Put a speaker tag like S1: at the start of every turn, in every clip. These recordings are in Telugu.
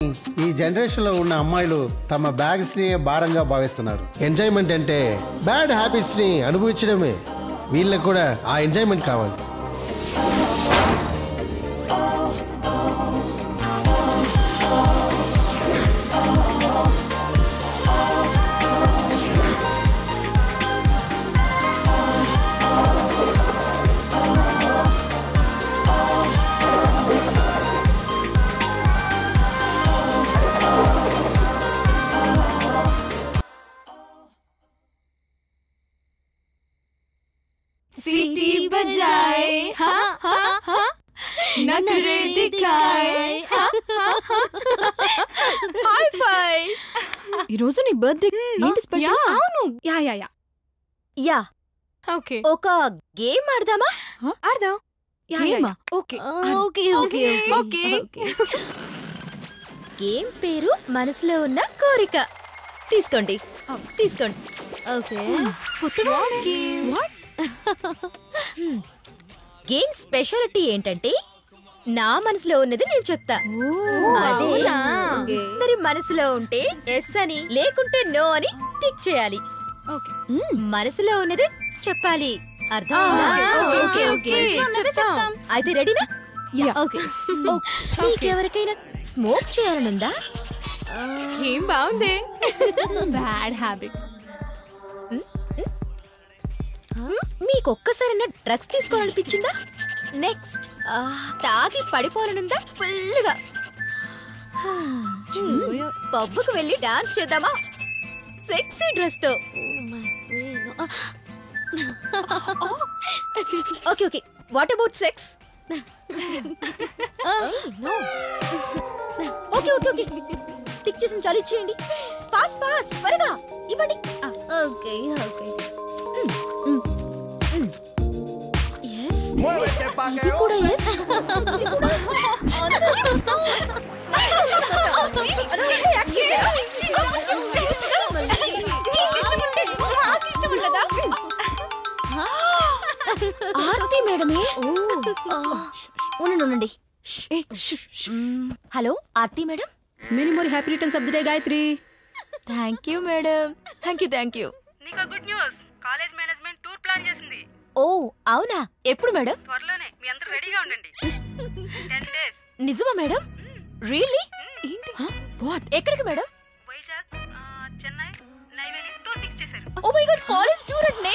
S1: ఈ జనరేషన్లో ఉన్న అమ్మాయిలు తమ బ్యాగ్స్ని భారంగా భావిస్తున్నారు ఎంజాయ్మెంట్ అంటే బ్యాడ్ హ్యాబిట్స్ని అనుభవించడమే వీళ్ళకి కూడా ఆ ఎంజాయ్మెంట్ కావాలి
S2: सीटी बजाए हाँ हाँ हाँ नखरे दिखाए
S3: హాయ్ ఫై
S4: ఈ రోజు నీ బర్త్డే ఏంటి స్పెషల్
S2: అవును yeah yeah yeah
S3: yeah
S2: okay
S3: ఒక గేమ్ ఆడదామా
S2: ఆడదాం యా యా
S4: గేమా?
S2: Okay
S3: okay
S2: okay okay
S3: game పేరు మనసులో ఉన్న కోరిక తీసుకోండి తీసుకోండి ఓకే
S2: కొత్తగా గేమ్
S3: గేమ్ స్పెషాలిటీ ఏంటంటే నా మనసులో ఉన్నది నేను చెప్తా అదే
S2: అవునా?
S3: అందరి మనసులో ఉంటే ఎస్ అని లేకుంటే నో అని టిక్ చేయాలి
S2: ఓకే
S3: మనసులో ఉన్నది చెప్పాలి అర్థం
S2: ఓకే ఓకే చెప్తాం
S3: అయితే రెడీనా
S4: యా
S3: ఓకే నీకెవరికైనా స్మోక్ చేయాలనుందా
S2: ఏం బాగుంది బ్యాడ్ హ్యాబిట్
S3: మీకు ఒక్కసారైనా డ్రగ్స్ తీసుకోవాలనిపించిందా నెక్స్ట్ తాగి పడిపోవాలనుందా ఫుల్గా పబ్బుకు వెళ్ళి డాన్స్ చేద్దామా సెక్సీ డ్రెస్ తో okay okay what about sex okay okay okay tick చేసిన చాలు ఇచ్చేయండి ఫాస్ట్ ఫాస్ట్ త్వరగా ఇవ్వండి ఓకే ఓకే ఇది కూడా yes. ఇది కూడా అందరూ act చేశారా? ఆర్తి మేడమే ఆ, ఉండండి ఉండండి hello Aarti madam
S5: many more happy returns of the day Gayatri
S3: thank you madam thank you thank you
S5: నీకు good news college management tour plan చేసింది
S3: ఓ అవునా ఎప్పుడు మేడం
S5: త్వరలోనే మీ అందరూ రెడీగా ఉండండి టెన్ డేస్
S3: నిజమా మేడం రియల్లీ
S4: వాట్
S3: ఎక్కడికి మేడం
S5: వైజాగ్ ఆ, చెన్నై నైవేలి టూర్ ఫిక్స్ చేశారు
S3: oh my god college tour అంటే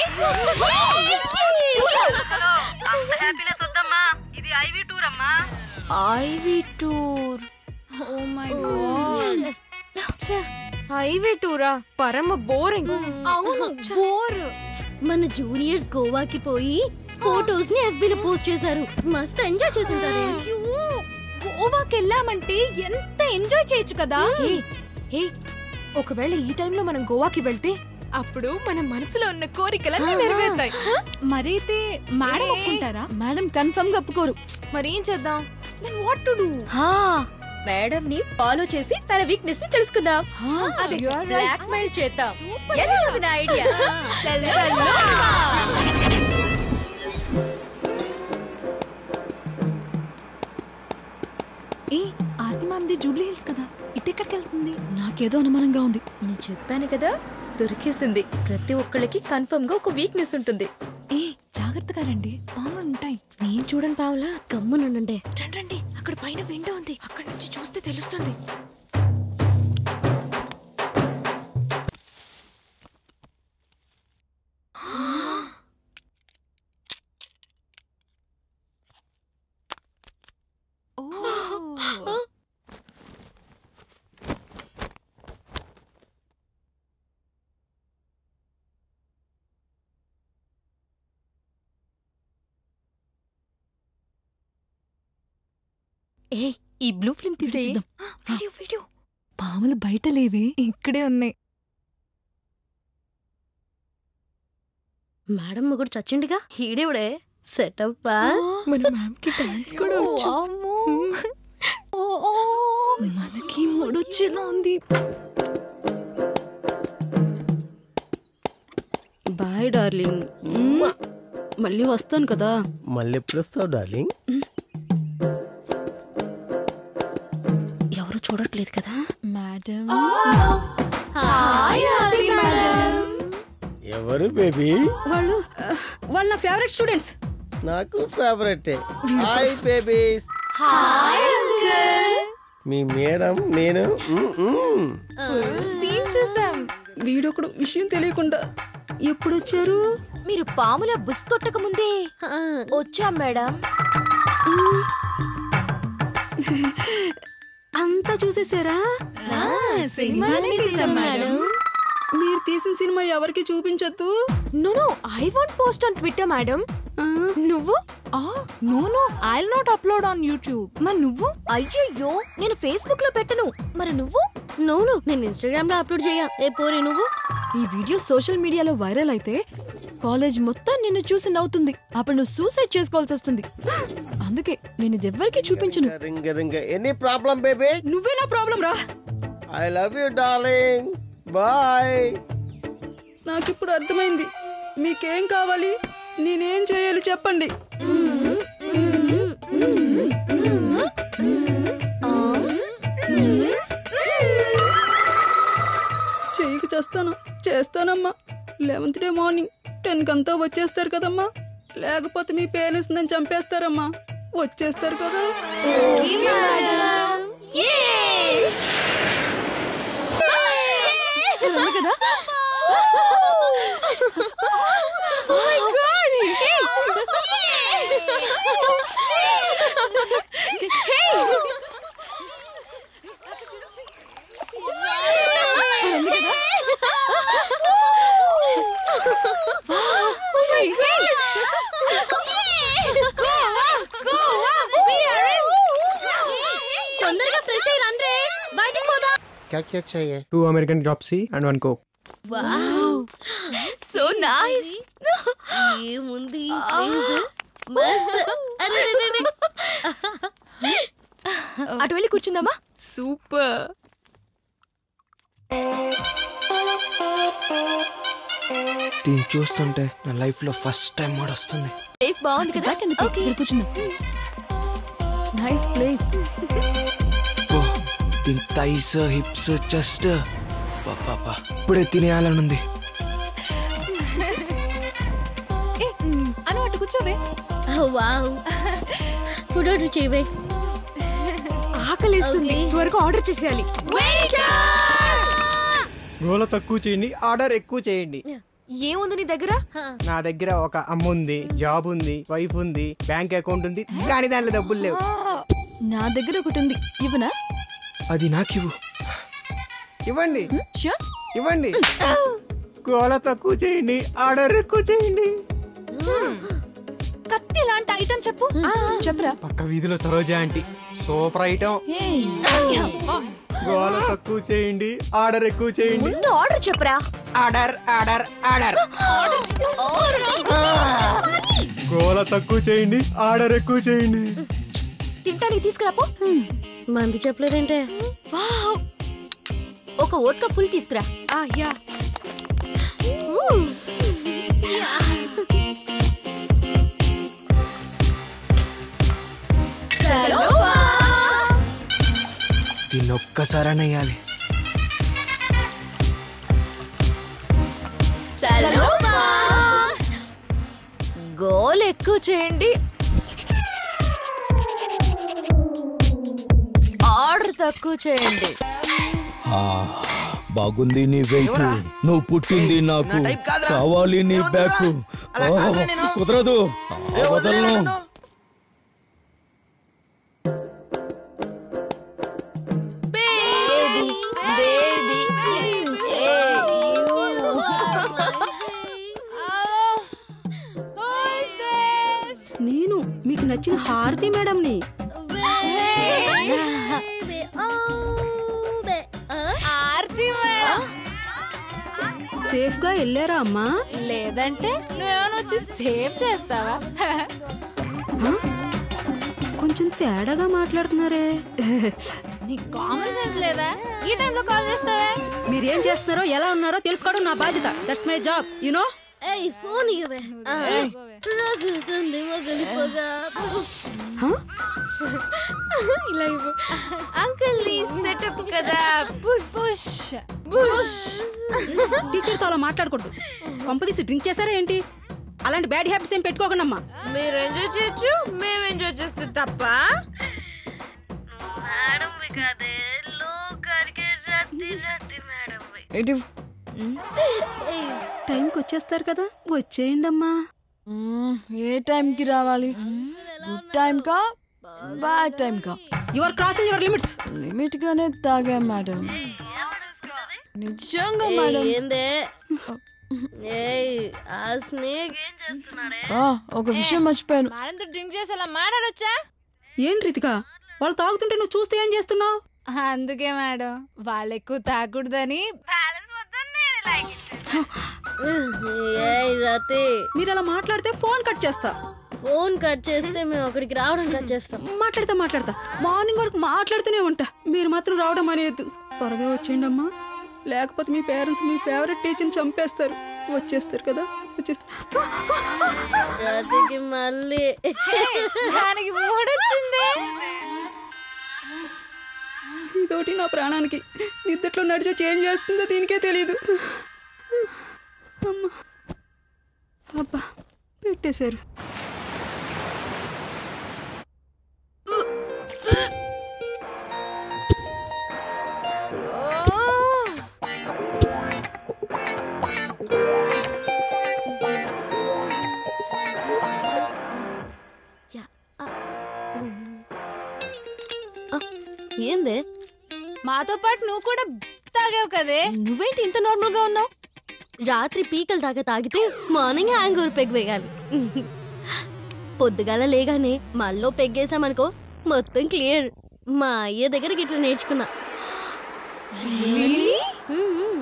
S5: హలో అంత హ్యాపీనెస్ వద్దమ్మా ఇది ఐవి టూర్ అమ్మా
S3: IV tour
S2: oh my god highway టూరా పరమ బోరింగ్
S4: అవును బోర్
S6: మన జూనియర్స్ గోవాకి పోయి ఫోటోస్ ని FB లో పోస్ట్ చేశారు మస్తు ఎంజాయ్ చేసుంటారు
S2: గోవాకి వెళ్ళామంటే ఎంత ఎంజాయ్ చేయొచ్చు కదా
S7: హే ఒకవేళ ఈ టైంలో మనం గోవాకి వెళ్తే అప్పుడు మన మనసులో ఉన్న కోరికలన్నీ నెరవేరుతాయి
S2: మరైతే మేడం ఒప్పుకుంటారా
S4: మేడం కన్ఫర్మ్ గా ఒప్పుకోరు
S7: మరేం చేద్దాం
S2: then what to do
S3: madam ని ఫాలో చేసి తన వీక్నెస్ ని తెలుసుకుందాం
S2: అదే
S3: బ్లాక్ మెయిల్ చేద్దాం ఎలా ఉంది నా ఐడియా
S2: ఏ ఆర్తి మామ్ది జూబ్లీ హిల్స్ కదా ఇటెక్కడికి వెళ్తుంది
S4: నాకేదో అనుమానంగా ఉంది
S3: నేను చెప్పాను కదా దొరికేసింది ప్రతి ఒక్కళ్ళకి కన్ఫర్మ్ గా ఒక వీక్నెస్ ఉంటుంది
S2: ఏ జాగ్రత్తగా రండి పాములు ఉంటాయి
S7: నేను చూడను పావులా
S6: గమ్మునుండండి
S7: రండి రండి అక్కడ పైన విండో ఉంది అక్కడ నుంచి చూస్తే తెలుస్తుంది
S2: ఓ
S7: ఏ ఈ బ్లూ ఫిల్మ్ తీసే
S4: తీద్దాం.
S7: వీడియో వీడియో పాములు బయట లేవే
S2: ఇక్కడే ఉన్నాయి
S6: మేడం మొగుడు చచ్చిండిగా హీడేవుడే సెటప్
S7: మన మ్యామ్ కి డాన్స్ కూడా వచ్చు
S2: మనకి మూడొచ్చేలా ఉంది
S5: బాయ్ డార్లింగ్ మళ్ళీ వస్తాను కదా
S1: మళ్ళీ ఎప్పుడు వస్తావు డార్లింగ్
S5: ఎవరో
S3: చూడట్లేదు కదా
S4: మేడం
S1: ఎవరు బేబీ
S3: వాళ్ళు వాళ్ళ నా ఫేవరెట్ స్టూడెంట్స్
S1: నాకు ఫేవరెట్ హాయ్ బేబీస్ మీ మేడం నేను మ్మ్, మ్మ్.
S2: సీన్ చూసాం
S3: వీడొకడు విషయం తెలియకుండా ఎప్పుడు వచ్చారు
S7: మీరు పాముల బుస్ కొట్టక ముందే వచ్చాం మేడం
S3: అంతా చూసేసారా
S2: సినిమానే తీసాం మేడం
S3: మీరు తీసిన సినిమా ఎవరికి చూపించొద్దు
S7: no I want post on Twitter madam
S3: ఆ,
S7: నువ్వు
S2: no no I not upload on YouTube
S7: మరి నువ్వు అయ్యయ్యో నేను ఫేస్బుక్ లో పెట్టను మరి నువ్వు
S6: నువ్వు నేను ఇన్స్టాగ్రామ్ లో అప్లోడ్ చేయ ఏ పోరి నువ్వు
S4: ఈ వీడియో సోషల్ మీడియాలో వైరల్ అయితే కాలేజ్ మొత్తం నిన్ను చూసి నవ్వుతుంది అప్పుడు నువ్వు సూసైడ్ చేసుకోవాల్సి వస్తుంది అందుకే నేను ఇది ఎవ్వరికి చూపించను
S1: రింగ రింగ ఎనీ ప్రాబ్లం బేబీ
S3: నువ్వే నా ప్రాబ్లం రా
S1: I love you darling boy
S3: నాకిప్పుడు అర్థమైంది మీకేం కావాలి నేనేం చేయాలి చెప్పండి చెయ్యికి చేస్తాను చేస్తానమ్మా లెవెంత్ డే మార్నింగ్ టెన్ కంతా వచ్చేస్తారు కదమ్మా లేకపోతే మీ పేరెంట్స్ నన్ను చంపేస్తారమ్మా వచ్చేస్తారు కదా
S6: తొందరగా ఫ్రెష్ అయ్యి రండ్రే బయటికి పోదాం
S1: क्या क्या चाहिए
S8: Two American Drop C and one Coke.
S7: So nice
S6: ఏముంది ప్లీజ్ మస్త్ అరే అరే, అరే.
S7: అటు వెళ్ళి కూర్చుందామా సూపర్
S8: దీన్ని చూస్తుంటే నా లైఫ్ లో ఫస్ట్ టైం మాట వస్తుంది
S7: ప్లేస్ బాగుంది కదా
S4: ఎందుకు ఇక్కడ కూర్చుందాం నైస్ ప్లేస్
S8: ఓ, దీని థైస్ హిప్స్ చెస్ట్ పాపా ఇప్పుడే తినేయాలనుంది
S2: ఏ అను అటు కూర్చోవే
S6: వావ్ ఫుడ్ ఆర్డర్ చేయవే
S7: ఆకలిస్తుంది
S6: Okay.
S7: త్వరగా ఆర్డర్ చేసేయాలి
S8: గోల తక్కువ చేయండి ఆర్డర్ ఎక్కువ చేయండి
S7: ఏముంది నీ దగ్గర
S8: నా దగ్గర ఒక అమ్మ ఉంది జాబ్ ఉంది వైఫ్ ఉంది బ్యాంక్ అకౌంట్ ఉంది కానీ దాంట్లో డబ్బులు లేవు
S4: నా దగ్గర ఒకటి ఉంది ఇవ్వనా
S8: అది నాకు ఇవ్వు ఇవ్వండి
S4: షూర్
S8: ఇవ్వండి గోల తక్కువ చేయండి ఆర్డర్ ఎక్కువ చేయండి
S2: కత్తి లాంటి ఐటమ్ చెప్పు
S4: చెప్పరా
S8: పక్క వీధిలో సరోజ ఆంటీ సూపర్ ఐటమ్
S4: ఏయ్,
S8: గోల తక్కువ చేయండి ఆర్డర్ ఎక్కువ చేయండి
S7: ముందు ఆర్డర్ చెప్పరా
S8: ఆర్డర్ ఆర్డర్ ఆర్డర్ గోల తక్కువ చేయండి ఆర్డర్ ఎక్కువ చేయండి
S7: తింటానికి తీసుకురాపో
S6: మంది చెప్పలేదంటే
S7: ఒక ఓట్కా ఫుల్ తీసుకురా ఆ యా
S8: దీన్ని ఒక్కసారైనా వేయాలి
S7: గోల్ ఎక్కువ చేయండి ఆర్డర్ తక్కువ చేయండి
S9: బాగుంది నీ వెయిట్ నువ్వు పుట్టింది నాకు కావాలి నీ బ్యాక్ కుదరదు ఆ, వదలను
S3: నేను మీకు నచ్చిన హారతి మేడంని
S2: ఆర్తి
S3: సేఫ్ గా వెళ్ళారా అమ్మా
S2: లేదంటే నువ్వేమైనా వచ్చి సేవ్ చేస్తావా
S3: హ? కొంచెం తేడాగా మాట్లాడుతున్నారే
S2: నీకు కామన్ సెన్స్ లేదా ఈ టైంలో కాల్ చేస్తావే
S3: మీరేం చేస్తున్నారో ఎలా ఉన్నారో తెలుసుకోవడం నా బాధ్యత దట్స్ మై జాబ్ యునో
S6: ఏయ్ ఫోన్ ఇవ్వే రాగిస్తుంది మొగలి పొగ
S7: ఇలా ఇవ్వు అంకుల్ నీ సెటప్ కదా బుష్
S2: పుష్
S7: బుష్
S3: టీచర్తో అలా మాట్లాడకూడదు కొంపదీసి డ్రింక్ చేశారా ఏంటి అలాంటి బ్యాడ్ హ్యాబిట్స్ ఏం పెట్టుకోకండి అమ్మా
S7: మీరు ఎంజాయ్ చేయొచ్చు మేము ఎంజాయ్ చేస్తే తప్ప
S6: మేడం కాదే లోకానికి రద్ది రద్ది మేడం
S4: ఇటు
S3: టైంకి వచ్చేస్తారు కదా వచ్చేయండి అమ్మా
S4: మ్మ్, ఏ టైంకి రావాలి గుడ్ టైం కా బ్యాడ్ టైం కా
S3: you are crossing your limits
S4: limit గానే తాగా మేడం నిజంగా మేడం
S6: ఏందే ఏయ్ ఆ స్నేక్ ఏం చేస్తున్నాడే
S4: ఆ, ఒక విషయం మర్చిపోయాను
S2: మేడంతో డ్రింక్ చేసేలా మాట్లాడొచ్చా
S3: ఏం రీతిగా వాళ్ళు తాగుతుంటే నువ్వు చూస్తే ఏం చేస్తున్నావు
S2: అందుకే మేడం వాళ్ళు ఎక్కువ తాగకూడదని బ్యాలెన్స్ వద్దని నేను ఇలా
S6: ఏయ్ రతి
S3: మీరు అలా మాట్లాడితే ఫోన్ కట్ చేస్తా
S6: ఫోన్ కట్ చేస్తే మేము అక్కడికి రావడం కట్ చేస్తాం
S3: మాట్లాడతా మాట్లాడతా మార్నింగ్ వరకు మాట్లాడుతూనే ఉంటా మీరు మాత్రం రావడం అనేది త్వరగా వచ్చేయండి అమ్మా లేకపోతే మీ పేరెంట్స్ మీ ఫేవరెట్ టీచర్ని చంపేస్తారు వచ్చేస్తారు కదా వచ్చేస్తారు
S6: రతికి మళ్ళీ
S2: దానికి మూడొచ్చింది
S3: ఇదోటి నా ప్రాణానికి నిద్దట్లో నడిచో చేంజ్ చేస్తుందో దీనికే తెలియదు అమ్మా అబ్బా పెట్టేశారు
S6: ఏందే
S2: మాతో పాటు నువ్వు కూడా తాగావు కదే
S4: నువ్వేంటి ఇంత నార్మల్ గా ఉన్నావు
S6: రాత్రి పీకలు దాకా తాగితే మార్నింగ్ హ్యాంగ్ పెగ్ వేయాలి పొద్దుగాల లేగానే మళ్ళీ పెగ్గేసామనుకో మొత్తం క్లియర్ మా అయ్య దగ్గర ఇట్లా నేర్చుకున్నా మ్మ్.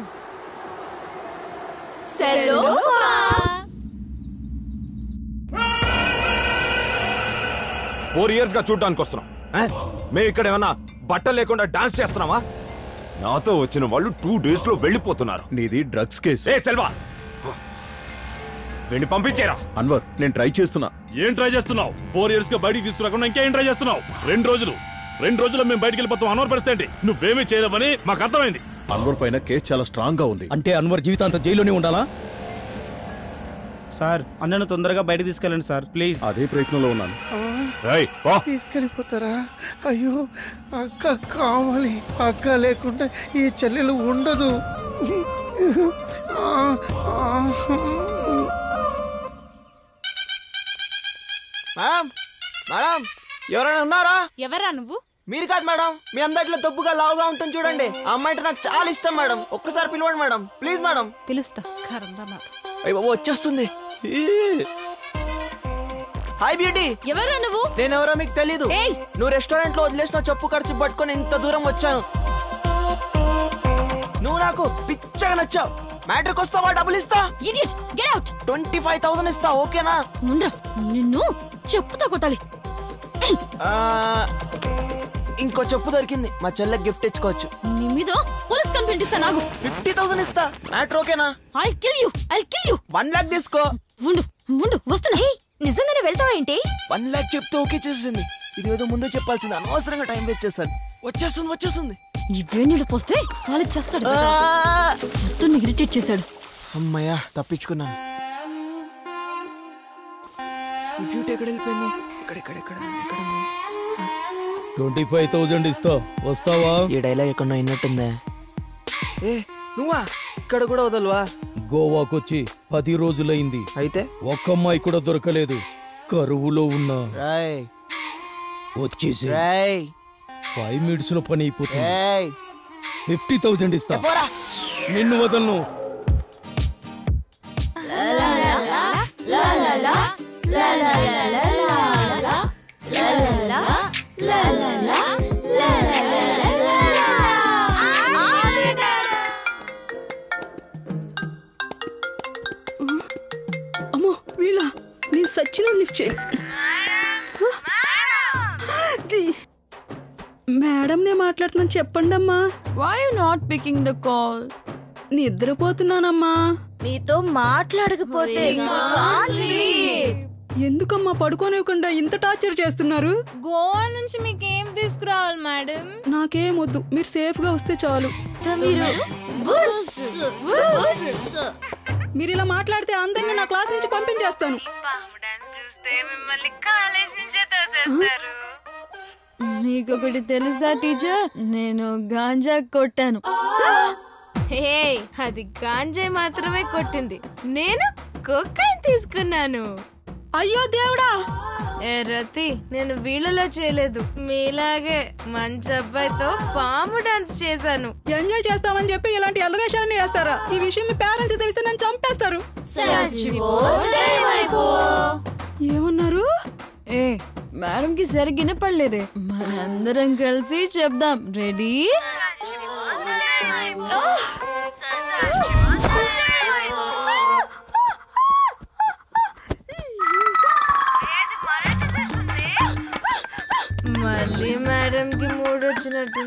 S10: ఫోర్ ఇయర్స్ గా చూడడానికి వస్తున్నాం ఆ? మేము ఇక్కడ ఏమన్నా బట్టలు లేకుండా డాన్స్ చేస్తున్నావా నాతో వచ్చిన వాళ్ళు టూ డేస్ లో వెళ్ళిపోతున్నారు
S11: నీది డ్రగ్స్ కేసు
S10: ఏ సెల్వా వెళ్ళి పంపించేరా
S11: అన్వర్ నేను ట్రై చేస్తున్నా
S12: ఏం ట్రై చేస్తున్నావు ఫోర్ ఇయర్స్ గా బయటికి తీసుకురాకుండా ఇంకేం ట్రై చేస్తున్నావు రెండు రోజులు రెండు రోజుల్లో మేము బయటికి వెళ్ళిపోతాం అనవర్ పరిస్థితి ఏంటి నువ్వేమీ చేయలేవని మాకు అర్థమైంది
S11: అన్వర్ పైన కేసు చాలా స్ట్రాంగ్ గా ఉంది
S9: అంటే అన్వర్ జీవితాంతం జైల్లోనే ఉండాలా
S13: సార్ అన్నను తొందరగా బయట తీసుకెళ్ళండి సార్ ప్లీజ్
S11: అదే ప్రయత్నంలో ఉన్నాను
S1: తీసుకెళ్ళిపోతారా అయ్యో అక్క కావాలి అక్క లేకుండా ఈ చెల్లెలు ఉండదు ఆ, ఆ.
S8: మేడం మేడం ఎవరైనా ఉన్నారా
S2: ఎవరా నువ్వు
S8: మీరు కాదు మేడం మీ అందరిలో తప్పుగా లావుగా ఉంటుంది చూడండి ఆ అమ్మాయి అంటే నాకు చాలా ఇష్టం మేడం ఒక్కసారి పిలవండి మేడం ప్లీజ్ మేడం
S2: పిలుస్తా కరం రమ్మ
S8: అయ్య బాబు వచ్చేస్తుంది హాయ్ బ్యూటీ
S2: ఎవరా నువ్వు
S8: నేను ఎవరో మీకు తెలీదు
S2: ఏయ్!
S8: నువ్వు రెస్టారెంట్ లో వదిలేసిన చెప్పు ఖర్చు పట్టుకొని ఇంత దూరం వచ్చాను నువ్వు నాకు పిచ్చగా నచ్చావు మ్యాట్రిక్ వస్తావా డబ్బులు ఇస్తా
S2: idiot get out
S8: twenty five thousand ఇస్తా ఓకేనా
S2: ముండ్రా నిన్ను చెప్పుతా కొట్టాలి
S8: ఆ, ఇంకో చెప్పు దొరికింది మా చెల్లెకి గిఫ్ట్ ఇచ్చుకోవచ్చు
S2: నీ మీద పోలీస్ కంప్లైంట్ ఇస్తా నాకు
S8: ఫిఫ్టీ థౌసండ్ ఇస్తా మ్యాటర్ ఓకేనా
S2: I kill you I kill you
S8: one lakh తీసుకో
S2: ఉండు ఉండు వస్తున్నా నిజంగానే వెళ్తావా ఏంటి
S8: వన్ లాక్ చెప్తే ఓకే చేసింది ఇది ఏదో ముందే చెప్పాల్సింది అనవసరంగా టైం వేస్ట్ చేశాను వచ్చేస్తుంది వచ్చేస్తుంది
S4: ఈ వేణుడు పోస్తే కాలేజ్ చేస్తాడు
S8: ఆ!
S4: మొత్తం ఇరిటేట్ చేశాడు
S8: అమ్మయ్యా తప్పించుకున్నాను ఈ బ్యూటీ ఎక్కడ వెళ్ళిపోయింది ఇక్కడ ఇక్కడ ఇక్కడ ఇక్కడ ఉంది.
S9: ట్వంటీ ఫైవ్ థౌజండ్ ఇస్తా వస్తావా
S8: ఈ డైలాగ్ ఎక్కడ విన్నట్టుందే ఏ నువ్వా ఇక్కడ కూడా వదలవా
S9: గోవాకొచ్చి పది రోజులైంది
S8: అయితే
S9: ఒక్క అమ్మాయి కూడా దొరకలేదు కరువులో ఉన్నా
S8: రాయ్
S9: వచ్చేసి
S8: రాయ్
S9: ఫైవ్ మినిట్స్ లో పని అయిపోతుంది
S8: రాయ్
S9: ఫిఫ్టీ థౌజండ్ ఇస్తా
S8: పోరా
S9: నిన్ను వదలను
S3: అమ్మో వీళ్ళ నేను సచ్చిన లిఫ్ట్ చేయి మేడం నే మాట్లాడుతున్నాను చెప్పండి అమ్మా
S4: why you not picking the call
S3: నిద్రపోతున్నానమ్మా
S6: మీతో మాట్లాడకపోతే
S3: ఎందుకమ్మా పడుకోనివ్వకుండా ఇంత టార్చర్ చేస్తున్నారు
S2: గోవా నుంచి మీకేం తీసుకురావాలి మేడం
S3: నాకేం వద్దు మీరు సేఫ్ గా వస్తే చాలు మీరు ఇలా మాట్లాడితే అందరినీ నా క్లాస్ నుంచి పంపించేస్తాను
S2: చూస్తే మిమ్మల్ని కాలేజ్ నుంచే తోసేస్తారు
S4: మీకొకటి తెలుసా టీచర్ నేను గాంజా కొట్టాను
S7: హే అది గాంజాయి మాత్రమే కొట్టింది నేను కొక్కైన్ తీసుకున్నాను
S3: అయ్యో దేవుడా
S7: ఏ రతి నేను వీళ్ళలో చేయలేదు మీలాగే మంచి అబ్బాయితో పాము డాన్స్ చేశాను
S3: ఎంజాయ్ చేస్తామని చెప్పి ఇలాంటి ఎలవేషాలని వేస్తారా ఈ విషయం మీ పేరెంట్స్ తెలిస్తే నన్ను చంపేస్తారు ఏమన్నారు
S4: ఏ మేడం కి సరిగ్గా వినపడలేదే మనందరం కలిసి చెప్దాం రెడీ
S7: మళ్ళీ మేడం కి మూడు వచ్చినట్టు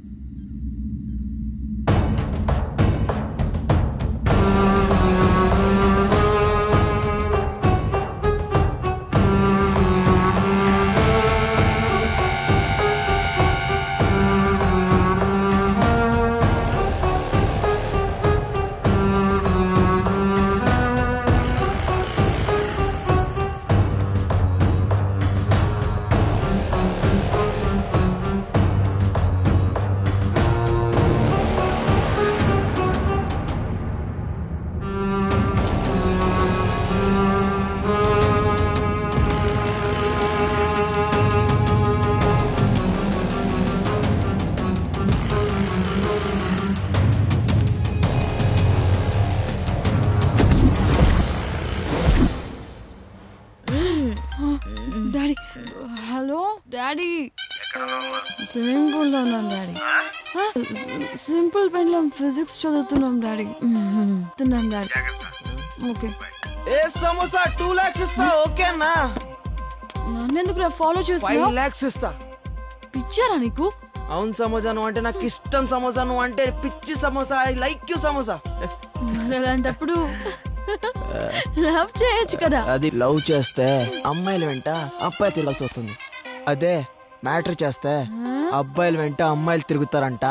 S4: daddy hello daddy swimming pool లో ఉన్నాం డాడీ సింపుల్ పెండ్లం ఫిజిక్స్ చదువుతున్నాం డాడీ తిన్నాం డాడీ ఓకే
S8: ఏ సమోసా టూ లాక్స్ ఇస్తా ఓకే అన్నా
S4: నన్నెందుకు ఫాలో
S8: ఫైవ్
S4: చేస్తున్నావు
S8: లాక్స్ ఇస్తా
S4: పిచ్చారా నీకు
S8: అవును సమోసా నువ్వు అంటే నాకు ఇష్టం సమోసా నువ్వు అంటే పిచ్చి samosa I like you samosa
S4: మరి అలాంటప్పుడు లవ్ చేయొచ్చు కదా
S8: అది లవ్ చేస్తే అమ్మాయిల వెంట అబ్బాయి తిరగాల్సి వస్తుంది అదే మ్యాటర్ చేస్తే అబ్బాయిల వెంట అమ్మాయిలు తిరుగుతారంట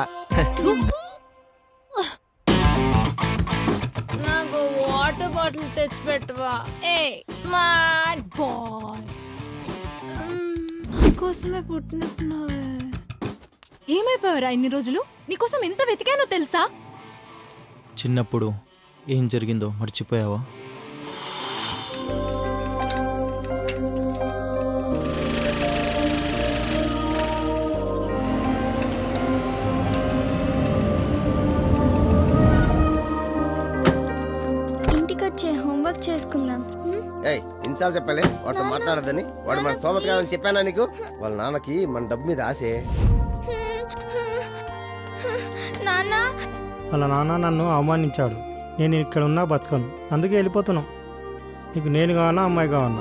S2: నాకు వాటర్ బాటిల్ తెచ్చి పెట్టవా ఏ స్మార్ట్ బాయ్ కోసమే పుట్టినట్టున్నావే
S7: ఏమైపోయారా ఇన్ని రోజులు నీకోసం ఎంత వెతికానో తెలుసా
S13: చిన్నప్పుడు ఏం జరిగిందో మర్చిపోయావా
S6: ఇంటికి వచ్చే హోంవర్క్ చేసుకుందాం
S14: ఏయ్ ఇన్సార్లు చెప్పలే వాడితో మాట్లాడదని వాడు మన స్తోమత కాదని చెప్పానా నీకు వాళ్ళ నాన్నకి మన డబ్బు మీద ఆశే
S6: నాన్న
S15: వాళ్ళ నాన్న నన్ను అవమానించాడు నేను ఇక్కడ ఉన్నా బతకను అందుకే వెళ్ళిపోతున్నాం నీకు నేను కావాలా అమ్మాయి కావాలా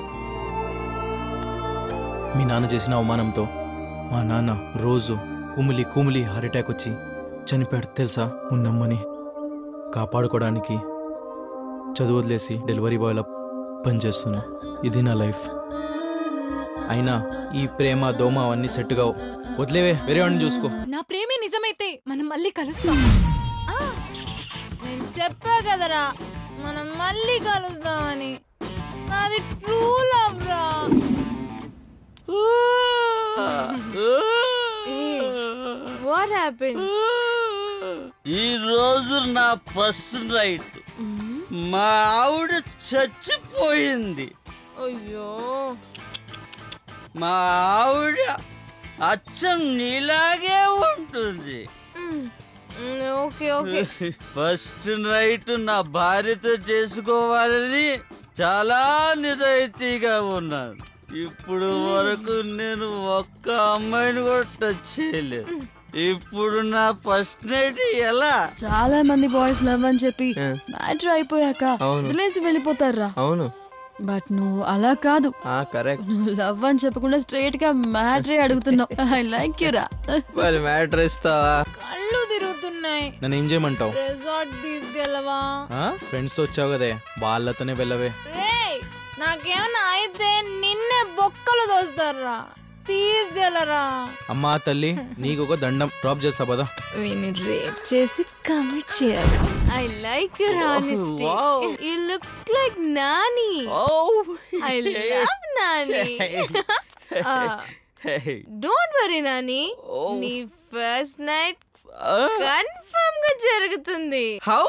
S13: మీ నాన్న చేసిన అవమానంతో మా నాన్న రోజు కుమిలి కుమిలి హార్ట్ అటాక్ వచ్చి చనిపోయాడు తెలుసా ఉన్నమ్మని కాపాడుకోవడానికి చదువు వదిలేసి డెలివరీ బాయ్లా పనిచేస్తున్నా ఇది నా లైఫ్ అయినా ఈ ప్రేమ దోమ అవన్నీ సెట్ కావు వదిలేవే వేరే వాడిని చూసుకో
S7: నా ప్రేమే నిజమైతే మనం మళ్ళీ కలుస్తాం
S2: నేను చెప్పా కదరా మనం మళ్ళీ కలుస్తామని నాది ట్రూ లవ్ రా
S7: వాట్ హ్యాపెన్
S16: ఈ రోజు నా ఫస్ట్ నైట్ మా ఆవిడ చచ్చిపోయింది
S7: అయ్యో
S16: మా ఆవిడ అచ్చం నీలాగే ఉంటుంది
S7: ఓకే ఓకే
S16: ఫస్ట్ నైట్ నా భార్యతో చేసుకోవాలని చాలా నిజాయితీగా ఉన్నాను ఇప్పుడు వరకు నేను ఒక్క అమ్మాయిని కూడా టచ్ చేయలేదు ఇప్పుడు నా ఫస్ట్ నైట్ ఎలా
S4: చాలా మంది బాయ్స్ లవ్ అని చెప్పి మ్యాటర్ అయిపోయాక
S8: అవును.
S4: వదిలేసి వెళ్ళిపోతారా
S8: అవును
S4: బట్ నువ్వు అలా కాదు
S8: కరెక్ట్
S4: నువ్వు లవ్ అని చెప్పకుండా స్ట్రైట్ గా మ్యాటరే అడుగుతున్నావు ఐ లైక్ యురా
S8: మరి మ్యాటర్ ఇస్తావా
S2: కళ్ళు తిరుగుతున్నాయి
S13: నన్ను ఏం చేయమంటావు
S2: రిసార్ట్ తీసుకెళ్ళవా
S13: ఫ్రెండ్స్ వచ్చావు కదే వాళ్ళతోనే వెళ్ళవే
S2: రేయ్ నాకేమైనా అయితే నిన్నే బొక్కలు దోస్తారా తీసుకెళ్ళరా
S13: అమ్మా తల్లి నీకు ఒక దండం డ్రాప్ చేస్తా పదా
S2: వీని రేప్ చేసి కమిట్ చేయాలి
S7: I like your honesty
S16: wow.
S7: You look like Nani I love Nani don't worry Nani నీ ఫస్ట్ నైట్ కన్ఫర్మ్ గా జరుగుతుంది
S16: హౌ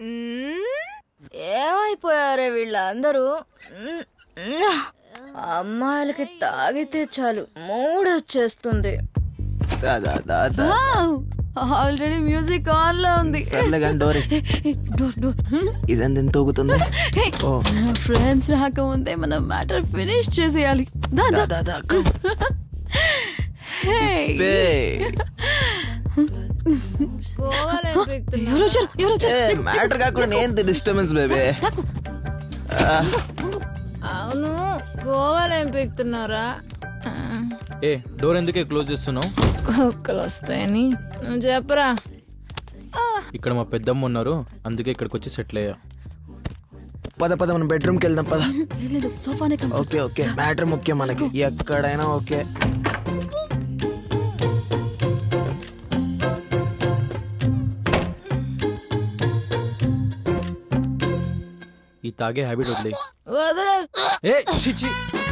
S4: ఏమైపోయారే వీళ్ళందరూ మ్, మ్. అమ్మాయిలకి తాగితే చాలు మూడ్ వచ్చేస్తుంది
S8: దా, దా, దా, దా.
S4: ఆల్రెడీ మ్యూజిక్ ఆన్ లో ఉంది
S8: సర్లే కానీ డోరీ
S4: డోర్ డోర్
S8: ఇదెంత ఎంత తూగుతుంది ఓ
S4: ఫ్రెండ్స్ రాకముందే మనం మ్యాటర్ ఫినిష్ చేసేయాలి దా దా
S8: దా, దా, come.
S4: Hey.
S2: గోవాలో ఏం పీకుతున్నావు?
S4: ఎవరు వచ్చారు ఎవరు వచ్చారు
S8: ఏ,
S4: లేకు,
S8: మ్యాటర్ కాకుండా నేను డిస్టర్బెన్స్ బేబీ
S2: అవును గోవాలో ఏం పీకుతున్నారా
S13: ఏ డోర్ ఎందుకే క్లోజ్ చేస్తున్నావు
S2: కుక్కలు వస్తాయని నువ్వు చెప్పరా
S13: ఇక్కడ మా పెద్దమ్మ ఉన్నారు అందుకే ఇక్కడికి వచ్చి సెటిల్ అయ్యా
S8: పద పద మనం బెడ్రూమ్కి వెళ్దాం పద
S4: లేదు లేదు సోఫానే కంఫర్ట్
S8: ఓకే ఓకే మ్యాటర్ ముఖ్యం మనకి ఎక్కడైనా ఓకే
S13: ఈ తాగే హ్యాబిట్ వదిలే
S2: వదిలేస్తా
S13: ఏ చిచి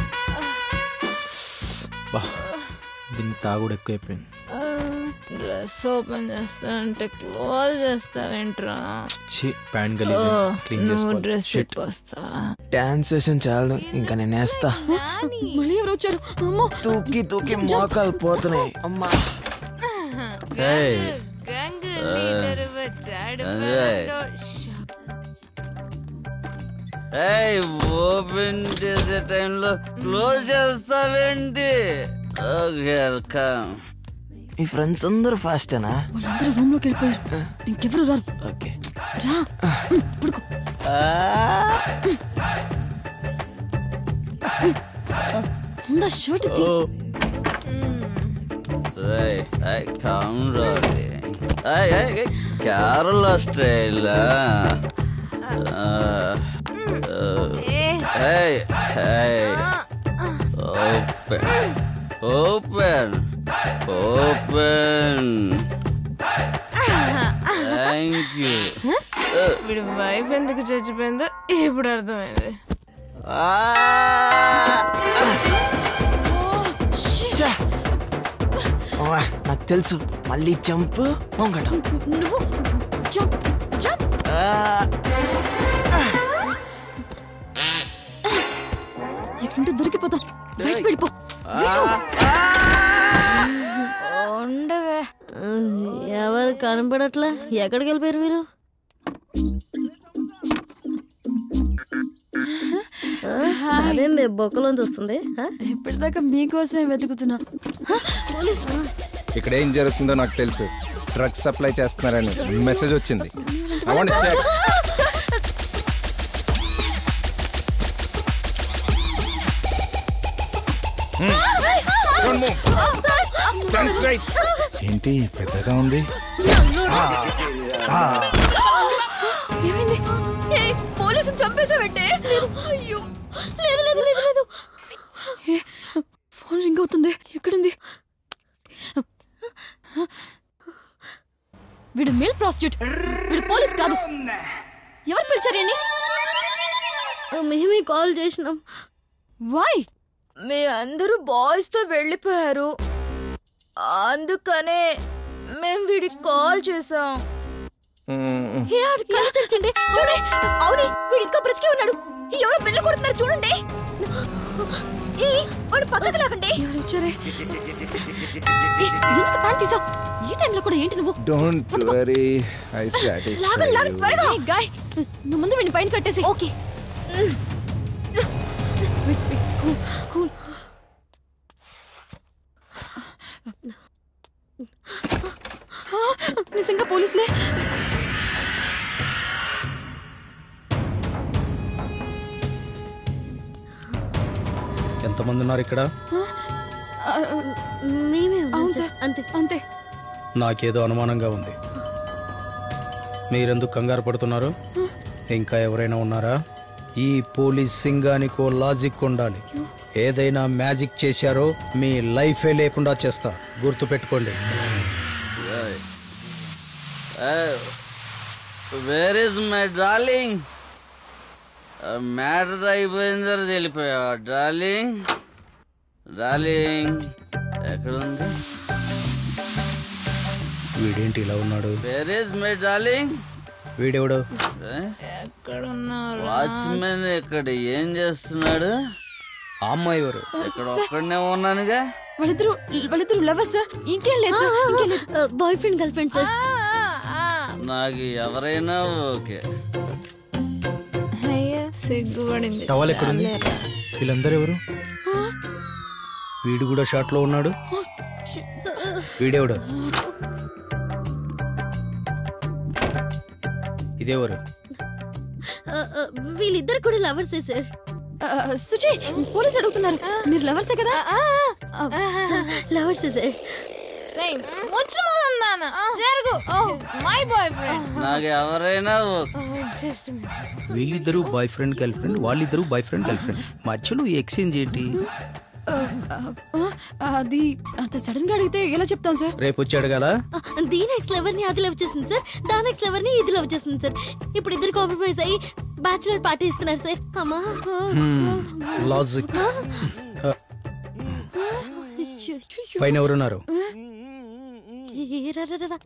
S13: బా దీన్ని తాగుడు ఎక్కువైపోయింది
S2: డ్రెస్ ఓపెన్ చేస్తానంటే క్లోజ్ చేస్తావేంట్రా
S13: ఛీ ప్యాంట్ గలీజ్
S2: ఓ,
S13: క్లీన్
S2: నువ్వు
S13: చేసుకోవాలి
S2: డ్రెస్
S13: Shit.
S2: ఇప్పొస్తా
S8: డాన్స్ సెషన్ చాలు ఇంకా నేను వేస్తా
S4: మళ్ళీ ఎవరు వచ్చారు అమ్మో
S8: తూకి తూకి మోకాలు పోతున్నాయి అమ్మా
S16: Hey.
S7: గంగు లీడర్ వచ్చాడు
S16: Hey.
S7: మనలో.
S16: ఏయ్ ఓపెన్ చేసే టైంలో క్లోజ్ చేస్తావేంటి ఓకే కమ్
S8: మీ ఫ్రెండ్స్ అందరూ ఫాస్టేనా
S4: వాళ్ళందరూ రూమ్ లోకి వెళ్ళిపోయారు ఇంకెవరు రారు
S8: ఓకే
S4: రా పడుకో ఉందా షర్ట్ తీ
S16: Hey, hey, come rolling. Hey, hey, hey, Kerala style. Uh, uh, hey, hey. Open. Open. Open. Thank you.
S7: వీడి వైఫ్ ఎందుకు చచ్చిపోయిందో ఇప్పుడు అర్థమైంది
S8: ఓ, నాకు తెలుసు మళ్ళీ చంపు ముంగట
S4: నువ్వు జంప్ జంప్ ఎక్కడుంటే దొరికిపోతాం బయటికి వెళ్ళిపో
S6: ఉండవే ఎవరు కనపడట్లే ఎక్కడికి వెళ్ళిపోయారు మీరు ఆ, అదేంది బొక్కలోంచి వస్తుంది ఆ?
S4: ఇప్పటిదాకా మీకోసమే వెతుకుతున్నా
S17: ఇక్కడ ఏం జరుగుతుందో నాకు తెలుసు డ్రగ్స్ సప్లై చేస్తున్నారని మెసేజ్ వచ్చింది I want to check. Don't move. Stand straight. ఏంటి పెద్దగా ఉంది
S4: ఏమైంది ఏయ్, పోలీసుని చంపేసావంటే అయ్యో లేదు లేదు లేదు లేదు ఏ, ఫోన్ రింగ్ అవుతుంది ఎక్కడుంది వీడు మేల్ ప్రాస్టిట్యూట్ వీడు పోలీస్ కాదు ఎవరు పిలిచారండి
S6: మేమే కాల్ చేసినాం
S4: వై
S3: మీ అందరూ బాయ్స్ తో వెళ్ళిపోయారు అందుకనే మేము వీడికి కాల్ చేసాం
S6: ఏ, ఆడికి ఎలా తెలిసింది
S3: చూడండి అవునే వీడు ఇంకా బ్రతికే ఉన్నాడు ఈ ఎవరో బిల్లు కొడుతున్నారు చూడండి ఏ వాడు పక్కకు లాగండి
S4: ఎవరు వచ్చారే ఏ, ఎందుకు ప్యాంట్ తీసావు ఈ టైంలో కూడా ఏంటి నువ్వు
S17: డోంట్ వరీ ఐ
S4: లాగండి లాగండి త్వరగా ఏ, గాయ్ నువ్వు ముందు వీడిని పైన కట్టేసి ఓకే కూల్ నిజంగా పోలీసులే
S13: ఎంతమంది ఉన్నారు ఇక్కడ
S4: ఆ,
S6: మేమే
S4: అవును సార్
S6: అంతే
S4: అంతే
S13: నాకేదో అనుమానంగా ఉంది మీరెందుకు కంగారు పడుతున్నారు ఇంకా ఎవరైనా ఉన్నారా
S18: ఈ పోలీస్ సింగానికో లాజిక్ ఉండాలి ఏదైనా మ్యాజిక్ చేశారో మీ లైఫే లేకుండా చేస్తా గుర్తు పెట్టుకోండి
S16: where is my darling matter అయిపోయిన తర్వాత వెళ్ళిపోయావా డార్లింగ్ డార్లింగ్ ఎక్కడుంది
S18: వీడేంటి ఇలా ఉన్నాడు
S16: వేర్ ఇస్ మై డార్లింగ్
S18: వీడెవడు
S2: ఎక్కడున్నారు
S16: వాచ్మెన్ ఇక్కడ ఏం చేస్తున్నాడు
S18: ఆ అమ్మాయి ఎవరు
S16: ఇక్కడ ఒక్కడనే ఉన్నానుగా
S4: వాళ్ళిద్దరు వాళ్ళిద్దరు లవర్స్ సార్ ఇంకేం లేదు సార్ ఇంకేం లేదు
S6: boyfriend girlfriend sir
S16: నాకు ఎవరైనా ఓకే
S2: అయ్యా సిగ్గుపడింది
S18: టవల్ ఎక్కడుంది
S2: చాలేరా.
S18: వీళ్ళందరూ ఎవరు వీడు కూడా షాట్ లో ఉన్నాడు వీడెవడు ఇదేవరు
S6: వీళ్ళిద్దరు కూడా లవర్సే సార్
S4: సుచి పోలీస్ అడుగుతున్నారు మీరు లవర్సే కదా
S6: లవర్సే సార్
S2: సేమ్ ముచ్చు మొహం నాన్న జరుగు మై బాయ్ ఫ్రెండ్
S16: నాకు ఎవరైనా ఓకే
S2: జస్ట్
S18: వీళ్ళిద్దరూ బాయ్ ఫ్రెండ్ గర్ల్ ఫ్రెండ్ వాళ్ళిద్దరూ బాయ్ ఫ్రెండ్ గర్ల్ ఫ్రెండ్ మధ్యలో ఈ ఎక్స్చేంజ్ ఏంటి
S4: అది అంత సడన్ గా అడిగితే ఎలా చెప్తాం సార్
S18: రేపు వచ్చి అడగాల
S6: దీని ఎక్స్ లవర్ ని అది లవ్ చేస్తుంది సార్ దాని ఎక్స్ లవర్ ని ఇది లవ్ చేస్తుంది సార్ ఇప్పుడు ఇద్దరు కాంప్రమైజ్ అయ్యి బ్యాచులర్ పార్టీ ఇస్తున్నారు సార్ అమ్మా
S18: లాజిక్ పైన ఎవరున్నారు
S6: ఏ రా రా రా రా.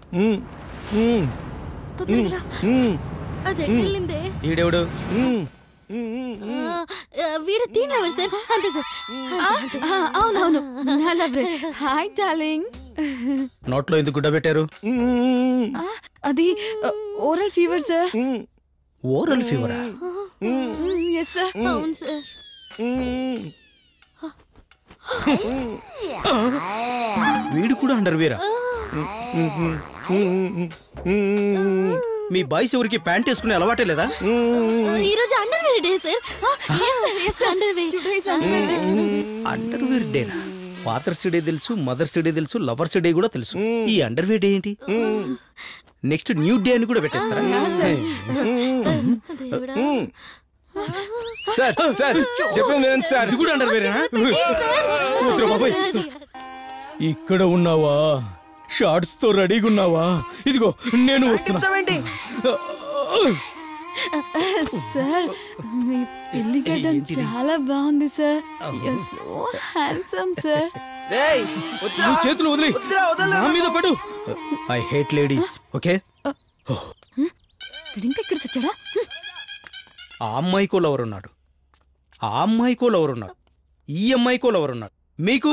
S6: తొందరగా రా. అది ఎటు వెళ్ళిందే
S18: ఈడెవడు
S6: ఆ, ఆ, వీడు తీన్ లవర్ సార్ అంతే సార్
S4: అవునవును నా లవ్రే హాయ్ డార్లింగ్
S18: నోట్లో ఎందుకు గుడ్డ పెట్టారు
S4: అది ఓరల్ ఫీవర్ సార్
S18: ఓరల్ ఫీవరా
S4: ఎస్ సార్
S6: అవును సార్
S18: వీడు కూడా అండర్ వేరా మీ బాయ్స్ ఎవరికి ప్యాంట్ వేసుకునే అలవాటే లేదా
S6: ఈ రోజు underwear day sir yes sir yes underwear
S18: underwear డేనా ఫాదర్స్ డే తెలుసు మదర్స్ డే తెలుసు లవర్స్ డే కూడా తెలుసు ఈ అండర్ వేర్ డే ఏంటి నెక్స్ట్ న్యూ డే అని కూడా పెట్టేస్తారా
S17: సార్ సార్ చెప్పండి వినండి సార్
S18: ఇది కూడా అండర్ వేరేనా వద్దురా బాబాయ్. ఇక్కడ ఉన్నావా షార్ట్స్ తో రెడీగా ఉన్నావా ఇదిగో నేను వస్తున్నా
S4: సార్ మీ పిల్లి గడ్డం చాలా బాగుంది సార్ సో హ్యాండ్సమ్ సార్
S18: నువ్వు చేతులు వదిలి నా మీద పడు ఐ హేట్ లేడీస్ ఓకే
S4: వీడు ఇంకా ఇక్కడ వచ్చాడా
S18: ఆ అమ్మాయికో లవర్ ఉన్నాడు ఆ అమ్మాయికో లవర్ ఉన్నాడు ఈ అమ్మాయికో లవర్ ఉన్నాడు మీకు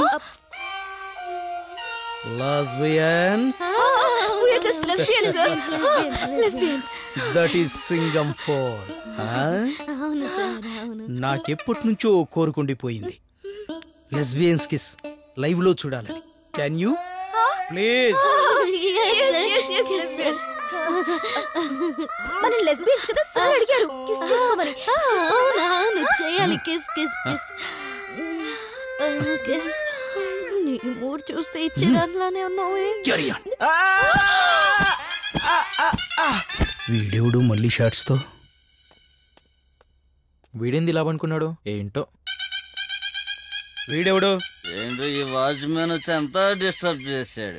S18: lesbians
S4: We are just lesbians, sir. Lesbians.
S18: That is Singam four
S6: అవును సార్ అవును
S18: నాకెప్పటి నుంచో ఓ కోరుకుండిపోయింది లెస్బియన్స్ కిస్ లైవ్ లో చూడాలని కెన్ యూ ప్లీజ్
S6: మన లెస్బియన్స్ కదా సార్ అడిగారు కిస్ చేసుకోమని అవును చేయాలి కిస్ కిస్ కిస్ కిస్ నీ మూడు చూస్తే ఇచ్చేదానిలానే ఉన్నావే
S18: Carry on. వీడెవడు మళ్ళీ షార్ట్స్ తో
S13: వీడేంది ఇలా అనుకున్నాడు ఏంటో
S18: వీడెవడు
S16: ఏంటో ఈ వాచ్మెన్ వచ్చి అంతా డిస్టర్బ్ చేశాడు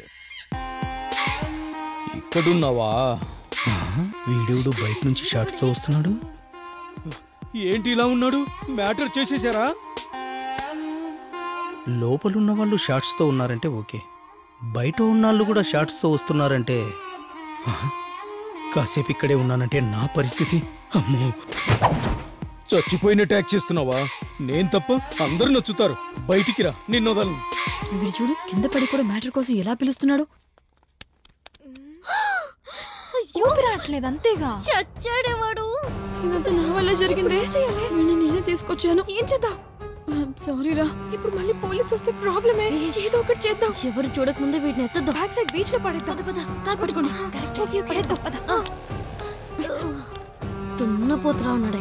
S18: ఇక్కడున్నావా వీడెవడు బయట నుంచి షార్ట్స్ తో వస్తున్నాడు
S9: ఏంటి ఇలా ఉన్నాడు మ్యాటర్ చేసేసారా
S18: లోపలున్న వాళ్ళు షార్ట్స్ తో ఉన్నారంటే ఓకే బయట ఉన్నాళ్ళు కూడా షార్ట్స్ తో వస్తున్నారంటే ఆహా, కాసేపు ఇక్కడే ఉన్నానంటే నా పరిస్థితి అమ్మో
S9: చచ్చిపోయిన ట్యాక్ చేస్తున్నావా నేను తప్ప అందరు నచ్చుతారు బయటికి రా నిన్ను వదలను
S4: వీడు చూడు కింద పడి కూడా మ్యాటర్ కోసం ఎలా పిలుస్తున్నాడు ఊపిరాట్లేదు అంతేగా
S6: చచ్చాడేవాడు
S4: ఇదంతా నా వల్ల జరిగింది వీడిని నేనే తీసుకొచ్చాను
S7: ఏం చేద్దాం
S4: సారీ రా
S7: ఇప్పుడు మళ్ళీ పోలీస్ వస్తే ప్రాబ్లమే ఏదో ఒకటి చేద్దాం
S6: ఎవరు చూడక ముందే వీటిని ఎత్తద్దు
S7: బ్యాక్ సైడ్ బీచ్ లో పడేద్దాం
S6: పద కాలు పట్టుకోండి
S7: ఓకే ఓకే
S6: పద తున్నపోతురా ఉన్నాడే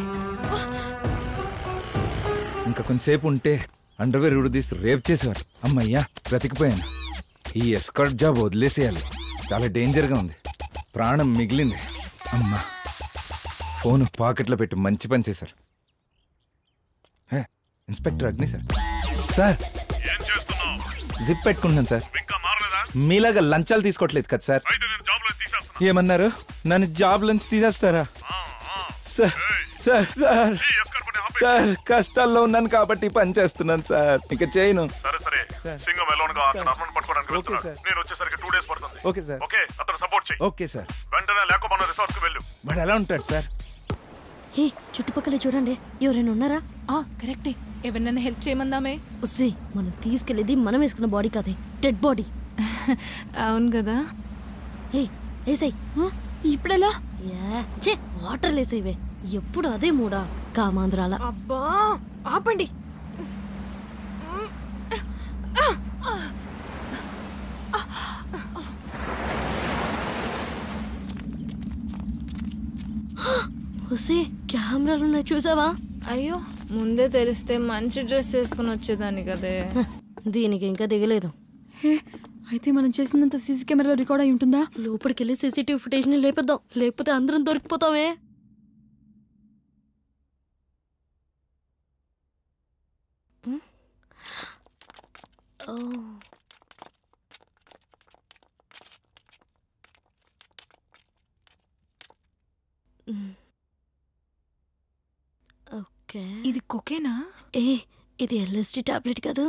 S17: ఇంకా కొంతసేపు ఉంటే అండర్వేర్ ఉడదీసి రేప్ చేసేవారు అమ్మయ్యా బ్రతికిపోయాను ఈ ఎస్కాట్ జాబ్ వదిలేసేయాలి చాలా డేంజర్గా ఉంది ప్రాణం మిగిలింది అమ్మా ఫోన్ పాకెట్లో పెట్టి మంచి పని చేశారు హే, inspector Agni sir sir zip పెట్టుకుంటున్నాను సార్ మీలాగా లంచాలు తీసుకోవట్లేదు కదా సార్ ఏమన్నారు నన్ను జాబ్ నుంచి తీసేస్తారా సార్ సార్ సార్ సార్ కష్టాల్లో ఉన్నాను కాబట్టి పని చేస్తున్నాను సార్ ఇక చేయను
S12: సరే సరే సింగం ఎలోన్గా అక్కడ అమ్మని పట్టుకోవడానికి వెళ్తున్నా
S17: సార్.
S12: నేను వచ్చేసరికి టూ డేస్ పడుతుంది
S17: ఓకే సార్
S12: ఓకే అతను సపోర్ట్ చేయి
S17: ఓకే సార్
S12: వెంటనే లేకపోతే రిసార్ట్ కి వెళ్ళు
S17: వాడు ఎలా ఉంటాడు సార్
S6: హే చుట్టుపక్కల చూడండి ఎవరైనా ఉన్నారా
S7: ఆ కరెక్టే ఎవరినైనా హెల్ప్ చేయమందామే
S6: ఉస్సే మనం తీసుకెళ్ళేది మనం వేసుకున్న బాడీ కాదే డెడ్ బాడీ
S4: అవును కదా
S6: ఏ ఏసై
S4: ఇప్పుడెలా
S6: చే వాటర్ లేసేవే ఎప్పుడు అదే మూడా కామాంధ్రాల
S7: అబ్బా ఆపండి
S6: ఉసే కెమెరాలు ఉన్నాయి చూసావా
S4: అయ్యో ముందే తెలిస్తే మంచి డ్రెస్ వేసుకుని వచ్చేదాన్ని కదే
S6: దీనికి ఇంకా దిగలేదు
S4: హే, అయితే మనం చేసినంత సీసీ కెమెరాలో రికార్డ్ అయి ఉంటుందా
S6: లోపలికి వెళ్ళి సీసీటీవీ ఫుటేజ్ ని లేపేద్దాం లేకపోతే అందరం దొరికిపోతామే ఉమ్. ఓ. ఉమ్. ఓకే
S7: ఇది కొకేనా
S6: ఏ ఇది ఎల్ఎస్డి టాబ్లెట్ కదా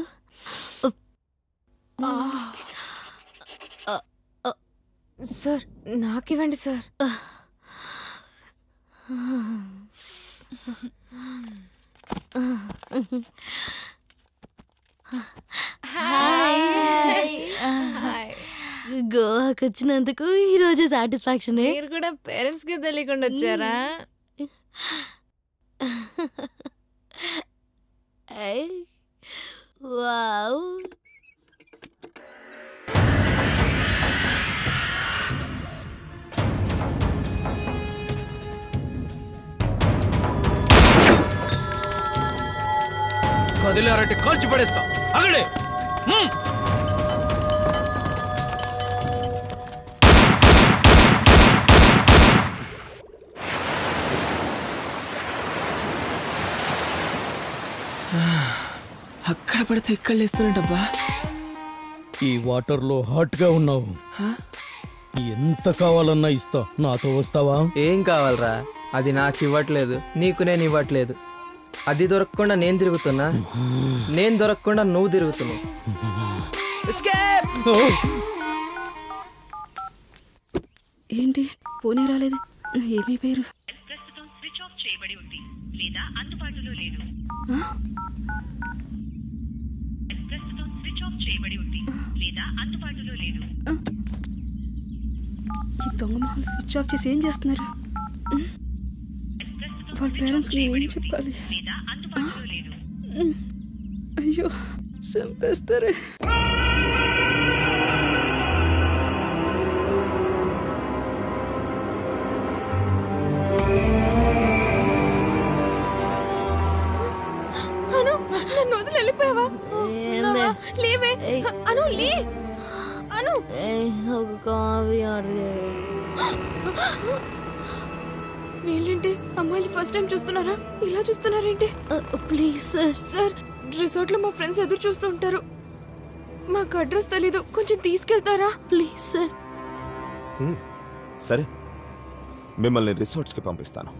S7: సార్ నాకివ్వండి సార్
S4: హాయ్
S6: గోవాకి వచ్చినందుకు ఈ రోజు సాటిస్ఫాక్షన్
S4: మీరు కూడా పేరెంట్స్ కి తెలియకుండా వచ్చారా
S6: వావ్
S13: కదిలారంటే కాల్చి పడేస్తా అగడే
S8: అక్కడ పడితే ఇక్కడ లేస్తున్నాడబ్బా
S18: ఈ వాటర్లో హాట్గా ఉన్నావు ఎంత కావాలన్నా ఇస్తా నాతో వస్తావా
S8: ఏం కావాలరా అది నాకు ఇవ్వట్లేదు నీకు నేను ఇవ్వట్లేదు అది దొరకకుండా నేను తిరుగుతున్నా నేను దొరకకుండా నువ్వు తిరుగుతున్నావు
S3: ఏంటి పోనీ రాలేదు ఏమీ పేరు ఆ? ఆ. ఈ దొంగ మొహం స్విచ్ ఆఫ్ చేసి ఏం చేస్తున్నారు ఉమ్. వాళ్ళ పేరెంట్స్కి నేను ఏం చెప్పాలి ఆ? ఉమ్. అయ్యో చంపేస్తారే
S7: అను నన్ను వదిలి వెళ్ళిపోయావా నవ్వా? లేవే అను లే అను
S6: ఒక కాఫీ ఆర్డర్
S7: వీళ్ళేంటి అమ్మాయిలు ఫస్ట్ టైం చూస్తున్నారా ఇలా చూస్తున్నారేంటి
S6: ప్లీజ్ సార్
S7: సార్ రిసార్ట్ లో మా ఫ్రెండ్స్ ఎదురు చూస్తూ ఉంటారు మాకు అడ్రస్ తెలీదు కొంచెం తీసుకెళ్తారా
S6: ప్లీజ్ సార్
S10: హ్మ్. సరే మిమ్మల్ని రిసార్ట్స్కి పంపిస్తాను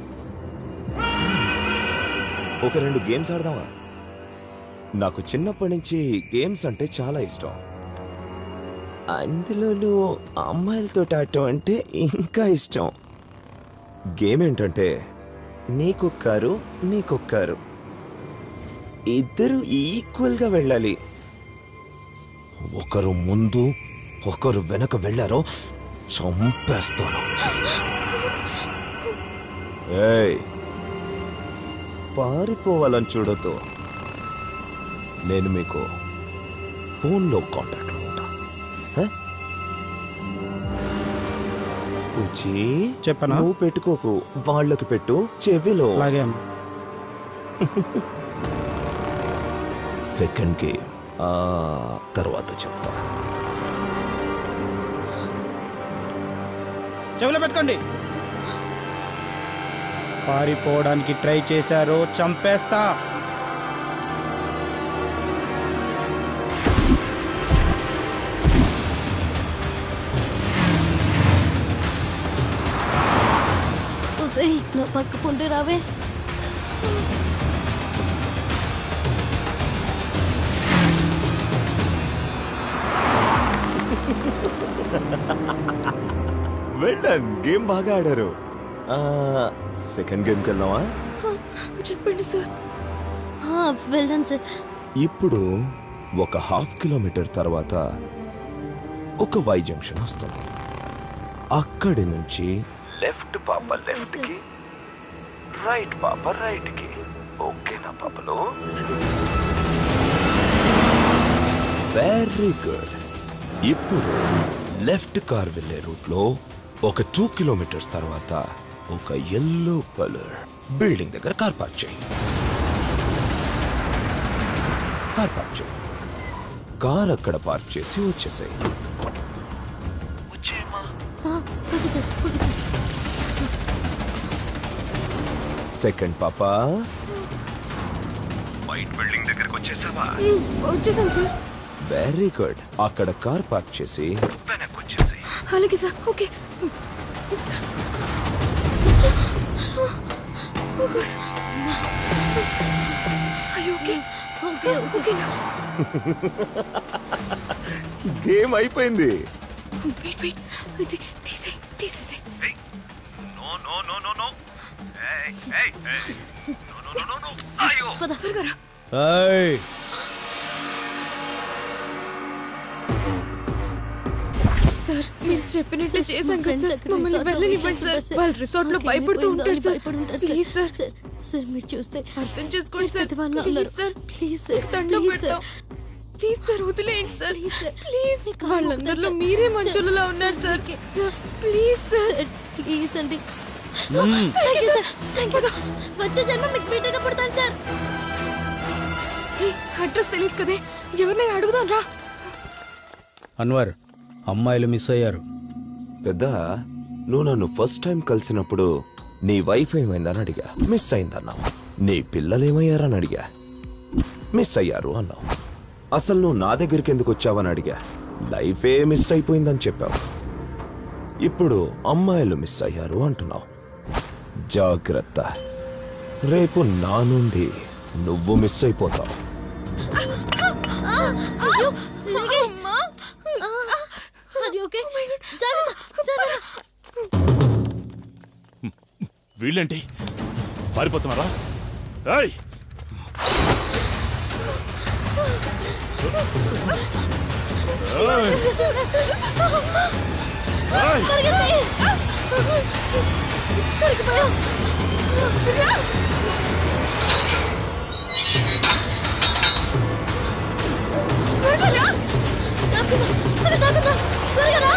S10: ఒక రెండు గేమ్స్ ఆడదామా నాకు చిన్నప్పటి నుంచి గేమ్స్ అంటే చాలా ఇష్టం అందులోనూ అమ్మాయిలతో ఆడటం అంటే ఇంకా ఇష్టం గేమ్ ఏంటంటే నీకొక్కారు నీకొక్కారు ఇద్దరు ఈక్వల్గా వెళ్ళాలి ఒకరు ముందు ఒకరు వెనక వెళ్ళారో చంపేస్తాను ఏయ్ పారిపోవాలని చూడొద్దు నేను మీకు ఫోన్లో కాంటాక్ట్లో ఉంటా హ? పూచి
S15: చెప్పనా?
S10: నువ్వు పెట్టుకోకు వాళ్ళకి పెట్టు చెవిలో
S15: అలాగే
S10: సెకండ్ గేమ్ ఆ తర్వాత చెప్తా
S15: చెవిలో పెట్టుకోండి
S18: పారిపోవడానికి ట్రై చేశారో చంపేస్తా
S6: ఉసేయ్, నా పక్కకుంటే రావే
S10: వెల్ డన్ గేమ్ బాగా ఆడారు సెకండ్ గేమ్కి వెళ్దామా
S7: చెప్పండి సార్
S6: వెళ్దాం సార్
S10: ఇప్పుడు ఒక హాఫ్ కిలోమీటర్ తర్వాత ఒక వై జంక్షన్ వస్తుంది అక్కడి నుంచి లెఫ్ట్ పాప లెఫ్ట్ కి రైట్ పాప రైట్ కి ఓకేనా పాపలు వెరీ గుడ్ ఇప్పుడు లెఫ్ట్ కార్ వెళ్ళే రూట్ లో ఒక టూ కిలోమీటర్స్ తర్వాత ఒక ఎల్లో కలర్ బిల్డింగ్ దగ్గర కార్ పార్క్ చేయి కార్ పార్క్ చేయి కార్ అక్కడ పార్క్ చేసి వచ్చేసాయి
S6: okay sir okay sir
S10: second పాప వైట్ బిల్డింగ్ దగ్గరకు వచ్చేసావా
S7: వచ్చేసాను సార్
S10: వెరీ గుడ్ అక్కడ కార్ పార్క్ చేసి వెనక్కి వచ్చేసి
S7: అలాగే సార్ ఓకే అయ్యో ఓకే
S6: ఓకే
S7: ఓకేనా
S10: గేమ్ అయిపోయింది
S7: వెయిట్ వెయిట్ ఇది తీసే తీసేసే త్వరగా రా
S9: ఏయ్,
S7: సార్ మీరు చెప్పినట్టు
S6: సార్,
S7: చేశాం
S6: మా
S7: కదా
S6: ఫ్రెండ్స్
S7: సార్
S6: అక్కడ
S7: మమ్మల్ని
S6: రిసార్ట్లో
S7: వెళ్ళనివ్వండి సార్
S6: వెయిట్ చేస్తుంటారు
S7: వాళ్ళు రిసార్ట్ లో
S6: ఓకే,
S7: భయపడుతూ
S6: ఏమైపోయిందో
S7: ఉంటారు
S6: అని
S7: సార్
S6: భయపడి ఉంటారు
S7: please
S6: sir.
S7: Sir
S6: sir sir మీరు చూస్తే
S7: అర్థం చేసుకోండి సార్
S6: పెద్దవాళ్ళు
S7: ప్లీజ్
S6: ఉన్నారు.
S7: సార్
S6: ప్లీజ్ సార్
S7: దండం
S6: ప్లీజ్ సార్
S7: పెడతాం ప్లీజ్ సార్ వదిలేయండి సార్ ప్లీజ్
S6: కాలు
S7: వాళ్ళందరిలో
S6: మొక్కుతాను
S7: మీరే
S6: సార్.
S7: మంచులలో ఉన్నారు sir sir please sir
S6: please అండి
S9: మ్మ్.
S6: Thank you sir thank you వచ్చే జన్మ మీకు బీటగా పుడతాను సార్
S7: అడ్రస్ తెలియదు కదే ఎవరినైనా అడుగుదాం రా
S18: అన్వర్ అమ్మాయిలు మిస్ అయ్యారు
S10: పెద్ద నువ్వు నన్ను ఫస్ట్ టైం కలిసినప్పుడు నీ వైఫ్ ఏమైందని అడిగా మిస్ అయిందన్నావు నీ పిల్లలు ఏమయ్యారని అడిగా మిస్ అయ్యారు అన్నావు అసలు నువ్వు నా దగ్గరికి ఎందుకు వచ్చావని అడిగా లైఫే మిస్ అయిపోయిందని చెప్పావు ఇప్పుడు అమ్మాయిలు మిస్ అయ్యారు అంటున్నావు జాగ్రత్త రేపు నా నుండి నువ్వు మిస్ అయిపోతావు
S6: అయ్యో అమ్మా అది ఓకే జాగ్రత్త జాగ్రత్త
S12: వీళ్ళేంటి పారిపోతున్నారా ఏయ్ ఏయ్! ఏయ్!
S6: పరిగెత్తి దొరికిపోయాం రా త్వరగా రా దాక్కుదా త్వరగా దాక్కుదా త్వరగా రా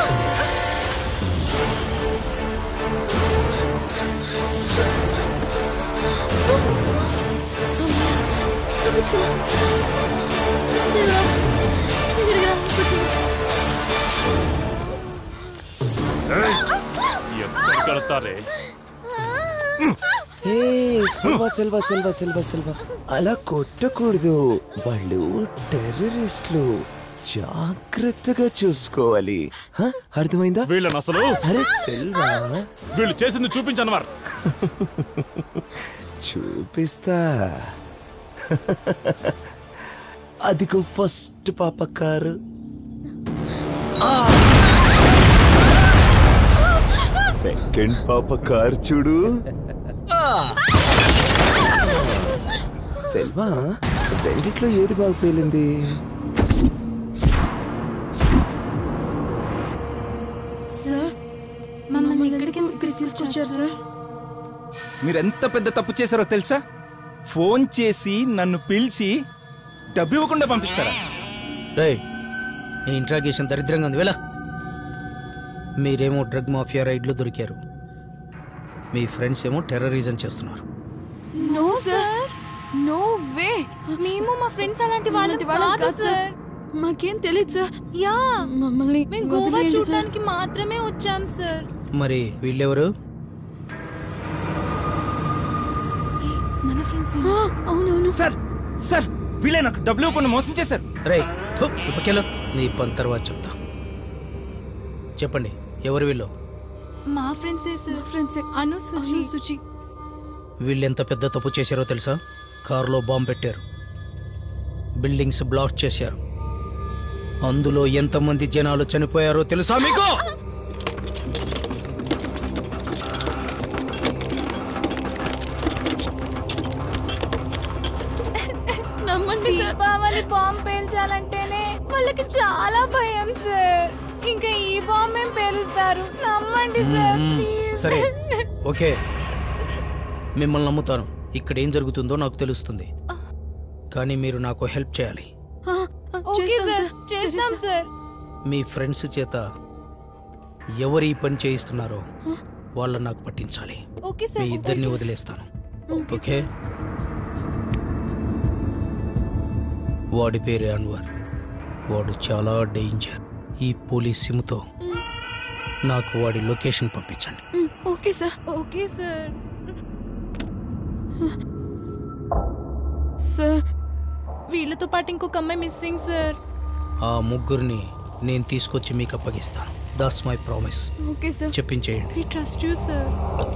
S6: తప్పించుకున్నా దేవుడా ఇక్కడికి రా
S12: ఏయ్! ఎక్కడికి వెళ్తారే
S10: ఏ Silva Silva Silva Silva Silva అలా కొట్టకూడదు వాళ్ళు టెర్రరిస్టులు జాగ్రత్తగా చూసుకోవాలి హ? అర్థమైందా
S12: వీళ్ళని అసలు
S10: అరే సిల్వా
S12: వీళ్ళు చేసింది చూపించనవారు
S10: చూపిస్తా అదిగో ఫస్ట్ పాప కారు సెకండ్ పాప కారు చూడు సెల్వా రెండిట్లో ఏది బాగా పేలింది
S4: సార్ మమ్మల్ని ఇక్కడికి ఇక్కడికి తీసుకొచ్చారు సార్
S17: మీరెంత పెద్ద తప్పు చేశారో తెలుసా ఫోన్ చేసి నన్ను పిలిచి డబ్బు ఇవ్వకుండా పంపిస్తారా
S18: రే నీ ఇంట్రాగేషన్ దరిద్రంగా ఉంది వెళ్ళా మీరేమో డ్రగ్ మాఫియా రైడ్లో దొరికారు మీ ఫ్రెండ్స్ ఏమో టెర్రరిజం చేస్తున్నారు
S4: నో సార్ నో వే మేము మా ఫ్రెండ్స్ అలాంటి వాళ్ళంటి వాళ్ళం కాదు సార్ మాకేం తెలియదు సార్ యా మమ్మల్ని మేము గోవా చూడడానికి మాత్రమే వచ్చాం సార్
S18: మరి వీళ్ళెవరు
S7: మన ఫ్రెండ్స్
S4: అవునవును
S17: సార్ సార్ వీళ్ళే నాకు డబ్బులు కొన్ని మోసం చేశారు
S18: రే ఇప్పకెళ్ళు నీ పని తర్వాత చెప్తా చెప్పండి ఎవరు వీళ్ళు
S7: మా ఫ్రెండ్సే సార్ ఫ్రెండ్సే అను సుచి సుచి
S18: వీళ్ళు ఎంత పెద్ద తప్పు చేశారో తెలుసా కారులో బాంబు పెట్టారు బిల్డింగ్స్ బ్లాక్ చేశారు అందులో ఎంతమంది జనాలు చనిపోయారో తెలుసా మీకు
S4: నమ్మండి సార్
S2: దీపావళి బాంబు పేల్చాలంటేనే వాళ్ళకి చాలా భయం సార్ ఇంకా ఈ బాంబు ఏం పేలుస్తారు నమ్మండి సార్
S18: మ్మ్.
S2: please.
S18: సరే ఓకే మిమ్మల్ని నమ్ముతాను ఇక్కడ ఏం జరుగుతుందో నాకు తెలుస్తుంది కానీ మీరు నాకు హెల్ప్ చేయాలి
S2: ఓకే
S4: చేస్తాం
S2: సార్
S4: సార్.
S2: చేస్తాం
S4: సరే,
S2: సార్
S18: మీ ఫ్రెండ్స్ చేత ఎవరు ఈ పని చేయిస్తున్నారో వాళ్ళని నాకు పట్టించాలి
S2: ఓకే
S18: మీ
S2: సార్
S18: ఇద్దరిని వదిలేస్తాను ఓకే వాడి పేరే అన్వర్ వాడు చాలా డేంజర్ ఈ పోలీస్ సిమ్తో నాకు వాడి లొకేషన్ పంపించండి
S4: okay sir
S2: okay sir
S7: sir వీళ్ళతో పాటు ఇంకొక అమ్మాయి మిస్సింగ్ సార్
S18: ఆ ముగ్గురిని నేను తీసుకొచ్చి మీకు అప్పగిస్తాను that's my promise
S7: okay sir
S18: చెప్పించేయండి
S7: we trust you sir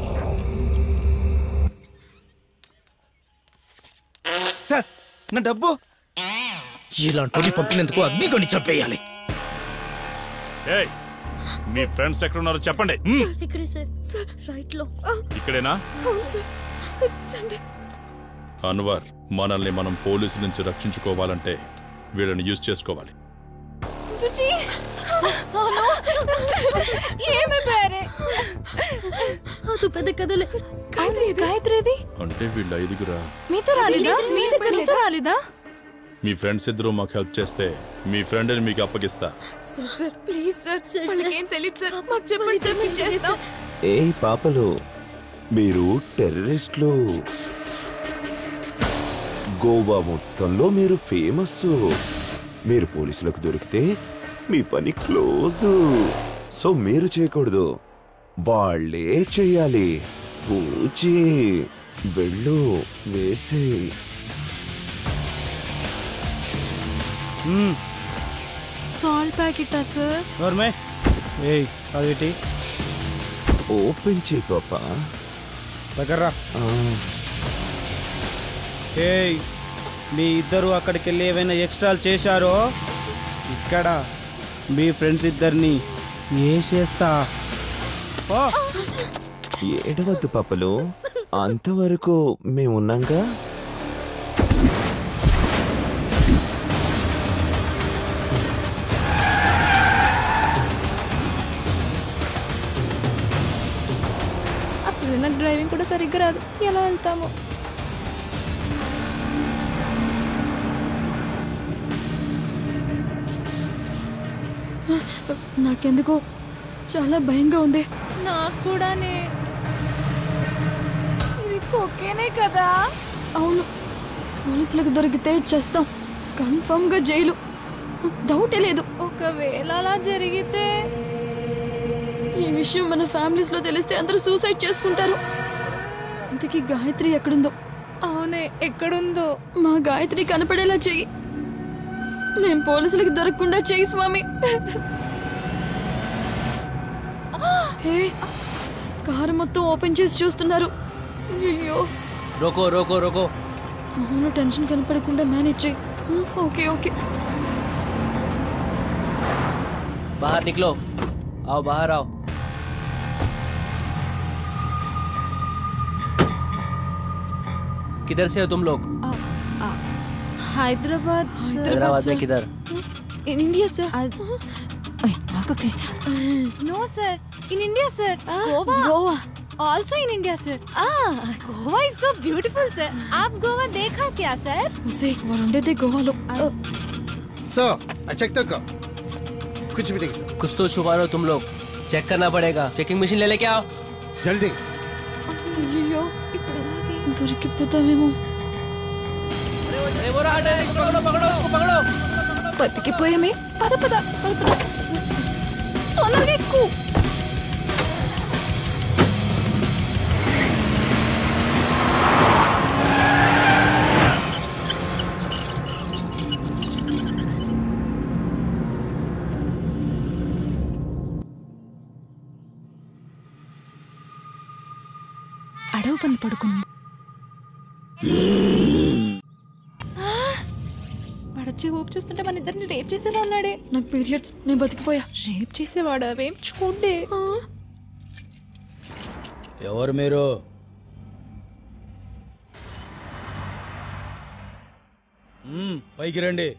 S17: sir నా డబ్బు
S18: ఇలాంటి పంపినందుకు అగ్ని కొని చంపేయాలి
S12: ఏయ్ మీ ఫ్రెండ్స్ ఎక్కడ ఉన్నారో చెప్పండి హ్మ్.
S6: ఇక్కడే సార్ సార్ రైట్ లో
S12: ఇక్కడేనా
S4: అవును సార్ రండి
S12: అన్వర్ మనల్ని మనం పోలీసు నుంచి రక్షించుకోవాలంటే వీళ్ళని యూజ్ చేసుకోవాలి
S2: సుచి అవును ఏమి పేరే
S6: అది పెద్ద కథలే
S7: గాయత్రి గాయత్రిది
S12: అంటే వీళ్ళు ఐదుగురా
S7: మీతో రాలేదా మీ దగ్గర మీతో రాలేదా
S12: మీ ఫ్రెండ్స్ ఇద్దరు మాకు హెల్ప్ చేస్తే మీ ఫ్రెండ్ని మీకు అప్పగిస్తా
S7: సార్ సార్ ప్లీజ్ సార్ వాళ్ళకేం తెలియదు సార్ మాకు చెప్పండి సార్ మేము చేస్తాం
S10: ఏ పాపలు మీరు టెర్రరిస్టులు గోవా మొత్తంలో మీరు ఫేమస్ మీరు పోలీసులకు దొరికితే మీ పని క్లోజ్ సో మీరు చేయకూడదు వాళ్ళే చేయాలి పూచి వెళ్ళు వేసే
S7: సాల్ట్ ప్యాకెటా సార్
S15: నోర్మే ఏయ్ అదేటి
S10: ఓపెన్ చేయి పాప
S15: దగ్గర్రా ఏయ్ మీ ఇద్దరు అక్కడికి వెళ్ళి ఏమైనా ఎక్స్ట్రాలు చేశారో ఇక్కడ మీ ఫ్రెండ్స్ ఇద్దరిని వేసేస్తా ఓ
S10: ఏడవద్దు పాపలు అంతవరకు మేమున్నాంగా
S7: అసలు నాకు డ్రైవింగ్ కూడా సరిగ్గా రాదు ఎలా వెళ్తాము
S4: నాకెందుకో చాలా భయంగా ఉంది
S2: నాకు కూడానే ఇది కొక్కేనే కదా
S4: అవును పోలీసులకు దొరికితే చేస్తాం కన్ఫర్మ్ గా జైలు డౌటే లేదు
S2: ఒకవేళ అలా జరిగితే
S4: ఈ విషయం మన ఫ్యామిలీస్ లో తెలిస్తే అందరూ సూసైడ్ చేసుకుంటారు ఇంతకీ గాయత్రి ఎక్కడుందో
S2: అవునే ఎక్కడుందో
S4: మా గాయత్రి కనపడేలా చెయ్యి మేం పోలీసులకు దొరకకుండా చెయ్యి స్వామి హే కారు మొత్తం ఓపెన్ చేసి చూస్తున్నారు అయ్యో
S19: रोको रोको रोको
S4: మొహంలో టెన్షన్ కనపడకుండా మేనేజ్ చెయ్యి హ్మ్, ఓకే ఓకే
S19: बाहर निकलो आओ बाहर आओ किधर से हो तुम लोग
S2: హైదరాబాద్
S19: हैदराबाद में किधर
S4: in India sir
S2: no sir in India sir Goa
S4: Goa
S2: also in India sir Goa is so beautiful sir आप गोवा देखा क्या सर
S4: ఉసే వాడు ఉండేదే గోవాలో
S1: सर चेक तक कुछ भी नहीं सर
S19: कुछ तो छुपा रहे हो तुम लोग चेक करना पड़ेगा चेकिंग मशीन ले लेके आओ
S1: जल्दी
S4: అయ్యో ఇప్పుడు ఎలాగే దొరికిపోతామేమో
S19: वो रहा टेररिस्ट, पकड़ो पकड़ो उसको पकड़ो
S4: బతికిపోయామే పద పద పద పద తొందరగా ఎక్కు
S7: అడవి పంది పడుకుంది
S4: వాడొచ్చి ఊపు చూస్తుంటే మన ఇద్దరిని రేప్ చేసేలా ఉన్నాడే నాకు పీరియడ్స్ నేను బతికిపోయా రేప్ చేసేవాడా అవేం చూడే
S18: ఎవరు మీరు మ్మ్, పైకి రండి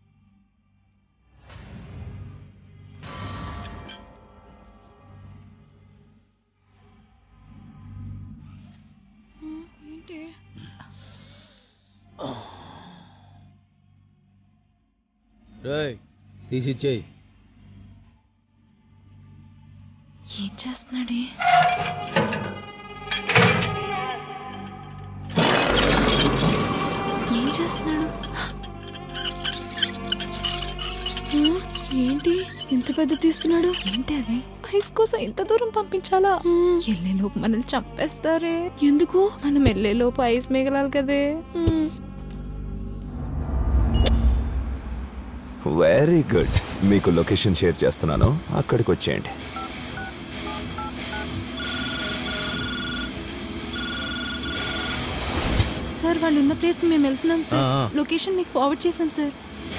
S4: ఏంటి
S18: రేయ్ తీసిచ్చేయి
S4: ఏం చేస్తున్నాడే ఏం చేస్తున్నాడు ఆ, ఏంటి ఇంత పెద్ద తీస్తున్నాడు ఏంటి అది ఐస్ కోసం ఇంత దూరం పంపించాలా వెళ్ళేలోపు మనల్ని చంపేస్తారే ఎందుకు మనం వెళ్ళేలోపు ఐస్ మిగలాలి కదే మ్మ్.
S10: వెరీ గుడ్ మీకు లొకేషన్ షేర్ చేస్తున్నాను అక్కడికి వచ్చేయండి
S4: సార్ వాళ్ళు ఉన్న ప్లేస్ మేము వెళ్తున్నాం సార్
S18: ఆ, ఆ.
S4: లొకేషన్ మీకు ఫార్వర్డ్ చేశాం సార్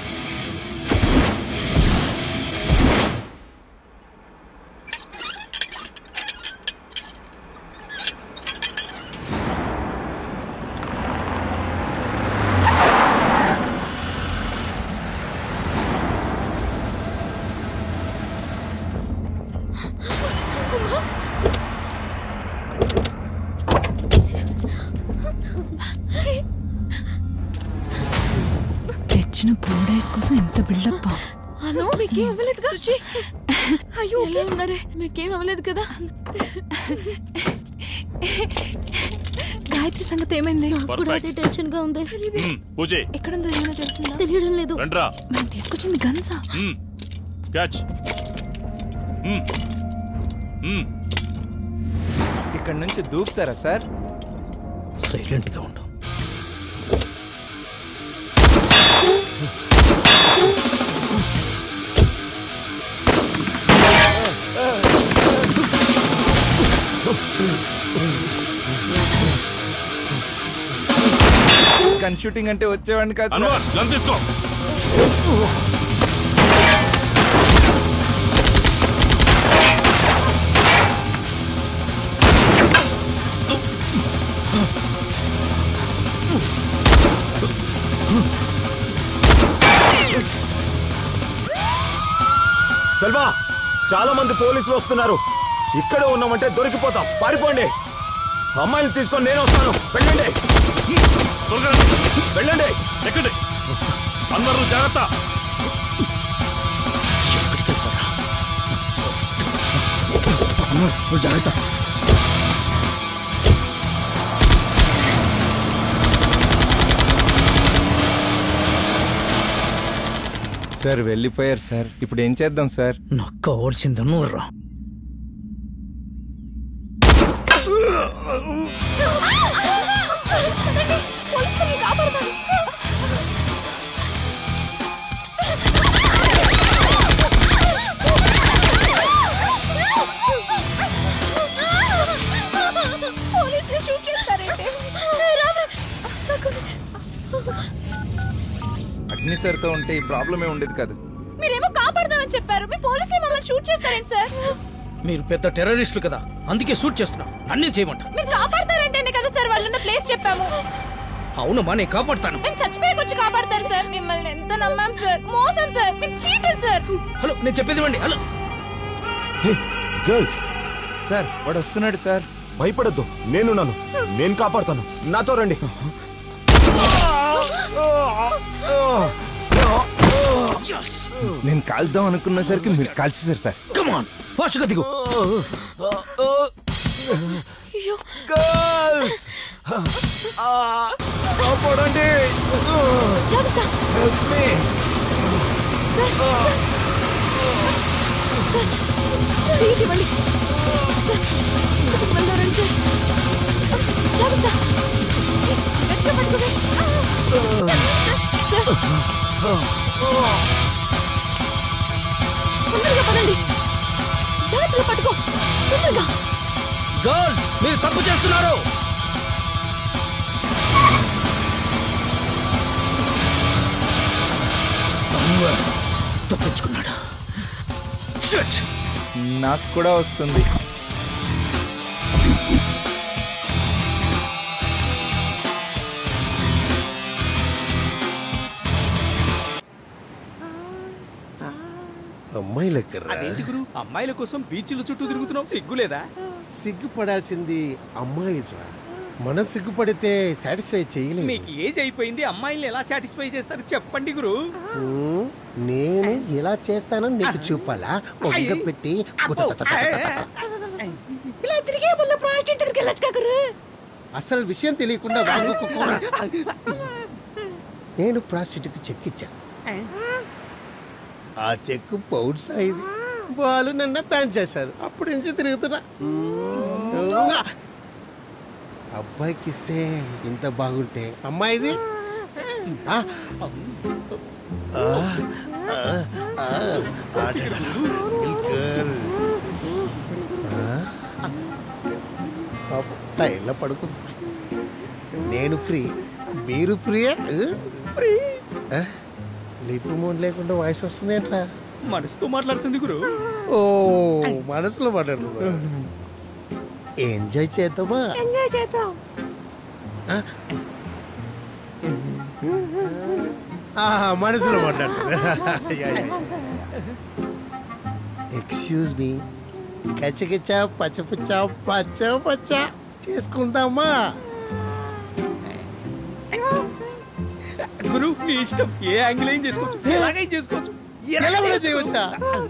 S4: తెచ్చిన బోర్డైస్ కోసం ఇంత బిల్డప్ హలో మీకేం అవ్వలేదు సుచి అయ్యో ఎలా ఉన్నారే మీకేం అవ్వలేదు కదా గాయత్రి సంగతి ఏమైంది
S6: నాకు కూడా అదే టెన్షన్ గా ఉంది
S12: పూజే
S4: ఎక్కడుందో ఏమైనా తెలిసిందా
S6: తెలియడం లేదు
S12: రండ్రా
S4: మనం తీసుకొచ్చింది గన్సా
S12: మ్మ్. క్యాచ్ మ్మ్. మ్మ్.
S17: ఇక్కడ నుంచి దూకుతారా సార్
S18: సైలెంట్ గా ఉండు
S17: గన్ షూటింగ్ అంటే వచ్చేవాడిని కాదు సార్.
S12: అన్వర్ గన్ తీసుకో
S10: సెల్వా చాలా మంది పోలీసులు వస్తున్నారు ఇక్కడే ఉన్నామంటే దొరికిపోతాం పారిపోండి అమ్మాయిని తీసుకొని నేను వస్తాను వెళ్ళండి
S12: త్వరగా రండి.
S10: వెళ్ళండి
S12: ఎక్కండి అందరూ జాగ్రత్త
S18: నువ్వు జాగ్రత్త
S17: సార్ వెళ్ళిపోయారు సార్ ఇప్పుడు ఏం చేద్దాం సార్
S18: నాకు కావాల్సింది నువ్వు రా
S4: పోలీసులు కాపాడతారు పోలీసులు షూట్ చేస్తారంటే
S17: అగ్ని సార్తో ఉంటే ఈ ప్రాబ్లమే ఉండేది కాదు
S4: మీరేమో కాపాడదామని చెప్పారు మీ పోలీసులు మమ్మల్ని షూట్ చేస్తారండి సార్
S18: మీరు పెద్ద టెర్రరిస్టులు కదా అందుకే షూట్ చేస్తున్నాం నన్నే చేయమంటారు
S4: మీరు కాపాడతారంటేనే కదా సార్ వాళ్ళున్న ప్లేస్ చెప్పాము
S18: అవును మా నేను కాపాడుతాను
S4: మేము చచ్చిపోయాకొచ్చి కాపాడతారు సార్ మిమ్మల్ని ఎంత నమ్మాం సార్ మోసం సార్ మీరు చీటర్ సార్
S18: హలో నేను చెప్పేది ఇవ్వండి హలో
S10: గర్ల్స్
S17: సార్ వాడు వస్తున్నాడు సార్
S10: భయపడద్దు నేను నన్ను నేను కాపాడుతాను నాతో రండి
S17: నేను కాల్దాం అనుకున్నసరికి మీరు కాల్చేశారు సార్
S18: కమాన్ ఫాస్ట్గా దిగు
S10: గర్ల్స్ కాపాడండి
S4: జాగ్రత్త
S10: help me
S4: sir sir sir చేయండి ఇవ్వండి సార్ హాస్పిటల్కి వెళ్దారండి సార్ జాగ్రత్త గట్టిగా పట్టుకోండి సార్, సార్ తొందరగా పడండి జాగ్రత్తగా పట్టుకో తొందరగా
S18: గర్ల్స్ మీరు తప్పు చేస్తున్నారు తప్పించుకున్నాడు Shit!
S17: నాకు కూడా వస్తుంది
S1: అమ్మాయి లెక్కరా
S18: అదేంటి గురు అమ్మాయిల కోసం బీచ్ల చుట్టూ తిరుగుతున్నాం సిగ్గులేదా
S1: సిగ్గుపడాల్సింది అమ్మాయి మనం సిగ్గుపడితే సాటిస్ఫై చేయలేము
S18: మీకు ఏజ్ అయిపోయింది అమ్మాయిల్ని ఎలా సాటిస్ఫై చేస్తారు చెప్పండి గురు
S1: ఉమ్, నేను ఎలా చేస్తానని నీకు చూపాలా ఒక్క పెట్టి
S3: ఇలా తిరిగే వల్ల ప్రాస్టిట్యూట్ దగ్గరికి వెళ్ళొచ్చు గురు
S1: అసలు విషయం తెలియకుండా వాగుకోకుండా నేను ప్రాస్టిట్యూట్కి చెక్ ఇచ్చాను ఆ చెక్ పౌడ్ సాయిది వాళ్ళు నన్ను బ్యాన్ చేశారు అప్పుడు నుంచి తిరుగుతున్నా అబ్బాయికి ఇస్తే ఇంత బాగుంటే అమ్మాయిది ఆ? ఆ, ఆ, ఆ, ఆడడా. Girl. ఆ? పాపం టైర్లో పడుకుంది నేను ఫ్రీ మీరు ఫ్రీయా ఫ్రీ లిప్ మోడ్ లేకుండా వాయిస్ వస్తుంది ఏంట్రా
S18: మనసుతో మాట్లాడుతుంది గురు
S1: ఓ మనసులో మాట్లాడుతుందా ఎంజాయ్ చేద్దామా
S3: ఎంజాయ్ చేద్దాం
S1: ఆహా, మనసులో మాట్లాడుతుంది ఎక్స్క్యూజ్ మీ కచ్చకిచ్చ పచ్చపుచ్చ పచ్చ పచ్చ చేసుకుందామా
S18: గురు నీ ఇష్టం ఏ యాంగిల్ ఏం చేసుకోవచ్చు ఎలాగైనా చేసుకోవచ్చు
S1: ఎలా కూడా చేయవచ్చా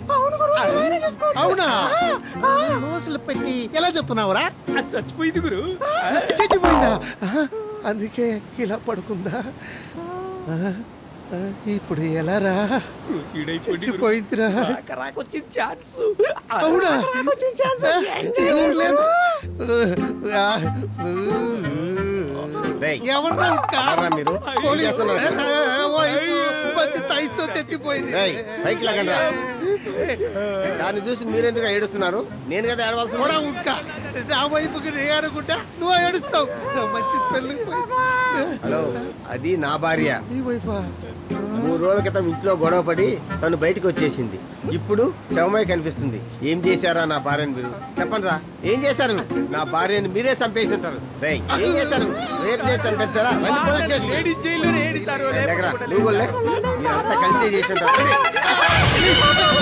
S1: అవునా నోసులు పెట్టి ఎలా చెప్తున్నావురా
S18: అది చచ్చిపోయింది గురు
S1: చచ్చిపోయిందా ఆహా, అందుకే ఇలా పడుకుందా ఆహా, ఆ, ఇప్పుడు ఎలా రా
S18: ప్రొసీడ్ అయిపోయింది
S1: చచ్చిపోయిందిరా
S18: రాకొచ్చిన ఛాన్స్
S1: అవునా ఎవరు లేదు. ఆ, ఎవర్రా ఇంకా?
S14: ఎవర్రా మీరు? ఏం
S1: పోలీసు.
S14: చేస్తున్నారు?
S1: ఆ, వైపు మంచి తైస్తో చచ్చిపోయింది
S14: రేయ్, పైకి లాగండి రా. దాన్ని చూసి మీరెందుకు ఏడుస్తున్నారు నేను కదా
S1: కూడా
S14: ఏడవలసిన
S1: ఉట్కా నా వైపుకి నే అనుకుంటా నువ్వు ఏడుస్తావు మంచి స్పెల్
S14: హలో అది నా భార్య
S1: నీ వైఫా
S14: మూడు రోజుల క్రితం ఇంట్లో గొడవ పడి తను బయటకు వచ్చేసింది ఇప్పుడు శవమై కనిపిస్తుంది ఏం చేశారా నా భార్యని మీరు చెప్పండి రా ఏం చేశారు నా భార్యని మీరే చంపేసి ఉంటారు రేయ్, ఏం చేశారు రేపు చేసి చంపేస్తారా రండి పోలీస్ స్టేషన్.
S18: ఏడి జైల్లో ఏడిస్తారు
S14: లేకరా, నువ్వు కూడా లే. మీరంతా కలిసి చేసి ఉంటారు రండి.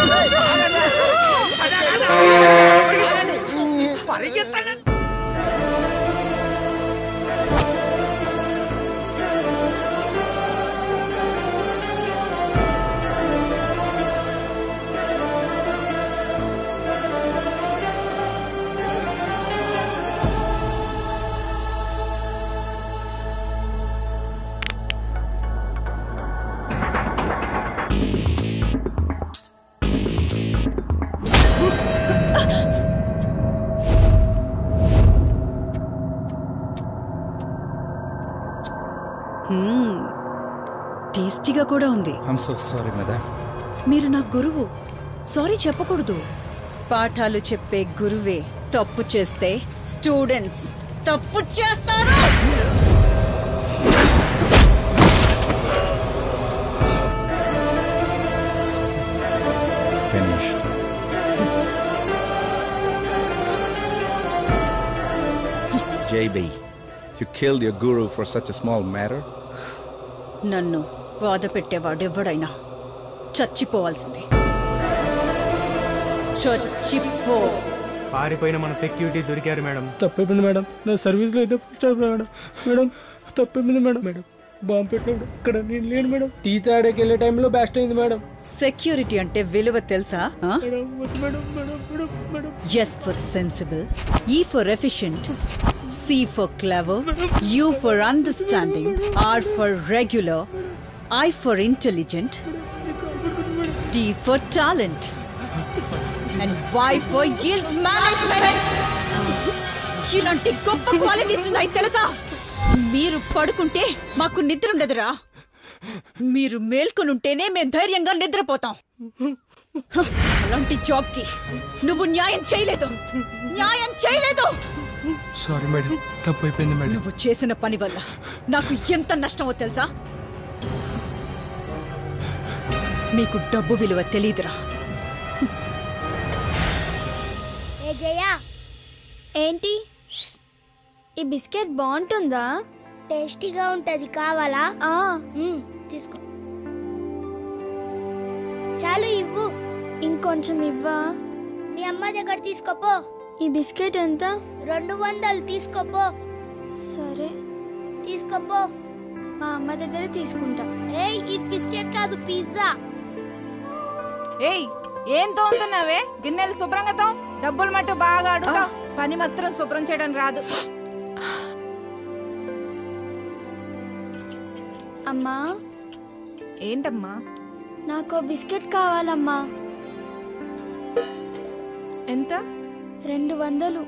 S3: మ్మ్. టేస్టీగా కూడా ఉంది
S17: ఐమ్ సో సారీ మేడం
S3: మీరు నా గురువు సారీ చెప్పకూడదు పాఠాలు చెప్పే గురువే తప్పు చేస్తే స్టూడెంట్స్ తప్పు చేస్తారు
S17: finish JB, you killed your guru for such a small matter?
S3: నన్ను బాధ పెట్టేవాడెవడైనా చచ్చిపోవాల్సిందే చచ్చిపో
S15: పారిపోయిన మన సెక్యూరిటీ దొరికారు మేడం
S13: తప్పైపోయింది మేడం నా సర్వీస్లో అయితే ఫస్ట్ టైం మేడం మేడం తప్పైపోయింది మేడం మేడం బాంబు పెట్టినాడు ఇక్కడ నేను లేను మేడం టీ తాడకి వెళ్ళే టైంలో బ్యాస్ట్ అయింది మేడం
S3: సెక్యూరిటీ అంటే విలువ తెలుసా
S13: మేడం వద్దు madam madam madam madam
S3: S for sensible E for efficient C for clever U for understanding R for regular I for intelligent D for talent and Y for yield management ఇలాంటి గొప్ప క్వాలిటీస్ ఉన్నాయి తెలుసా మీరు పడుకుంటే మాకు నిద్ర ఉండదురా మీరు మేల్కొనుంటేనే మేము ధైర్యంగా నిద్రపోతాం హ, అలాంటి జాబ్ కి నువ్వు న్యాయం చేయలేదు న్యాయం చేయలేదు
S13: సారీ మేడం తప్పైపోయింది మేడం
S3: నువ్వు చేసిన పని వల్ల నాకు ఎంత నష్టమో తెలుసా మీకు డబ్బు విలువ తెలీదురా
S20: ఏ జయ ఏంటి ఈ బిస్కెట్ బాగుంటుందా టేస్టీగా ఉంటది కావాలా మ్మ్, తీసుకో చాలు ఇవ్వు ఇంకొంచెం ఇవ్వా మీ అమ్మ దగ్గర తీసుకోపో ఈ బిస్కెట్ ఎంత రెండు వందలు తీసుకోపో సరే తీసుకోపో మా అమ్మ దగ్గర తీసుకుంటా ఏయ్ ఈ బిస్కెట్ కాదు పిజ్జా
S21: ఏయ్ ఏం తోముతున్నావే గిన్నెలు శుభ్రంగా తో డబ్బులు మట్టు బాగా అడుగుతావు పని మాత్రం శుభ్రం చేయడం రాదు
S20: అమ్మా
S21: ఏంటమ్మా
S20: నాకు బిస్కెట్ కావాలమ్మా
S21: ఎంత
S20: రెండు వందలు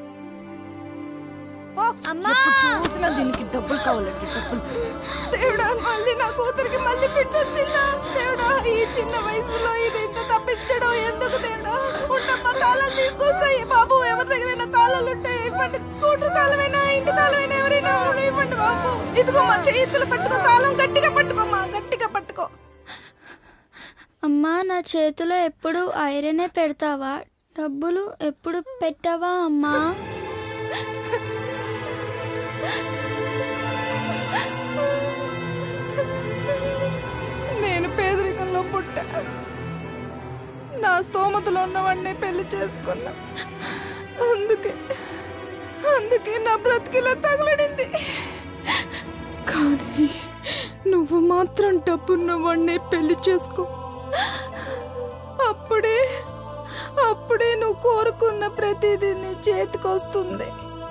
S21: అమ్మా చూసినా దీనికి డబ్బులు కావాలండి డబ్బులు దేవుడా మళ్ళీ నా కూతురికి మళ్ళీ ఫిట్ వచ్చిందా దేవుడా ఈ చిన్న వయసులో ఇది ఎంత తప్పించడం ఎందుకు దేవుడా ఉండమ్మా తాళాలు తీసుకొస్తాయి బాబు ఎవరి దగ్గరైనా తాళాలు ఉంటాయి ఇవ్వండి స్కూటర్ తాళమైనా ఇంటి తాళమైనా ఎవరైనా ఉంటే ఇవ్వండి బాబు ఇదిగో మా చేతులు పట్టుకో తాళం గట్టిగా పట్టుకోమ్మా గట్టిగా పట్టుకో
S20: అమ్మా నా చేతిలో ఎప్పుడు ఐరనే పెడతావా డబ్బులు ఎప్పుడు పెట్టవా అమ్మా
S21: నేను పేదరికంలో పుట్టా నా స్తోమతలో ఉన్నవాడిని పెళ్లి చేసుకున్నా అందుకే అందుకే నా బ్రతికిలా తగలడింది కానీ నువ్వు మాత్రం డబ్బున్న వాడిని పెళ్లి చేసుకో అప్పుడే అప్పుడే నువ్వు కోరుకున్న ప్రతిదీ నీ చేతికొస్తుంది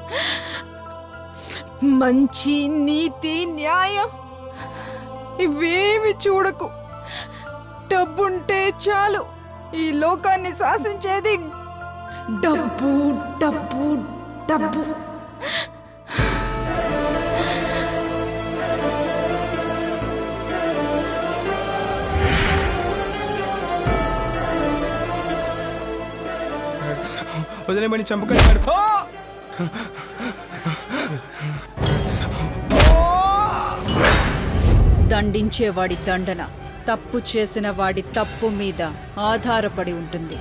S21: మంచి నీతి న్యాయం ఇవేమి చూడకు డబ్బుంటే చాలు ఈ లోకాన్ని శాసించేది డబ్బు డబ్బు డబ్బు
S15: వదిలేమని చంపకండి
S3: దండించేవాడి దండన తప్పు చేసిన వాడి తప్పు మీద ఆధారపడి ఉంటుంది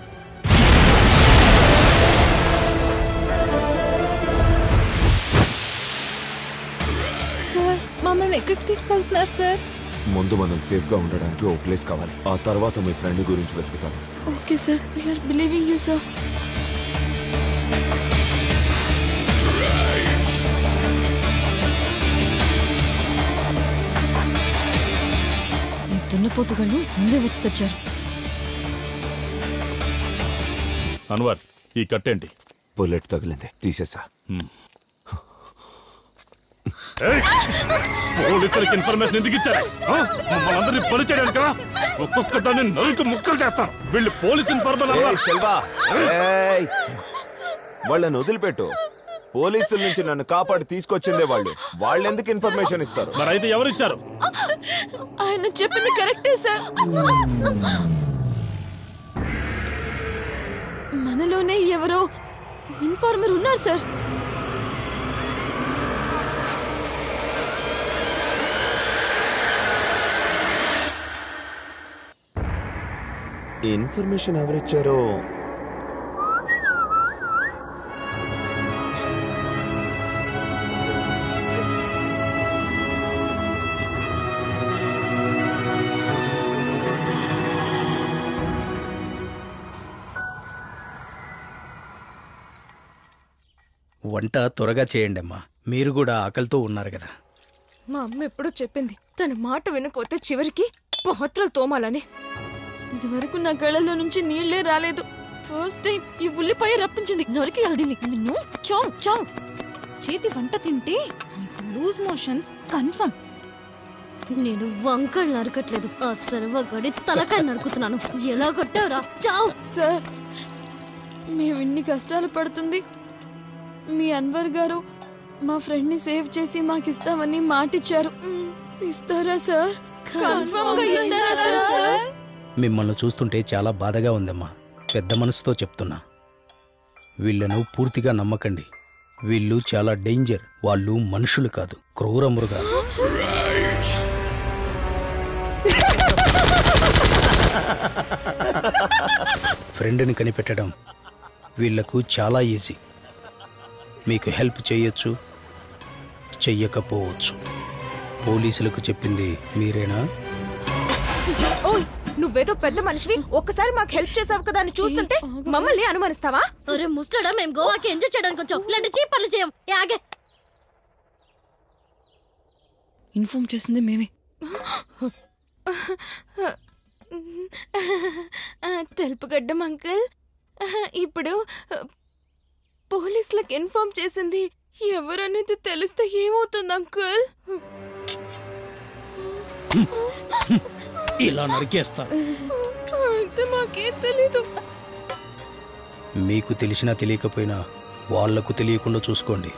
S4: సార్ మమ్మల్ని ఎక్కడికి తీసుకెళ్తున్నారు సార్
S10: ముందు మనం సేఫ్ గా ఉండడానికి ఓ ప్లేస్ కావాలి ఆ తర్వాత మీ ఫ్రెండ్ గురించి వెతుకుతాను
S4: okay sir we are believing you sir ఈ దున్నపోతుగాళ్ళు ముందే వచ్చి తెచ్చారు
S12: అన్వర్ ఈ కట్టేంటి
S10: బుల్లెట్ తగిలింది తీసేసా
S12: ఏయ్! పోలీసులకు ఇన్ఫర్మేషన్ ఎందుకు ఇచ్చారు ఆ? మమ్మల్ని అందరినీ పని చేయడానికి ఒక్కొక్క దాన్ని నరుకు ముక్కలు చేస్తాను వీళ్ళు పోలీస్ ఇన్ఫర్మేషన్
S10: ఏయ్, శెల్వా! ఏయ్! వాళ్ళని వదిలిపెట్టు పోలీసుల నుంచి నన్ను కాపాడి తీసుకొచ్చిందే వాళ్ళు వాళ్ళు ఎందుకు ఇన్ఫర్మేషన్ ఇస్తారు
S12: మరి అయితే ఎవరు ఇచ్చారు
S4: ఆయన చెప్పింది కరెక్టే సార్ మనలోనే ఎవరో ఇన్ఫార్మర్ ఉన్నారు సార్
S10: ఈ ఇన్ఫర్మేషన్ ఎవరిచ్చారో
S18: వంట త్వరగా చేయండి అమ్మా మీరు కూడా ఆకలితో ఉన్నారు కదా
S7: మా అమ్మ ఎప్పుడో చెప్పింది తన మాట వినకపోతే చివరికి పాత్రలు తోమాలని
S4: ఇదివరకు నా కళ్ళలో నుంచి నీళ్లే రాలేదు ఫస్ట్ టైం ఈ ఉల్లిపాయ రప్పించింది నరికి వెళ్దింది నిన్ను చావు చావు
S2: చేతి వంట తింటే నీకు లూజ్ మోషన్స్ కన్ఫర్మ్
S6: నేను వంకాయలు నరకట్లేదు ఆ సర్వగడి తలకాయ నరుకుతున్నాను ఎలా కొట్టావురా చావు
S4: సార్ మేము ఇన్ని కష్టాలు పడుతుంది మీ అన్వర్ గారు మా ఫ్రెండ్ ని సేవ్ చేసి మాకు ఇస్తామని మాటిచ్చారు ఇస్తారా సార్ కన్ఫర్మ్ గా ఇస్తారా సార్
S18: మిమ్మల్ని చూస్తుంటే చాలా బాధగా ఉందమ్మా పెద్ద మనసుతో చెప్తున్నా వీళ్ళను పూర్తిగా నమ్మకండి వీళ్ళు చాలా డేంజర్ వాళ్ళు మనుషులు కాదు క్రూర మృగాలు ఫ్రెండ్ని కనిపెట్టడం వీళ్లకు చాలా ఈజీ మీకు హెల్ప్ చేయొచ్చు చెయ్యకపోవచ్చు పోలీసులకు చెప్పింది మీరేనా
S7: ఓయ్ నువ్వేదో పెద్ద మనిషివి ఒక్కసారి మాకు హెల్ప్ చేసావు కదా అని చూస్తుంటే మమ్మల్ని అనుమానిస్తావా
S6: ఒరే ముస్టాడా మేము గోవాకి ఎంజాయ్ చేయడానికి వచ్చాం ఇలాంటి చీప్ పనులు చేయం ఏ ఆగే
S4: ఇన్ఫార్మ్ చేసింది మేమే
S7: తెలుపుగడ్డం అంకుల్ ఇప్పుడు పోలీసులకు ఇన్ఫార్మ్ చేసింది ఎవరనేది తెలిస్తే ఏమవుతుంది అంకుల్
S18: ఇలా నరికేస్తారు
S7: అయితే మాకేం తెలీదు
S18: మీకు తెలిసినా తెలియకపోయినా వాళ్లకు తెలియకుండా చూసుకోండి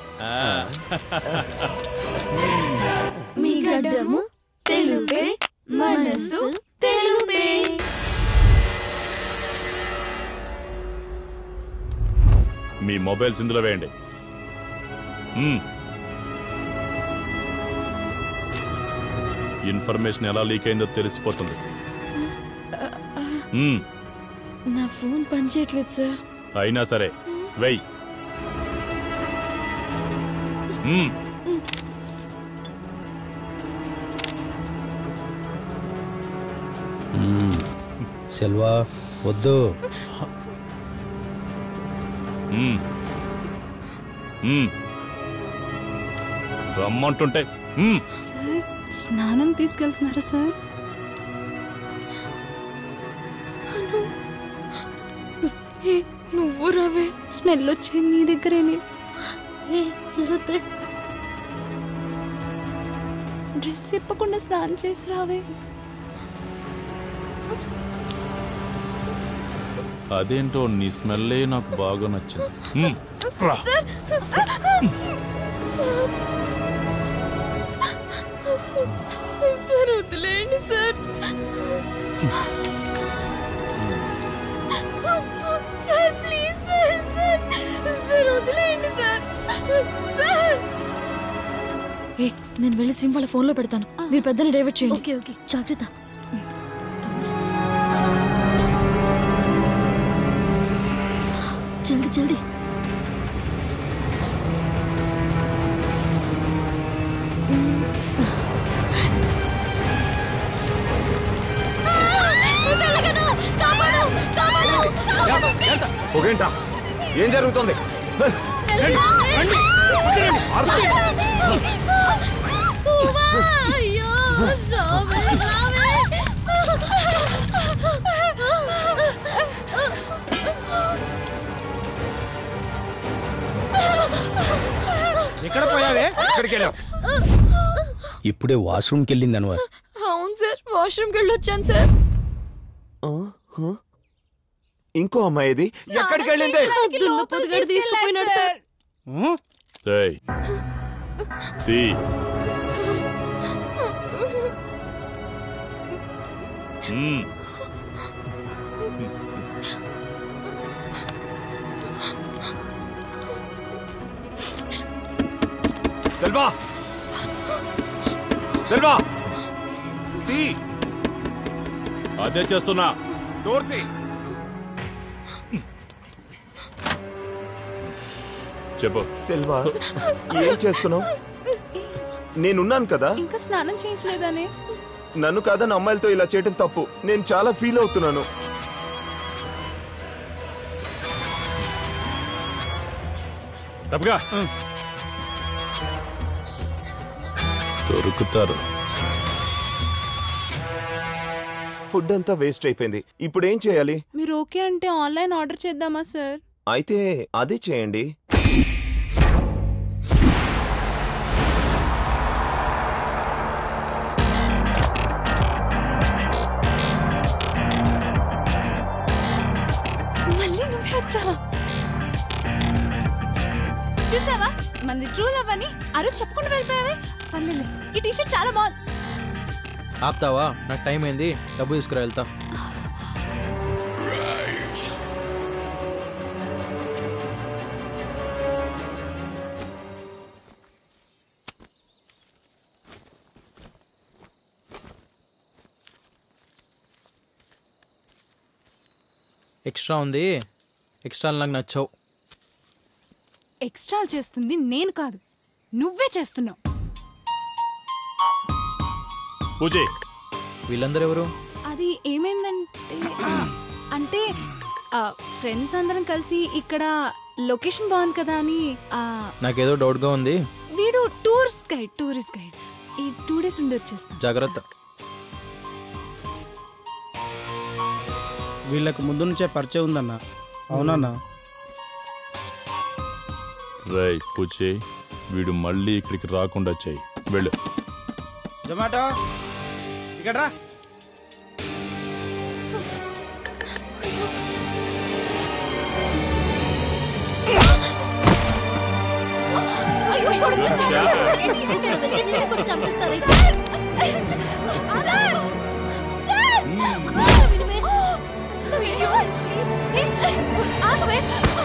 S2: మీ గడ్డము తెలుపే మనసు తెలుపే
S12: మీ మొబైల్స్ ఇందులో వేయండి మ్మ్. ఇన్ఫర్మేషన్ ఎలా లీక్ అయిందో తెలిసిపోతుంది మ్మ్.
S4: నా ఫోన్ పనిచేయట్లేదు సార్
S12: అయినా సరే వెయ్ మ్మ్.
S18: మ్మ్. సెల్వా వద్దు
S12: మ్మ్. మ్మ్. రమ్మంటుంటే మ్మ్.
S4: సార్ స్నానం తీసుకెళ్తున్నారా సార్
S7: ఏ, నువ్వు రవే
S4: స్మెల్ వచ్చింది నీ దగ్గరేనే డ్రెస్ ఇప్పకుండా స్నానం చేసి రావే
S12: అదేంటో నీ స్మెల్లే నాకు బాగా నచ్చింది మ్మ్. రా.
S7: సార్ సార్ వదిలేయండి sir sir please sir sir sir వదిలేయండి సార్ సార్
S4: ఏ నేను వెళ్ళి సిమ్ వాళ్ళ ఫోన్లో పెడతాను మీరు పెద్దని డైవర్ట్ చేయండి
S6: ఓకే ఓకే జాగ్రత్త జల్దీ జల్దీ
S10: ఒకేంటా ఏం జరుగుతుంది
S6: అయ్యో రావే రావే
S18: ఎక్కడ పోయావే ఎక్కడికి వెళ్ళావు ఇప్పుడే వాష్రూమ్కి వెళ్ళింది అన్వర్
S7: అవును సార్ వాష్రూమ్కి వెళ్ళి వచ్చాను సార్
S10: ఇంకో అమ్మాయి ఇది ఎక్కడికి వెళ్ళింది
S6: దున్న పొద్దుగడు తీసుకుపోయినాడు సార్
S12: ఏయ్. తీ మ్మ్.
S10: సెల్వా సెల్వా తీ
S12: అదే చేస్తున్నా
S10: డోర్ తీ
S12: చెప్పు
S10: సెల్వా ఏం చేస్తున్నావు నేనున్నాను కదా
S4: ఇంకా స్నానం చేయించలేదానే
S10: నన్ను కాదని అమ్మాయిలతో ఇలా చేయడం తప్పు నేను చాలా ఫీల్ అవుతున్నాను
S12: తప్పగా దొరుకుతారు
S10: ఫుడ్ అంతా వేస్ట్ అయిపోయింది ఇప్పుడు ఏం చేయాలి
S4: మీరు ఓకే అంటే ఆన్లైన్ ఆర్డర్ చేద్దామా సార్
S10: అయితే అదే చేయండి
S4: మళ్ళీ నువ్వే వచ్చావా
S2: చూసావా మనది ట్రూ లవ్ అని ఆ రోజు చెప్పుకుంటూ వెళ్ళిపోయావే పర్లేదు ఈ టీషర్ట్ చాలా బాగుంది
S13: ఆపుతావా నాకు టైం అయింది డబ్బు తీసుకురా వెళ్తా ఎక్స్ట్రా ఉంది ఎక్స్ట్రా నాకు నచ్చావు
S7: ఎక్స్ట్రా చేస్తుంది నేను కాదు నువ్వే చేస్తున్నావు
S12: పూజే
S13: వీళ్ళందరూ ఎవరు
S4: అది ఏమైందంటే ఆ, అంటే ఫ్రెండ్స్ అందరం కలిసి ఇక్కడ లొకేషన్ బాగుంది కదా అని ఆ,
S13: నాకేదో డౌట్గా ఉంది
S4: వీడు టూరిస్ట్ గైడ్ టూరిస్ట్ గైడ్ ఈ టూ డేస్ ఉండి వచ్చేస్తాం
S13: జాగ్రత్త
S15: వీళ్ళకి ముందు నుంచే పరిచయం ఉందన్న అవునన్నా
S12: రై పూజే వీడు మళ్ళీ ఇక్కడికి రాకుండా చెయ్యి వెళ్ళు
S15: జొమాటో ఇక్కడ రా
S6: అయ్యో, కొడుతుందా? ఇక్కడ వెళ్ళి కూడా చంపేస్తారు సార్! సార్! మాట వినవే. అయ్యో, ప్లీజ్. ఏ, ఆగవే.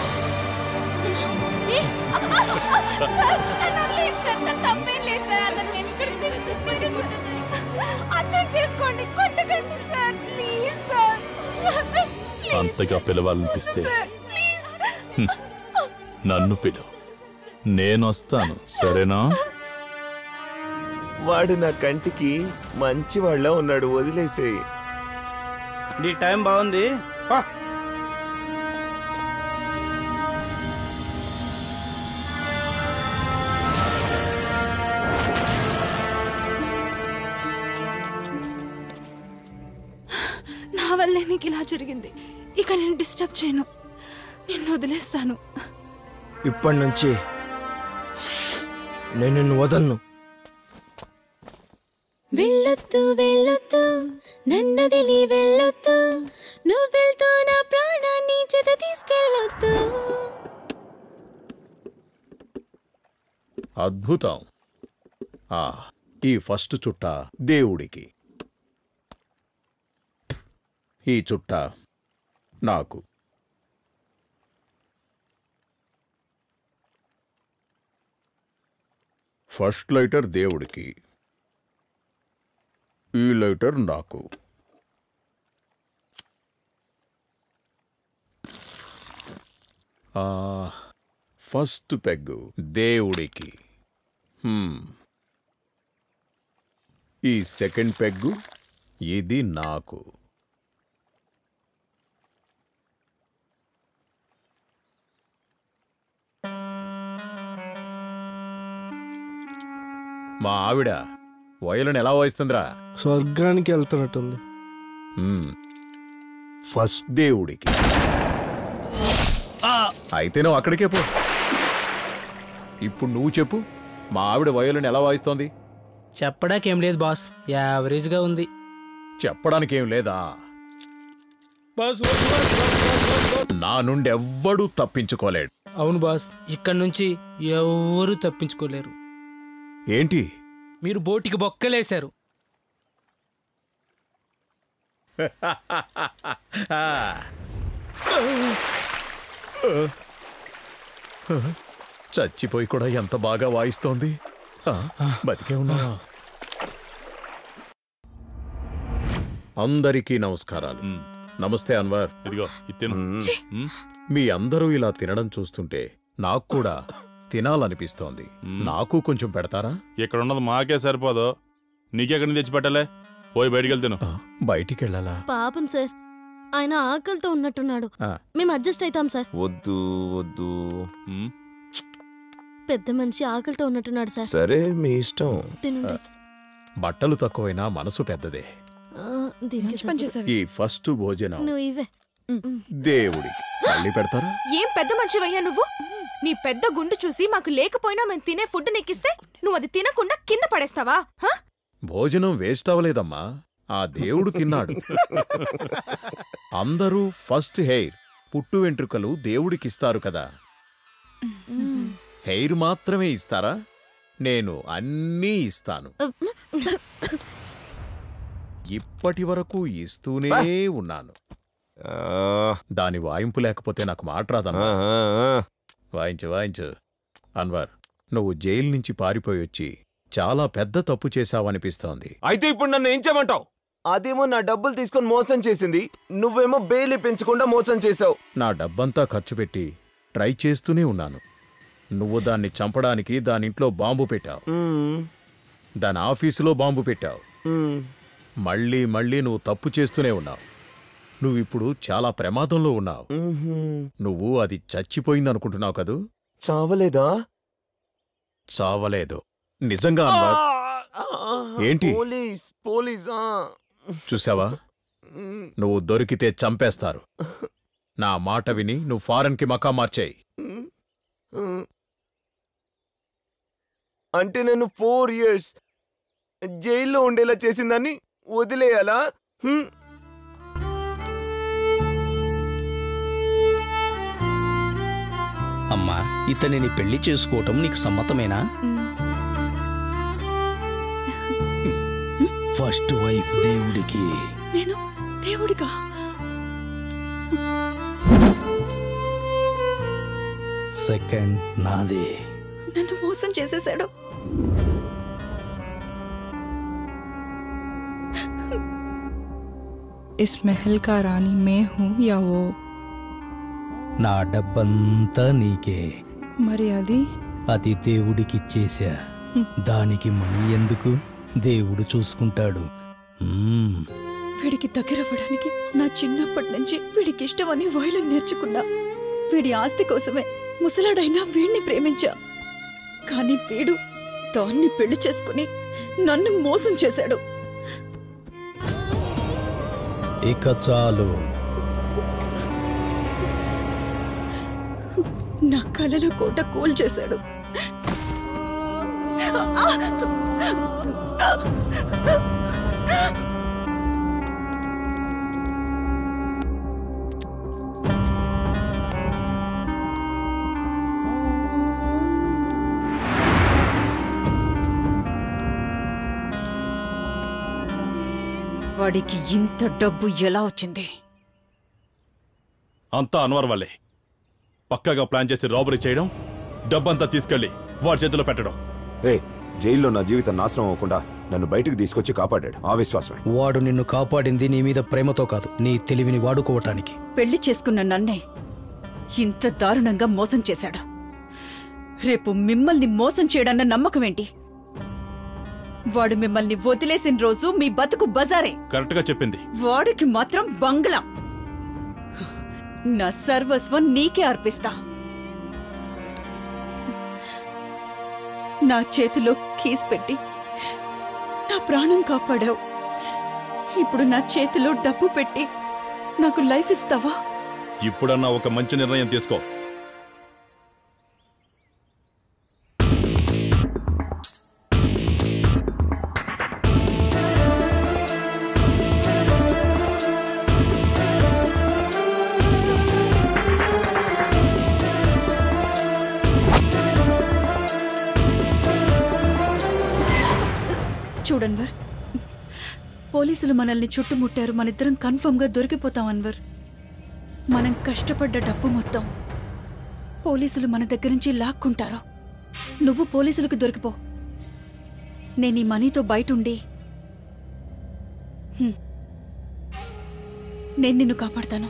S6: ఏ,
S2: సార్ నన్ను వదిలేయండి సార్ నా తప్పేం లేదు సార్ అతను నేను చెప్పింది చెప్పింది సార్. అర్థం చేసుకోండి కొట్టకండి సార్ ప్లీజ్ సార్
S12: అంతగా పిలవాలనిపిస్తే
S2: సార్ ప్లీజ్
S12: హ్మ్, నన్ను పిలు నేనొస్తాను సరేనా
S10: వాడు నా కంటికి మంచి వాళ్ళ ఉన్నాడు వదిలేసేయి
S15: నీ టైం బాగుంది పా.
S7: నా వల్లే నీకు ఇలా జరిగింది ఇక నేను డిస్టర్బ్ చేయను నిన్ను వదిలేస్తాను
S18: ఇప్పటి నుంచి నేను నిన్ను వదలను
S5: వెళ్ళొద్దు వెళ్ళొద్దు నన్నదిలి వెళ్ళొద్దు నువ్వు వెళ్తూ నా ప్రాణాన్ని చేత తీసుకెళ్ళొద్దు
S11: అద్భుతం ఆ ఈ ఫస్ట్ చుట్ట దేవుడికి ఈ చుట్ట నాకు ఫస్ట్ లైటర్ దేవుడికి ఈ లైటర్ నాకు ఆ ఫస్ట్ పెగ్గు దేవుడికి హ్మ్. ఈ సెకండ్ పెగ్గు ఇది నాకు మా ఆవిడ వయలను ఎలా వాయిస్తుందిరా
S1: స్వర్గానికి వెళ్తున్నట్టుంది
S11: మ్మ్. ఫస్ట్ దేవుడికి అయితే నువ్వు అక్కడికే పో ఇప్పుడు నువ్వు చెప్పు మా ఆవిడ వయలను ఎలా వాయిస్తోంది
S18: చెప్పడాకేం లేదు బాస్ యావరేజ్గా ఉంది
S11: చెప్పడానికి ఏం లేదా నా నుండి ఎవ్వడూ తప్పించుకోలేడు
S18: అవును బాస్ ఇక్కడ నుంచి ఎవ్వరూ తప్పించుకోలేరు
S11: ఏంటి
S18: మీరు బోటికి బొక్కలేశారు
S11: చచ్చిపోయి కూడా ఎంత బాగా వాయిస్తోంది ఆ, బతికే ఉన్నా అందరికీ నమస్కారాలు నమస్తే అన్వర్
S12: ఇదిగో ఇత్తేను
S11: మీ అందరూ ఇలా తినడం చూస్తుంటే నాకు కూడా తినాలనిపిస్తోంది నాకు కొంచెం పెడతారా
S12: ఇక్కడ ఉన్నది మాకే సరిపోదు నీకెక్కడి నుంచి తెచ్చి పెట్టలే పోయి బయటికి వెళ్తాను
S11: బయటికి వెళ్ళాలా
S6: పాపం సార్ ఆయన ఆకలితో ఉన్నట్టున్నాడు
S11: ఆ.
S6: మేము అడ్జస్ట్ అవుతాం సార్
S10: వద్దు వద్దు
S6: పెద్ద మనిషి ఆకలితో ఉన్నట్టున్నాడు సార్
S10: సరే మీ ఇష్టం
S6: తినండి
S11: బట్టలు తక్కువైనా మనసు పెద్దదే
S6: ఆ, దీనికి
S7: పని
S6: సరిపోదు.
S11: ఈ ఫస్ట్ భోజనం
S6: నువ్వు ఇవే
S11: దేవుడికి మళ్ళీ పెడతారా
S7: ఏం పెద్ద మనిషివయ్యా నువ్వు నీ పెద్ద గుండు చూసి మాకు లేకపోయినా మేము తినే ఫుడ్ నెక్కిస్తే నువ్వు అది తినకుండా కింద పడేస్తావా హ?
S11: భోజనం వేస్ట్ అవ్వలేదమ్మా ఆ దేవుడు తిన్నాడు అందరూ ఫస్ట్ హెయిర్ పుట్టు వెంట్రుకలు దేవుడికిస్తారు కదా హెయిర్ మాత్రమే ఇస్తారా నేను అన్నీ ఇస్తాను ఇప్పటి వరకు ఇస్తూనే ఉన్నాను దాని వాయింపు లేకపోతే నాకు మాట రాదమ్మా వాయించు వాయించు అన్వర్ నువ్వు జైలు నుంచి పారిపోయి వచ్చి చాలా పెద్ద తప్పు చేశావనిపిస్తోంది
S10: అయితే ఇప్పుడు నన్ను ఏం చేయమంటావు అదేమో నా డబ్బులు తీసుకొని మోసం చేసింది నువ్వేమో బెయిల్ పెంచకుండా మోసం చేసావు
S11: నా డబ్బంతా ఖర్చు పెట్టి ట్రై చేస్తూనే ఉన్నాను నువ్వు దాన్ని చంపడానికి దాని ఇంట్లో బాంబు పెట్టావు దాని ఆఫీసులో బాంబు పెట్టావు మళ్ళీ మళ్ళీ నువ్వు తప్పు చేస్తూనే ఉన్నావు నువ్విప్పుడు చాలా ప్రమాదంలో ఉన్నావు నువ్వు అది చచ్చిపోయిందనుకుంటున్నావు కదూ
S10: చావలేదా
S11: చావలేదు నిజంగా అన్వర్ ఏంటి
S10: పోలీస్ పోలీస్ ఆ.
S11: చూసావా నువ్వు దొరికితే చంపేస్తారు నా మాట విని నువ్వు ఫారెన్కి మకా మార్చేయి
S10: అంటే నేను ఫోర్ ఇయర్స్ జైల్లో ఉండేలా చేసిందని వదిలేయాలా హ్మ్.
S18: అమ్మా ఇతనిని పెళ్లి చేసుకోవటం నీకు సమ్మతమేనా ఫస్ట్ వైఫ్ దేవుడికి
S21: నేను దేవుడిగా
S18: సెకండ్ నాదే
S21: నన్ను మోసం చేసేశాడు
S4: इस महल का रानी मैं हूँ या वो
S18: నా డబ్బంతా నీకే
S4: మరి అది
S18: అది దేవుడికిచ్చేశా దానికి మనీ ఎందుకు దేవుడు చూసుకుంటాడు మ్మ్.
S21: వీడికి దగ్గరవ్వడానికి నా చిన్నప్పటి నుంచి వీడికి ఇష్టమని వైలం నేర్చుకున్నా వీడి ఆస్తి కోసమే ముసలాడైనా వీడిని ప్రేమించా కానీ వీడు దాన్ని పెళ్లి చేసుకుని నన్ను మోసం చేశాడు
S18: ఇక చాలు
S21: నా కలలో కోట కూల్ చేశాడు
S3: వాడికి ఇంత డబ్బు ఎలా వచ్చింది
S12: అంతా అన్వర్ వల్లే పక్కగా ప్లాన్ చేసి రాబరీ చేయడం డబ్బంతా తీసుకెళ్లి వాడి చేతిలో పెట్టడం
S10: ఏ జైల్లో నా జీవితం నాశనం అవ్వకుండా నన్ను బయటకు తీసుకొచ్చి కాపాడాడు ఆ విశ్వాసమే
S18: వాడు నిన్ను కాపాడింది నీ మీద ప్రేమతో కాదు నీ తెలివిని వాడుకోవటానికి
S3: పెళ్లి చేసుకున్న నన్నే ఇంత దారుణంగా మోసం చేశాడు రేపు మిమ్మల్ని మోసం చేయడన్న నమ్మకం ఏంటి వాడు మిమ్మల్ని వదిలేసిన రోజు మీ బతుకు బజారే
S12: కరెక్ట్ గా చెప్పింది
S3: వాడికి మాత్రం బంగ్లా నా సర్వస్వం నీకే అర్పిస్తా నా చేతిలో కీస్ పెట్టి నా ప్రాణం కాపాడావు ఇప్పుడు నా చేతిలో డబ్బు పెట్టి నాకు లైఫ్ ఇస్తావా
S12: ఇప్పుడన్నా ఒక మంచి నిర్ణయం తీసుకో
S21: చూడన్వర్ పోలీసులు మనల్ని చుట్టుముట్టారు మనిద్దరం కన్ఫర్మ్ గా దొరికిపోతాం అన్వర్ మనం కష్టపడ్డ డబ్బు మొత్తం పోలీసులు మన దగ్గర నుంచి లాక్కుంటారు నువ్వు పోలీసులకు దొరికిపో నేను ఈ మనీతో బయటుండి హ్మ్. నేను నిన్ను కాపాడతాను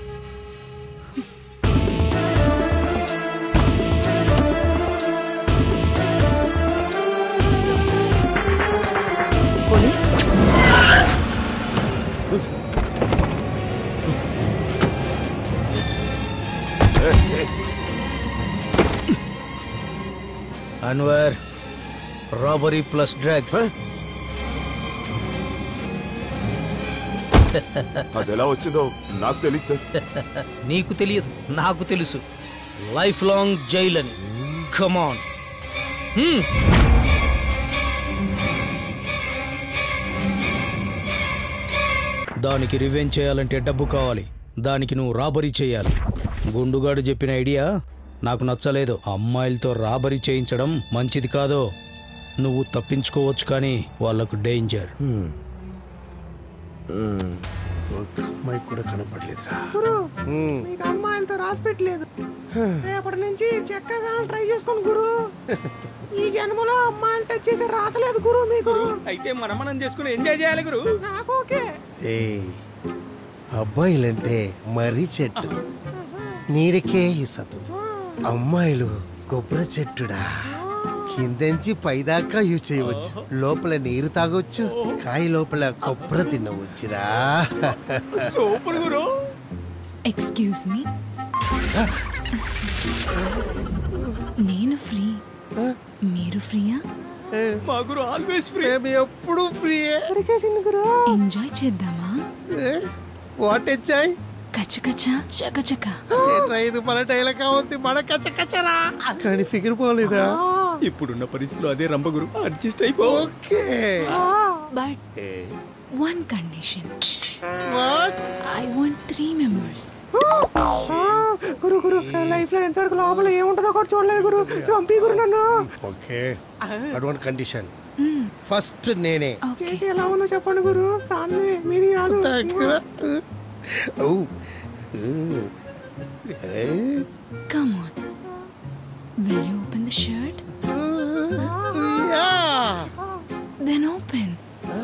S21: police
S18: Anwar robbery plus drugs
S10: అది ఎలా వచ్చిందో నాకు తెలియదు సార్
S18: నీకు తెలియదు నాకు తెలుసు లైఫ్ లాంగ్ జైల్ అని కమాన్ దానికి రివెంజ్ చేయాలంటే డబ్బు కావాలి దానికి నువ్వు రాబరీ చేయాలి గుండుగాడు చెప్పిన ఐడియా నాకు నచ్చలేదు అమ్మాయిలతో రాబరీ చేయించడం మంచిది కాదో నువ్వు తప్పించుకోవచ్చు కానీ వాళ్ళకు డేంజర్
S1: ఒక అమ్మాయి కూడా కనపడలేదురా
S16: గురు మీకు అమ్మాయిలతో రాసి పెట్టలేదు
S21: రేపటి నుంచి చక్కగా ట్రై చేసుకోండి గురు ఈ జన్మలో అమ్మాయిని టచ్ చేసే రాతలేదు గురు మీకు
S18: అయితే మనం మనం చేసుకుని ఎంజాయ్ చేయాలి గురు
S21: నాకు ఓకే
S1: ఏ అబ్బాయిలంటే మర్రి చెట్టు నీడకే ఇసతుంది అమ్మాయిలు కొబ్బరి చెట్టుడా కిందంచి పైదాకా యూజ్ చేయవచ్చు లోపల నీరు తాగొచ్చు కాయ లోపల కొబ్బరి తినవచ్చురా
S18: సూపర్ గురు
S4: ఎక్స్క్యూజ్ మీ నేను ఫ్రీ మీరు ఫ్రీయా
S18: మా గురు ఆల్వేస్ ఫ్రీ
S1: ఎప్పుడు ఫ్రీ
S21: గురు
S4: ఎంజాయ్ చేద్దామా
S1: వాట్ ఎంజాయ్
S4: కచకచ చకచక
S1: ఏంట్రా ఇది మన డైలాగ్ ఉంది మన కచ్చ కచ్చరా కానీ ఫిగర్ పోలేదా
S18: ఇప్పుడున్న పరిస్థితిలో అదే రంపగురు అడ్జస్ట్ అయిపో
S1: okay
S4: but one condition
S1: what
S4: I want three members
S21: గురు గురు లైఫ్ లో ఎంతవరకు లోపల ఏముంటుందో కూడా చూడలేదు గురు పంపి గురు నన్ను
S1: ఓకే అటువంటి కండిషన్ ఫస్ట్ నేనే
S21: చేసి ఎలా ఉందో చెప్పండి గురు దాన్ని మీది కాదు
S1: దగ్గర oh
S4: come on will you open the shirt then open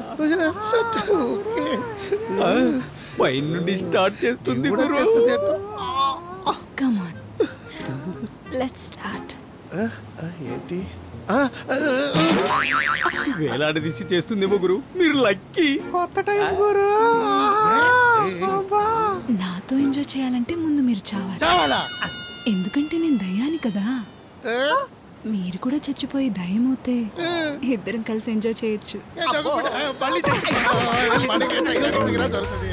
S18: పైన నుండి స్టార్ట్ చేస్తుంది
S1: కూడా
S18: గురు
S1: చేస్తుంది ఏంటో.
S4: కమ్ ఆన్ లెట్స్ స్టార్ట్
S1: ఏంటి
S18: వేలాడదీసి చేస్తుందేమో గురు మీరు లక్కీ
S21: కొత్త టైం గురు
S4: నాతో ఎంజాయ్ చేయాలంటే ముందు మీరు చావాలి
S1: చావాలా
S4: ఎందుకంటే నేను దయ్యాని కదా మీరు కూడా చచ్చిపోయి దయ్యమవుతే ఇద్దరం కలిసి ఎంజాయ్ చేయొచ్చు
S1: మళ్ళీ చచ్చిపోతావా? మనకేంటో ఇలాంటి ఫిగరా దొరుకుతుంది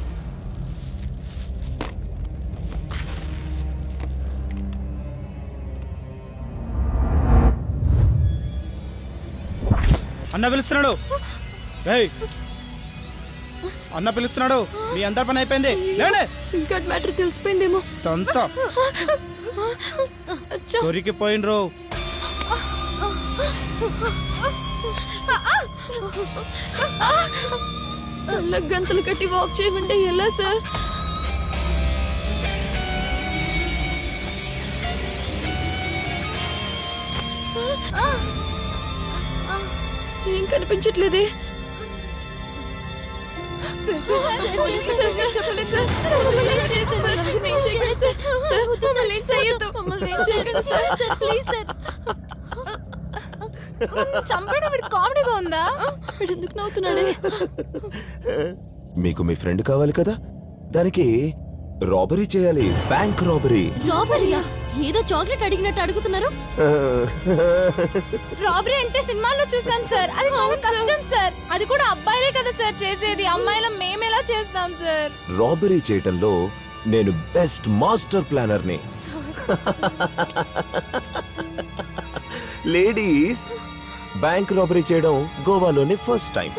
S15: అన్న పిలుస్తున్నాడు ఏయ్ అన్న పిలుస్తున్నాడు మీ అందరి పని అయిపోయింది లేండి
S4: సిమ్ కార్డ్ మ్యాటర్ తెలిసిపోయిందేమో
S15: తంత
S4: సచ్చా
S15: దొరికిపోయినరు
S4: కళ్ళ గంతలు కట్టి వాక్ చేయమంటే ఎలా సార్ ఏం కనిపించట్లేదే సార్ సార్ పోలీసులు సార్ సార్ చెప్పలేదు సార్ మమ్మల్ని ఏం చేయొద్దు సార్ మమ్మల్ని ఏం చేయకండి సార్ సార్ మమ్మల్ని ఏం చేయొద్దు మమ్మల్ని ఏం చేయకండి సార్ సార్ ప్లీజ్ సార్ చంపడం వీడి కామెడీగా ఉందా వీడు ఎందుకు నవ్వుతున్నాడే
S10: మీకు మీ ఫ్రెండ్ కావాలి కదా దానికి రాబరీ చేయాలి బ్యాంక్ రాబరీ
S6: రాబరీయా ఏదో చాక్లెట్ అడిగినట్టు అడుగుతున్నారు
S2: రాబరీ అంటే సినిమాల్లో చూసాం సార్ అది చాలా కష్టం సార్ అది కూడా అబ్బాయిలే కదా సార్ చేసేది అమ్మాయిలం మేమెలా చేస్తాం సార్
S10: రాబరీ చేయటంలో నేను బెస్ట్ మాస్టర్ ప్లానర్ని లేడీస్ బ్యాంక్ రాబరీ చేయడం గోవాలోనే ఫస్ట్ టైం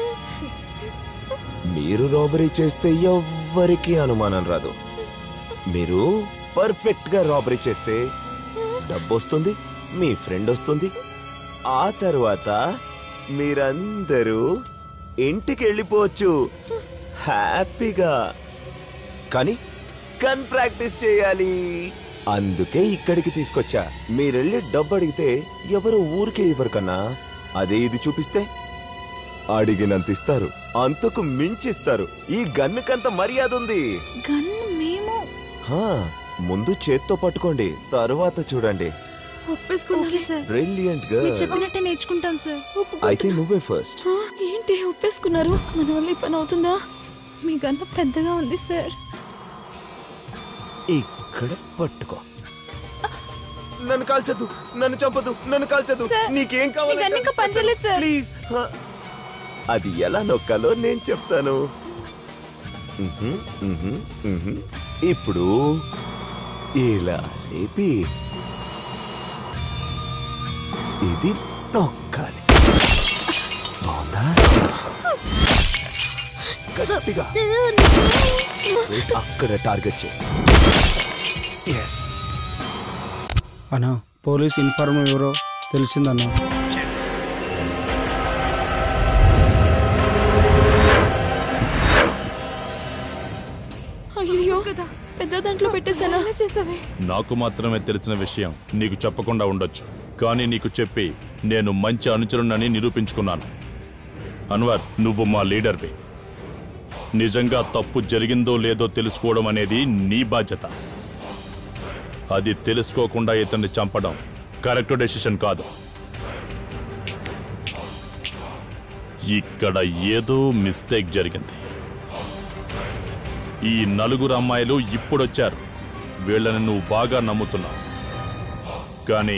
S10: మీరు రాబరీ చేస్తే ఎవ్వరికీ అనుమానం రాదు మీరు పర్ఫెక్ట్ గా రాబరీ చేస్తే డబ్బు వస్తుంది మీ ఫ్రెండ్ వస్తుంది ఆ తర్వాత మీరందరూ ఇంటికి వెళ్ళిపోవచ్చు హ్యాపీగా కానీ గన్ ప్రాక్టీస్ చేయాలి అందుకే ఇక్కడికి తీసుకొచ్చా మీరెళ్ళి డబ్బు అడిగితే ఎవరు ఊరికే ఇవ్వరు కన్నా అదే ఇది చూపిస్తే అడిగినంత ఇస్తారు అంతకు మించిస్తారు ఈ గన్నుకంత మర్యాద ఉంది
S4: గన్ మేము
S10: హా, ముందు చేత్తో పట్టుకోండి తరువాత చూడండి
S4: ఒప్పేసుకుందాం సార్
S10: బ్రిలియంట్
S4: మీరు
S10: గర్ల్
S4: చెప్పినట్టే నేర్చుకుంటాం సార్
S10: అయితే నువ్వే ఫస్ట్
S4: ఆ, ఏంటి ఒప్పేసుకున్నారు మన వల్ల ఈ పని అవుతుందా మీ గన్న పెద్దగా ఉంది సార్
S10: ఇక్కడ పట్టుకో నన్ను కాల్చద్దు నన్ను చంపదు నన్ను కాల్చదు
S2: సార్,
S10: నీకేం
S2: మీ గన్ ఇంకా
S10: కావాలి
S2: పనిచేయలేదు సార్
S10: ప్లీజ్ అది ఎలా నొక్కాలో నేను చెప్తాను మ్హూ, మ్హూ, మ్హూ. ఇప్పుడు ఇలా లేపి ఇది నొక్కాలి బాగుందా గట్టిగా అక్కడ టార్గెట్ చేయి Yes.
S15: అన్నా పోలీస్ ఇన్ఫార్మ్ ఎవరో తెలిసిందన్నా
S4: అయ్యో కదా పెద్ద దాంట్లో పెట్టేసానా చేసావే
S12: నాకు మాత్రమే తెలిసిన విషయం నీకు చెప్పకుండా ఉండొచ్చు కానీ నీకు చెప్పి నేను మంచి అనుచరుణ్ణని నిరూపించుకున్నాను అన్వర్ నువ్వు మా లీడర్వి నిజంగా తప్పు జరిగిందో లేదో తెలుసుకోవడం అనేది నీ బాధ్యత అది తెలుసుకోకుండా ఇతన్ని చంపడం కరెక్ట్ డెసిషన్ కాదు ఇక్కడ ఏదో మిస్టేక్ జరిగింది ఈ నలుగురు అమ్మాయిలు ఇప్పుడొచ్చారు వీళ్ళని నువ్వు బాగా నమ్ముతున్నావు కానీ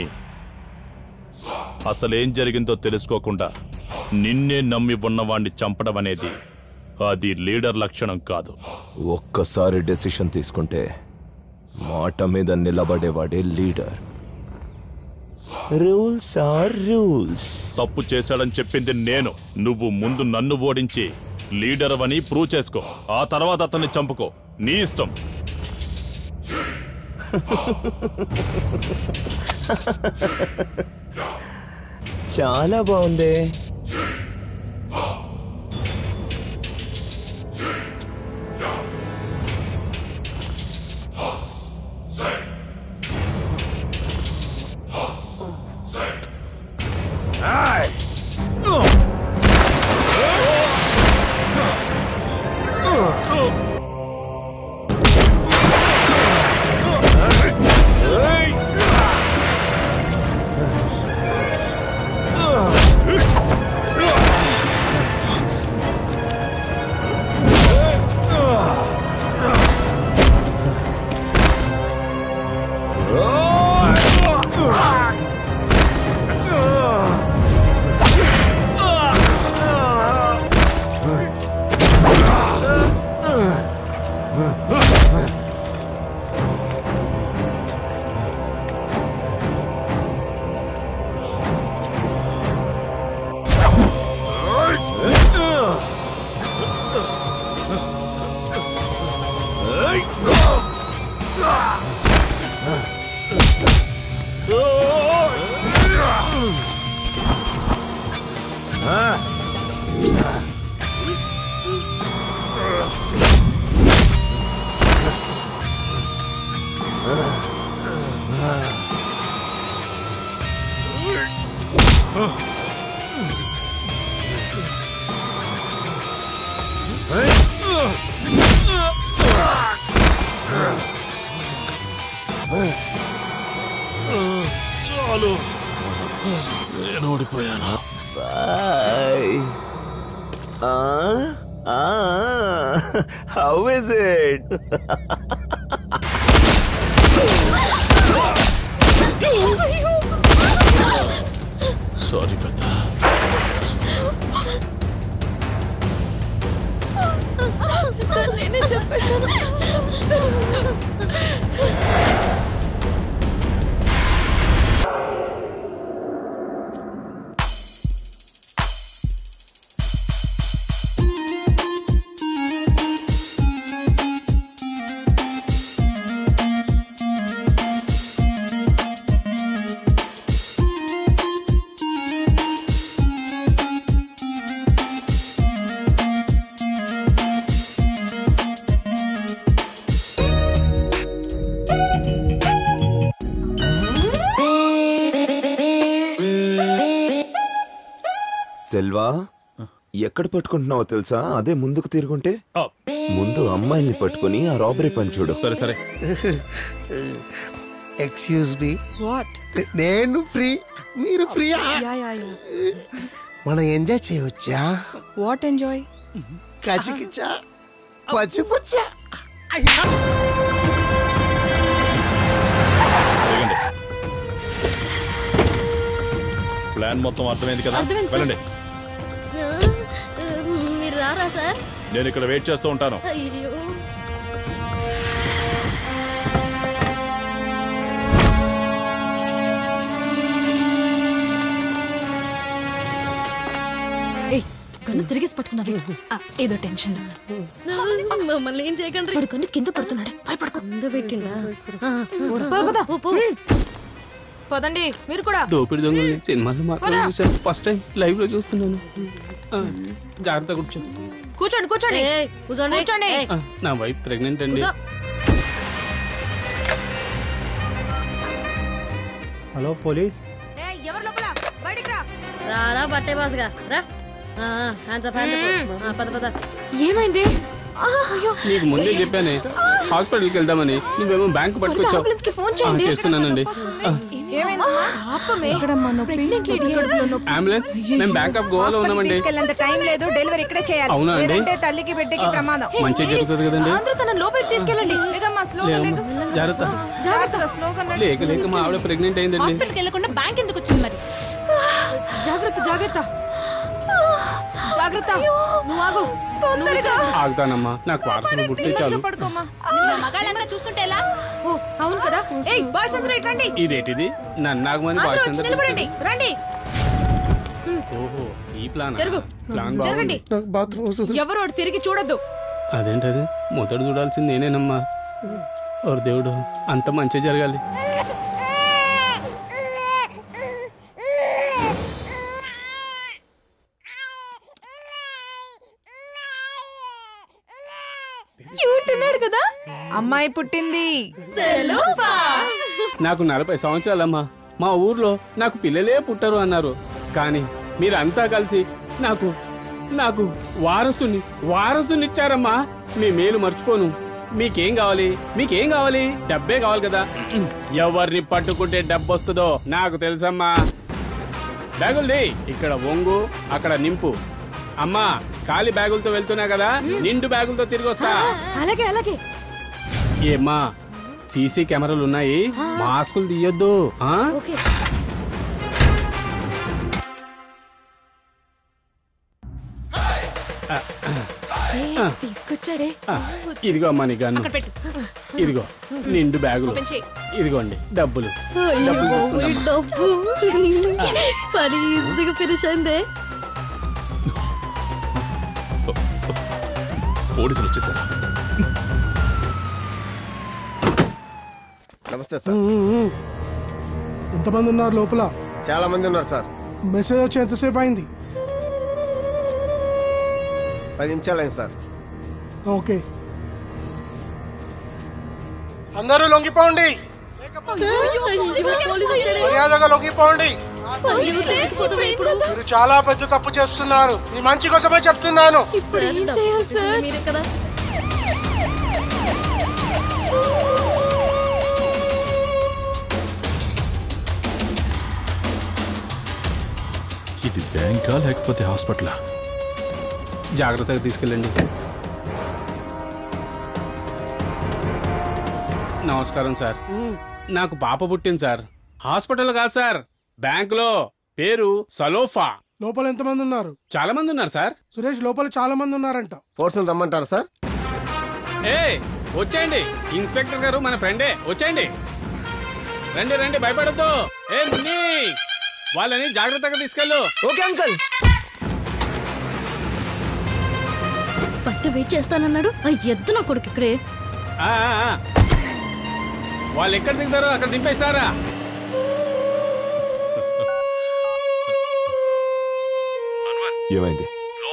S12: అసలేం జరిగిందో తెలుసుకోకుండా నిన్నే నమ్మి ఉన్నవాణ్ణి చంపడం అనేది అది లీడర్ లక్షణం కాదు
S10: ఒక్కసారి డెసిషన్ తీసుకుంటే మాట మీద నిలబడేవాడే లీడర్ రూల్స్ ఆర్ రూల్స్
S12: తప్పు చేశాడని చెప్పింది నేను నువ్వు ముందు నన్ను ఓడించి లీడర్ అని ప్రూవ్ చేసుకో ఆ తర్వాత అతన్ని చంపుకో నీ ఇష్టం
S10: చాలా బాగుంది
S12: చాలు నేను ఓడిపోయాను
S10: boy how is it
S12: sorry పెద్ద
S4: నేనే చెప్పేశాను
S10: సెల్వా ఎక్కడ పట్టుకుంటున్నావో తెలుసా అదే ముందుకు తిరుగుంటే ముందు అమ్మాయిని పట్టుకొని ఆ రాబరీ పని చూడు
S12: సరే సరే
S1: ఎక్స్క్యూజ్ మీ
S21: వాట్
S1: నేను ఫ్రీ మీరు ఫ్రీ
S21: యా యా యా
S1: మనం ఎంజాయ్ చేయవచ్చా
S21: వాట్ ఎంజాయ్
S1: కచికిచా పచ్చిపుచ్చా
S12: దిగండి. ప్లాన్ మొత్తం అర్థమైంది కదా
S6: అర్థమైంది, సార్.
S12: వెళ్ళండి
S6: మీరు రారా సార్
S12: నేను ఇక్కడ వెయిట్ చేస్తూ ఉంటాను
S6: అయ్యో
S4: ఏయ్ కన్ను తిరిగేసి పట్టుకున్నావే ఆ, ఏదో టెన్షన్
S6: మమ్మల్ని ఏం చేయకండి
S4: వాడు కన్ను కింద పడుతున్నాడు భయపడుకో
S6: కింద పెట్టిండా
S7: పద, పద. పదండి మీరు కూడా
S16: దోపిడి దొంగల్ని సినిమాలో మాత్రం
S7: పద.
S16: చూశాను ఫస్ట్ టైం లైవ్ లో చూస్తున్నాను ఆ, జాగ్రత్త కూర్చో
S7: కూర్చోండి కూర్చోండి
S6: కూర్చోండి
S7: కూర్చోండి
S16: ఆ, నా వైఫ్ ప్రెగ్నెంట్ అండి
S7: కూర్చో.
S15: హలో పోలీస్
S7: ఏయ్, ఎవరు లోపల బయటికి రా
S6: రారా బట్టే బాసుగా రా హ్యాండ్స్ అప్ హ్యాండ్స్ అప్ పద పద
S7: ఏమైంది
S16: నీకు ముందే చెప్పానే హాస్పిటల్కి వెళ్దామని నువ్వేమో బ్యాంక్ పట్టుకొచ్చావు
S7: అంబులెన్స్ కి ఫోన్
S16: ఆ,
S7: చేయండి
S16: చేస్తున్నానండి ఆ, అంబులెన్స్ మేము బ్యాంక్ ఆఫ్ గోవాలో ఉన్నామండి
S21: తీసుకెళ్ళేంత టైం లేదు డెలివరీ ఇక్కడే చేయాలి
S16: అవునా అండి?
S21: లేదంటే తల్లికి బిడ్డకి
S16: ఆ,
S21: ప్రమాదం
S16: మంచిగా జరుగుతుంది కదండి
S7: అందరూ తన లోపలికి తీసుకెళ్ళండి
S21: లేదమ్మా స్లోగా
S16: లేదమ్మా
S21: లేకు
S16: జాగ్రత్త
S21: జాగ్రత్తగా స్లోగా
S16: లేక లేక మా ఆవిడ ప్రెగ్నెంట్ అయిందండి
S4: హాస్పిటల్కి వెళ్ళకుండా బ్యాంక్ ఎందుకు వచ్చింది మరి
S7: జాగ్రత్త జాగ్రత్త జాగ్రత్త నువ్వు ఆగు తొందరగా
S16: ఆగుతానమ్మా నాకు వారసులు పుట్టే చాలు
S7: పడుకోమా
S4: మగాళ్ళంతా చూస్తుంటే ఎలా
S7: ఓ అవును కదా ఏయ్ బాయ్స్ అందరూ ఇటు రండి
S16: ఇదేంటిది నన్ను నాగమని
S7: అందరూ
S16: బాయ్స్
S7: వచ్చి
S16: అందరూ
S7: నిలబడండి రండి
S16: ఓహో ఈ ప్లాన్
S7: జరుగు
S16: ప్లాన్
S7: జరగండి
S16: బాగుంది
S1: నాకు బాత్రూమ్
S7: ఎవరు వాడు తిరిగి చూడొద్దు
S16: అదేంటది మొదట చూడాల్సింది నేనేనమ్మా ఓరు దేవుడు అంత మంచి జరగాలి
S7: క్యూట్ ఉన్నాడు కదా
S21: అమ్మాయి పుట్టింది
S16: నాకు నలభై సంవత్సరాలమ్మా మా ఊర్లో నాకు పిల్లలే పుట్టరు అన్నారు కానీ మీరంతా కలిసి నాకు నాకు వారసుని వారసునిచ్చారమ్మా మీ మేలు మర్చిపోను మీకేం కావాలి మీకేం కావాలి డబ్బే కావాలి కదా ఎవరిని పట్టుకుంటే డబ్బు వస్తుందో నాకు తెలుసమ్మా బ్యాగుల్ది ఇక్కడ ఒంగు అక్కడ నింపు అమ్మా ఖాళీ బ్యాగులతో వెళ్తున్నా కదా నిండు బ్యాగులతో తిరిగి వస్తా
S7: అలాగే అలాగే
S16: ఏమ్మా సీసీ కెమెరాలు ఉన్నాయి మాస్కులు తీయొద్దు ఆ?
S7: ఓకే
S16: ఆ,
S7: ఏయ్, తీసుకొచ్చాడే
S16: ఆ, ఇదిగో అమ్మా నీ గన్ను
S7: అక్కడ పెట్టు
S16: ఇదిగో నిండు బ్యాగులు
S7: ఓపెన్ చేయి.
S16: ఇదిగోండి డబ్బులు డబ్బులు తీసుకుంటాం
S6: డబ్బు పని ఈజీగా ఫినిష్ అయిందే
S12: పోలీసులు వచ్చేసారు
S14: నమస్తే సార్
S8: ఎంతమంది ఉన్నారు లోపల
S14: చాలా మంది ఉన్నారు సార్
S8: మెసేజ్ వచ్చి ఎంతసేపు అయింది
S14: పది నిమిషాలు అయింది సార్
S8: ఓకే అందరూ లొంగిపోండి మర్యాదగా లొంగిపోండి మీరు చాలా పెద్ద తప్పు చేస్తున్నారు మీ మంచి కోసమే చెప్తున్నాను
S7: ఇప్పుడు ఏం చేయాలి సార్
S6: మీరే కదా
S12: ఇది బ్యాంకా లేకపోతే హాస్పిటలా
S16: జాగ్రత్తగా తీసుకెళ్ళండి నమస్కారం సార్ నాకు పాప పుట్టింది సార్ హాస్పిటల్ కాదు సార్ బ్యాంకులో పేరు సలోఫా
S8: లోపల ఎంతమంది ఉన్నారు
S16: చాలా మంది ఉన్నారు సార్
S8: సురేష్ లోపల చాలా మంది ఉన్నారంట
S14: ఫోర్స్ రమ్మంటారు సార్
S16: ఏ వచ్చేయండి ఇన్స్పెక్టర్ గారు మన ఫ్రెండే వచ్చేయండి రండి రండి భయపడద్దు ఏ మున్ని వాళ్ళని జాగ్రత్తగా తీసుకెళ్ళు
S19: ఓకే అంకుల్
S6: బట్ట వెయిట్ చేస్తానన్నాడు ఆ ఎద్దు నా కొడుకు ఇక్కడే
S16: ఆ, ఆ, ఆ. వాళ్ళు ఎక్కడ దిగుతారో అక్కడ దింపేస్తారా
S10: ఏమైంది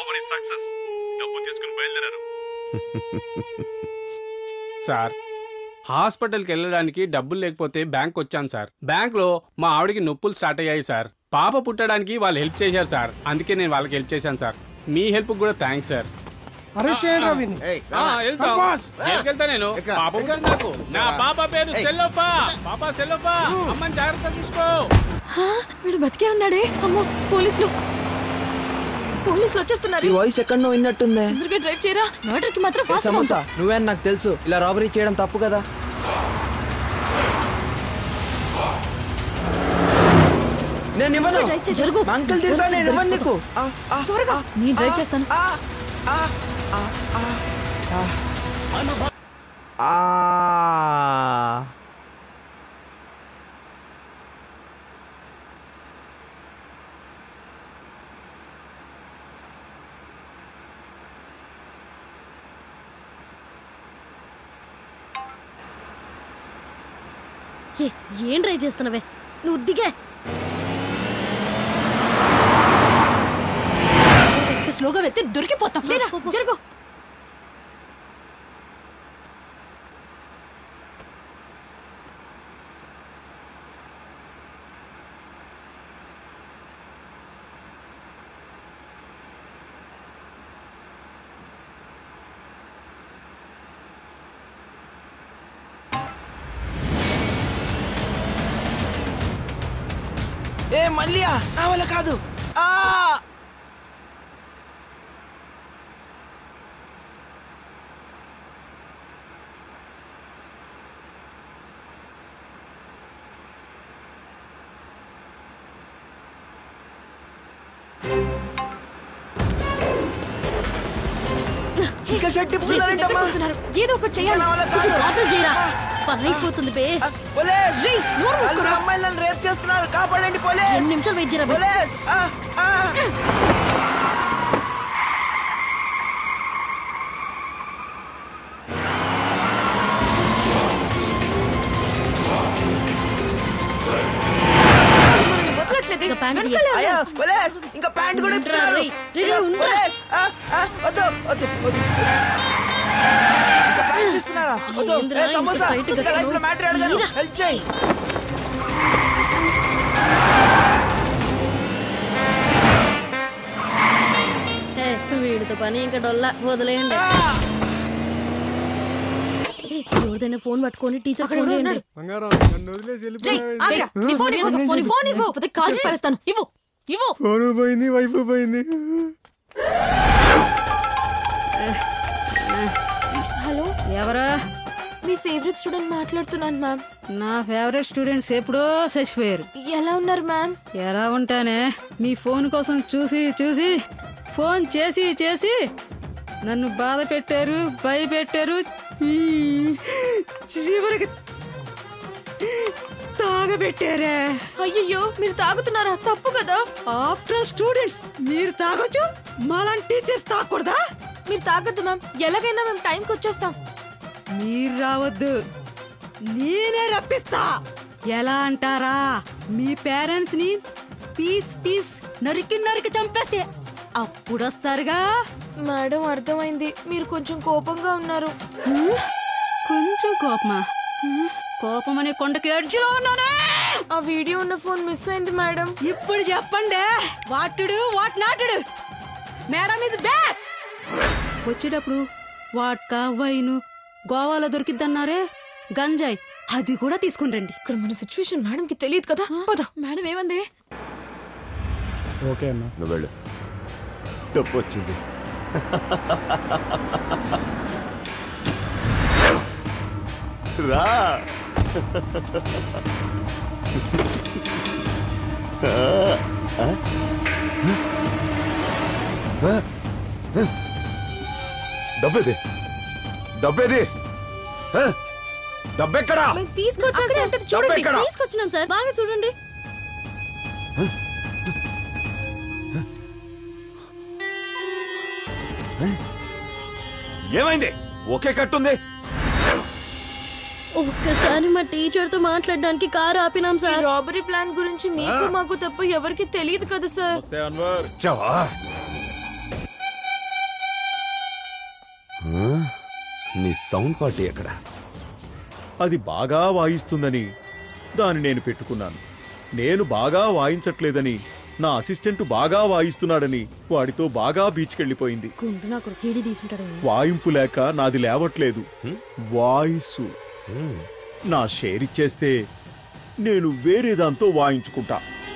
S16: సార్ హాస్పిటల్కి వెళ్ళడానికి డబ్బులు లేకపోతే బ్యాంక్ వచ్చాను సార్ బ్యాంక్ లో మా ఆవిడకి నొప్పులు స్టార్ట్ అయ్యాయి సార్ పాప పుట్టడానికి వాళ్ళు హెల్ప్ చేశారు సార్ అందుకే నేను వాళ్ళకి హెల్ప్ చేశాను సార్ మీ హెల్ప్ కూడా థ్యాంక్స్ సార్
S8: అరెస్ట్ చేయండి రవిని
S16: ఆ, వెళ్తాం. జైలుకి వెళ్తా నేను పాప పుట్టింది నాకు నా పాప పేరు సెల్లోపా పాప సెల్లోపా అమ్మని జాగ్రత్త చూసుకో
S4: హా, వీడు బతికే ఉన్నాడే అమ్మో పోలీసులు
S7: పోలీసులు వచ్చేస్తున్నారు
S19: ఈ వాయిస్ ఎక్కడో విన్నట్టుందే
S4: తొందరగా డ్రైవ్ చేయరా మర్డర్ కి మాత్రం
S19: ఏ
S4: ఫాస్ట్
S19: సమోసా నువ్వే అని నాకు తెలుసు ఇలా రాబరీ చేయడం తప్పు కదా నేను ఇవ్వను
S4: జరుగు
S19: మా అంకుల్ తిడతా నేను ఇవ్వను నీకు ఆ, ఆ,
S4: త్వరగా నేను డ్రైవ్ చేస్తాను
S19: ఆ.
S6: ఏ, ఏం డ్రైవ్ చేస్తున్నావే నువ్వు దిగే
S4: ఎంత స్లోగా వెళ్తే దొరికిపోతాం
S7: లేరా జరుగు
S9: మళ్ళీయా నా వల్ల కాదు ఆ ఇంకా షర్ట్ తిప్పుతున్నారేంటమ్మా?
S7: ఏదో ఒకటి చేయాలి
S9: నా వల్ల
S6: కొంచెం
S9: కాదు.
S6: కాపీ చేయరా పని అయిపోతుంది బే
S9: పోలీస్
S6: రేయ్, నోరు మూసుకోరా.
S9: నలుగురు అమ్మాయిలను రేప్ చేస్తున్నారు కాపాడండి పోలీస్
S6: రెండు నిమిషాలు వెయిట్ చేయరా బే.
S9: పోలీస్ ఆ, ఆ.
S7: మనల్ని వదలట్లేదే.
S6: ఇంకా ప్యాంట్
S7: వెనకాలే
S6: తీయ.
S9: అయ్యో
S7: ఉన్నారు.
S9: పోలీస్ ఇంకా ప్యాంట్ కూడా
S6: ఉండ్రా,
S9: ఇప్పుతున్నారు
S6: రేయ్, రేయ్,
S9: అయ్యో,
S6: ఉండ్రా.
S9: పోలీస్ ఆ, ఆ, వద్దు వద్దు వద్దు ఇంకా ప్యాంట్ ఇస్తున్నారా వద్దు
S6: ఏందిరా,
S9: ఏ,
S6: ఇంత
S9: సమోసా
S6: టైట్
S9: ఇంకా
S6: గా
S9: లైఫ్ లో మ్యాటర్ అడగాను
S6: తీరా.
S9: హెల్ప్ చేయి
S6: ఏ, వీడితో పని ఇంకా డొల్లా వదిలేయండి ఏ, ఎవరిదైనా ఫోన్ పట్టుకొని టీచర్
S7: అక్కడ
S6: ఫోన్
S7: ఉన్నాడు.
S6: చేయండి
S7: రేయ్, ఆగ్రా. నీ ఫోన్ ఇవ్వు. ఫోన్ ఫోన్ ఇవ్వు
S6: పోతే కాల్ చేసి పారేస్తాను ఇవ్వు ఇవ్వు
S15: ఫోన్ పోయింది వైఫ్ పోయింది
S7: హలో
S3: ఎవరా
S7: మీ ఫేవరెట్ స్టూడెంట్ మాట్లాడుతున్నాను మ్యామ్
S3: నా ఫేవరెట్ స్టూడెంట్స్ ఎప్పుడో చచ్చిపోయారు
S7: ఎలా ఉన్నారు మ్యామ్
S3: ఎలా ఉంటానే మీ ఫోన్ కోసం చూసి చూసి ఫోన్ చేసి చేసి నన్ను బాధ పెట్టారు భయపెట్టారు మ్మ్. చివరికి తాగబెట్టారే
S7: అయ్యయ్యో మీరు తాగుతున్నారా తప్పు కదా
S3: ఆఫ్టర్ స్టూడెంట్స్ మీరు తాగొచ్చు మాలాంటి టీచర్స్ తాగకూడదా
S7: మీరు తాగొద్దు మ్యామ్ ఎలాగైనా మేము టైంకి వచ్చేస్తాం
S3: మీరు రావద్దు నేనే రప్పిస్తా ఎలా అంటారా మీ పేరెంట్స్ ని పీస్ పీస్ నరికి నరికి చంపేస్తే అప్పుడు వస్తారుగా
S7: మేడం అర్థమైంది మీరు కొంచెం కోపంగా ఉన్నారు
S3: హ్మ్? కొంచెం కోపమా హ్మ్? కోపం అనే కొండకి ఎడ్జిలో ఉన్నానే
S7: ఆ వీడియో ఉన్న ఫోన్ మిస్ అయింది మేడం
S3: ఇప్పుడు చెప్పండి what to do what not to do madam is back వచ్చేటప్పుడు వాట్కా వైను గోవాలో దొరికిద్దన్నారే గంజాయి అది కూడా తీసుకుని రండి
S7: ఇక్కడ మన సిచ్యువేషన్ మేడం కి తెలియదు కదా పద
S6: మేడం ఏమంది
S15: ఓకే అన్న
S10: నువ్వు వెళ్ళు డబ్బు వచ్చింది రా ఆ? ఆ? ఆ? ఆ? డబ్బేది డబ్బేది ఆ? డబ్బెక్కడా
S7: మేము తీసుకొచ్చాల్సి ఉంటుంది చూడండి
S10: డబ్బెక్కడా?
S6: తీసుకొచ్చినాం సార్ బాగా చూడండి
S10: ఏమైంది ఒకే కట్టుంది
S6: ఒక్కసారి మా టీచర్ తో మాట్లాడడానికి కారు ఆపినాం
S7: ఈ
S6: సార్
S7: రాబరీ ప్లాన్ గురించి మీకు మాకు తప్ప ఎవరికి తెలియదు కదా సార్
S10: వచ్చావా ఆ? నీ సౌండ్ పార్టీ ఎక్కడ
S11: అది బాగా వాయిస్తుందని దాన్ని నేను పెట్టుకున్నాను నేను బాగా వాయించట్లేదని నా అసిస్టెంట్ బాగా వాయిస్తున్నాడని వాడితో బాగా బీచ్కెళ్ళిపోయింది
S6: గుండు నాకు హీడి తీసుంటాడు
S11: వాయింపు లేక నాది లేవట్లేదు వాయిస్ నా షేర్ ఇచ్చేస్తే నేను వేరే దాంతో వాయించుకుంటా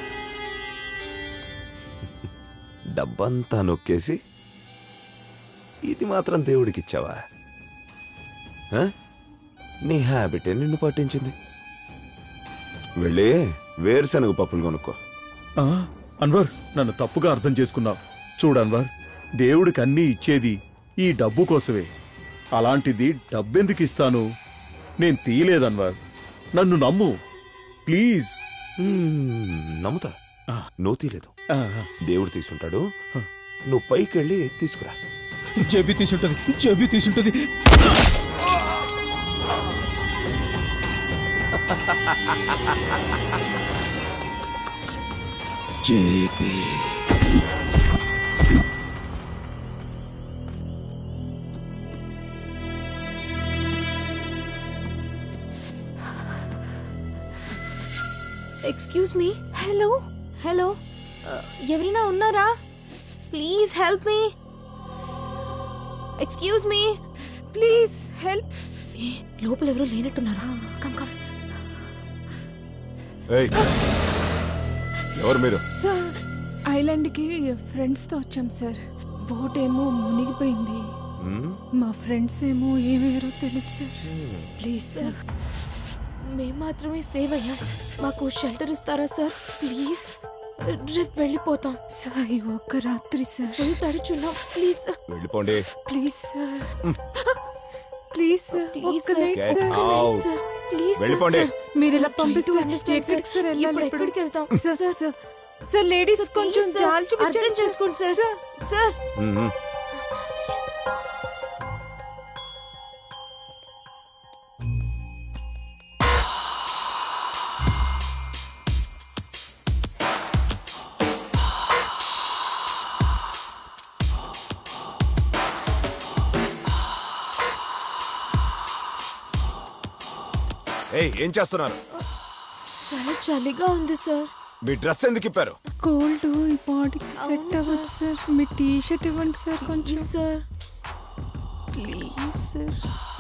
S10: డబ్బంతా నొక్కేసి ఇది మాత్రం దేవుడికి ఇచ్చావా ఆ? నీ హ్యాబిటే నిన్ను పట్టించింది వెళ్ళి వేరుశనగ పప్పులు కొనుక్కో
S11: ఆ, అన్వర్ నన్ను తప్పుగా అర్థం చేసుకున్నావు చూడు అన్వర్ దేవుడికి అన్నీ ఇచ్చేది ఈ డబ్బు కోసమే అలాంటిది డబ్బెందుకు ఇస్తాను నేను తీయలేదన్వర్ నన్ను నమ్ము ప్లీజ్
S10: నమ్ముతా నువ్వు తీలేదు దేవుడు తీసుంటాడు నువ్వు పైకి వెళ్ళి తీసుకురా
S13: జబి తీసుంటది జబి తీసుంటది
S10: జేపీ
S7: ఎక్స్క్యూజ్ మీ హలో హలో ఎవరైనా ఉన్నారా please help me excuse me please help లోపల ఎవరో లేనట్టున్నారా కమ్ కమ్
S10: ఏయ్ ఎవరు మీరు
S21: సార్ ఐలాండ్కి ఫ్రెండ్స్తో వచ్చాం సార్ బోట్ ఏమో మునిగిపోయింది
S10: మ్మ్?
S21: మా ఫ్రెండ్స్ ఏమో ఏమయ్యారో తెలియదు సార్ ప్లీజ్ సార్
S7: మేము మాత్రమే సేవ్ అయ్యాం మాకు షెల్టర్ ఇస్తారా సార్ ప్లీజ్ రేపు వెళ్ళిపోతాం
S21: సార్ ఈ ఒక్క రాత్రి సార్
S7: ఫుల్ తడిచున్నాం ప్లీజ్
S10: వెళ్ళిపోండి
S21: please sir please sir
S7: please
S21: ఒక్క night
S10: Get
S21: sir
S10: out.
S7: Sir please
S10: వెళ్ళిపోండి.
S21: మీరు ఇలా పంపిస్తే ఎక్కడికి సార్ వెళ్ళాలి
S7: ఇప్పుడు
S21: ఇప్పుడు?
S7: ఎక్కడికి వెళ్తాం
S21: సార్ సార్ సార్ లేడీస్ కొంచెం
S7: Please, sir.
S21: జాలి చూపించండి
S7: అర్థం చేసుకోండి సార్ సార్
S10: మ్మ్. ఏయ్ ఏం చేస్తున్నారు
S7: చాలా చలిగా ఉంది సార్
S10: మీ డ్రెస్ ఎందుకు ఇప్పారు
S21: కోల్డ్ ఈ బాడీకి సెట్ అవ్వదు సార్ మీ టీ షర్ట్ ఇవ్వండి సార్ కొంచెం
S7: సార్
S21: ప్లీజ్ సార్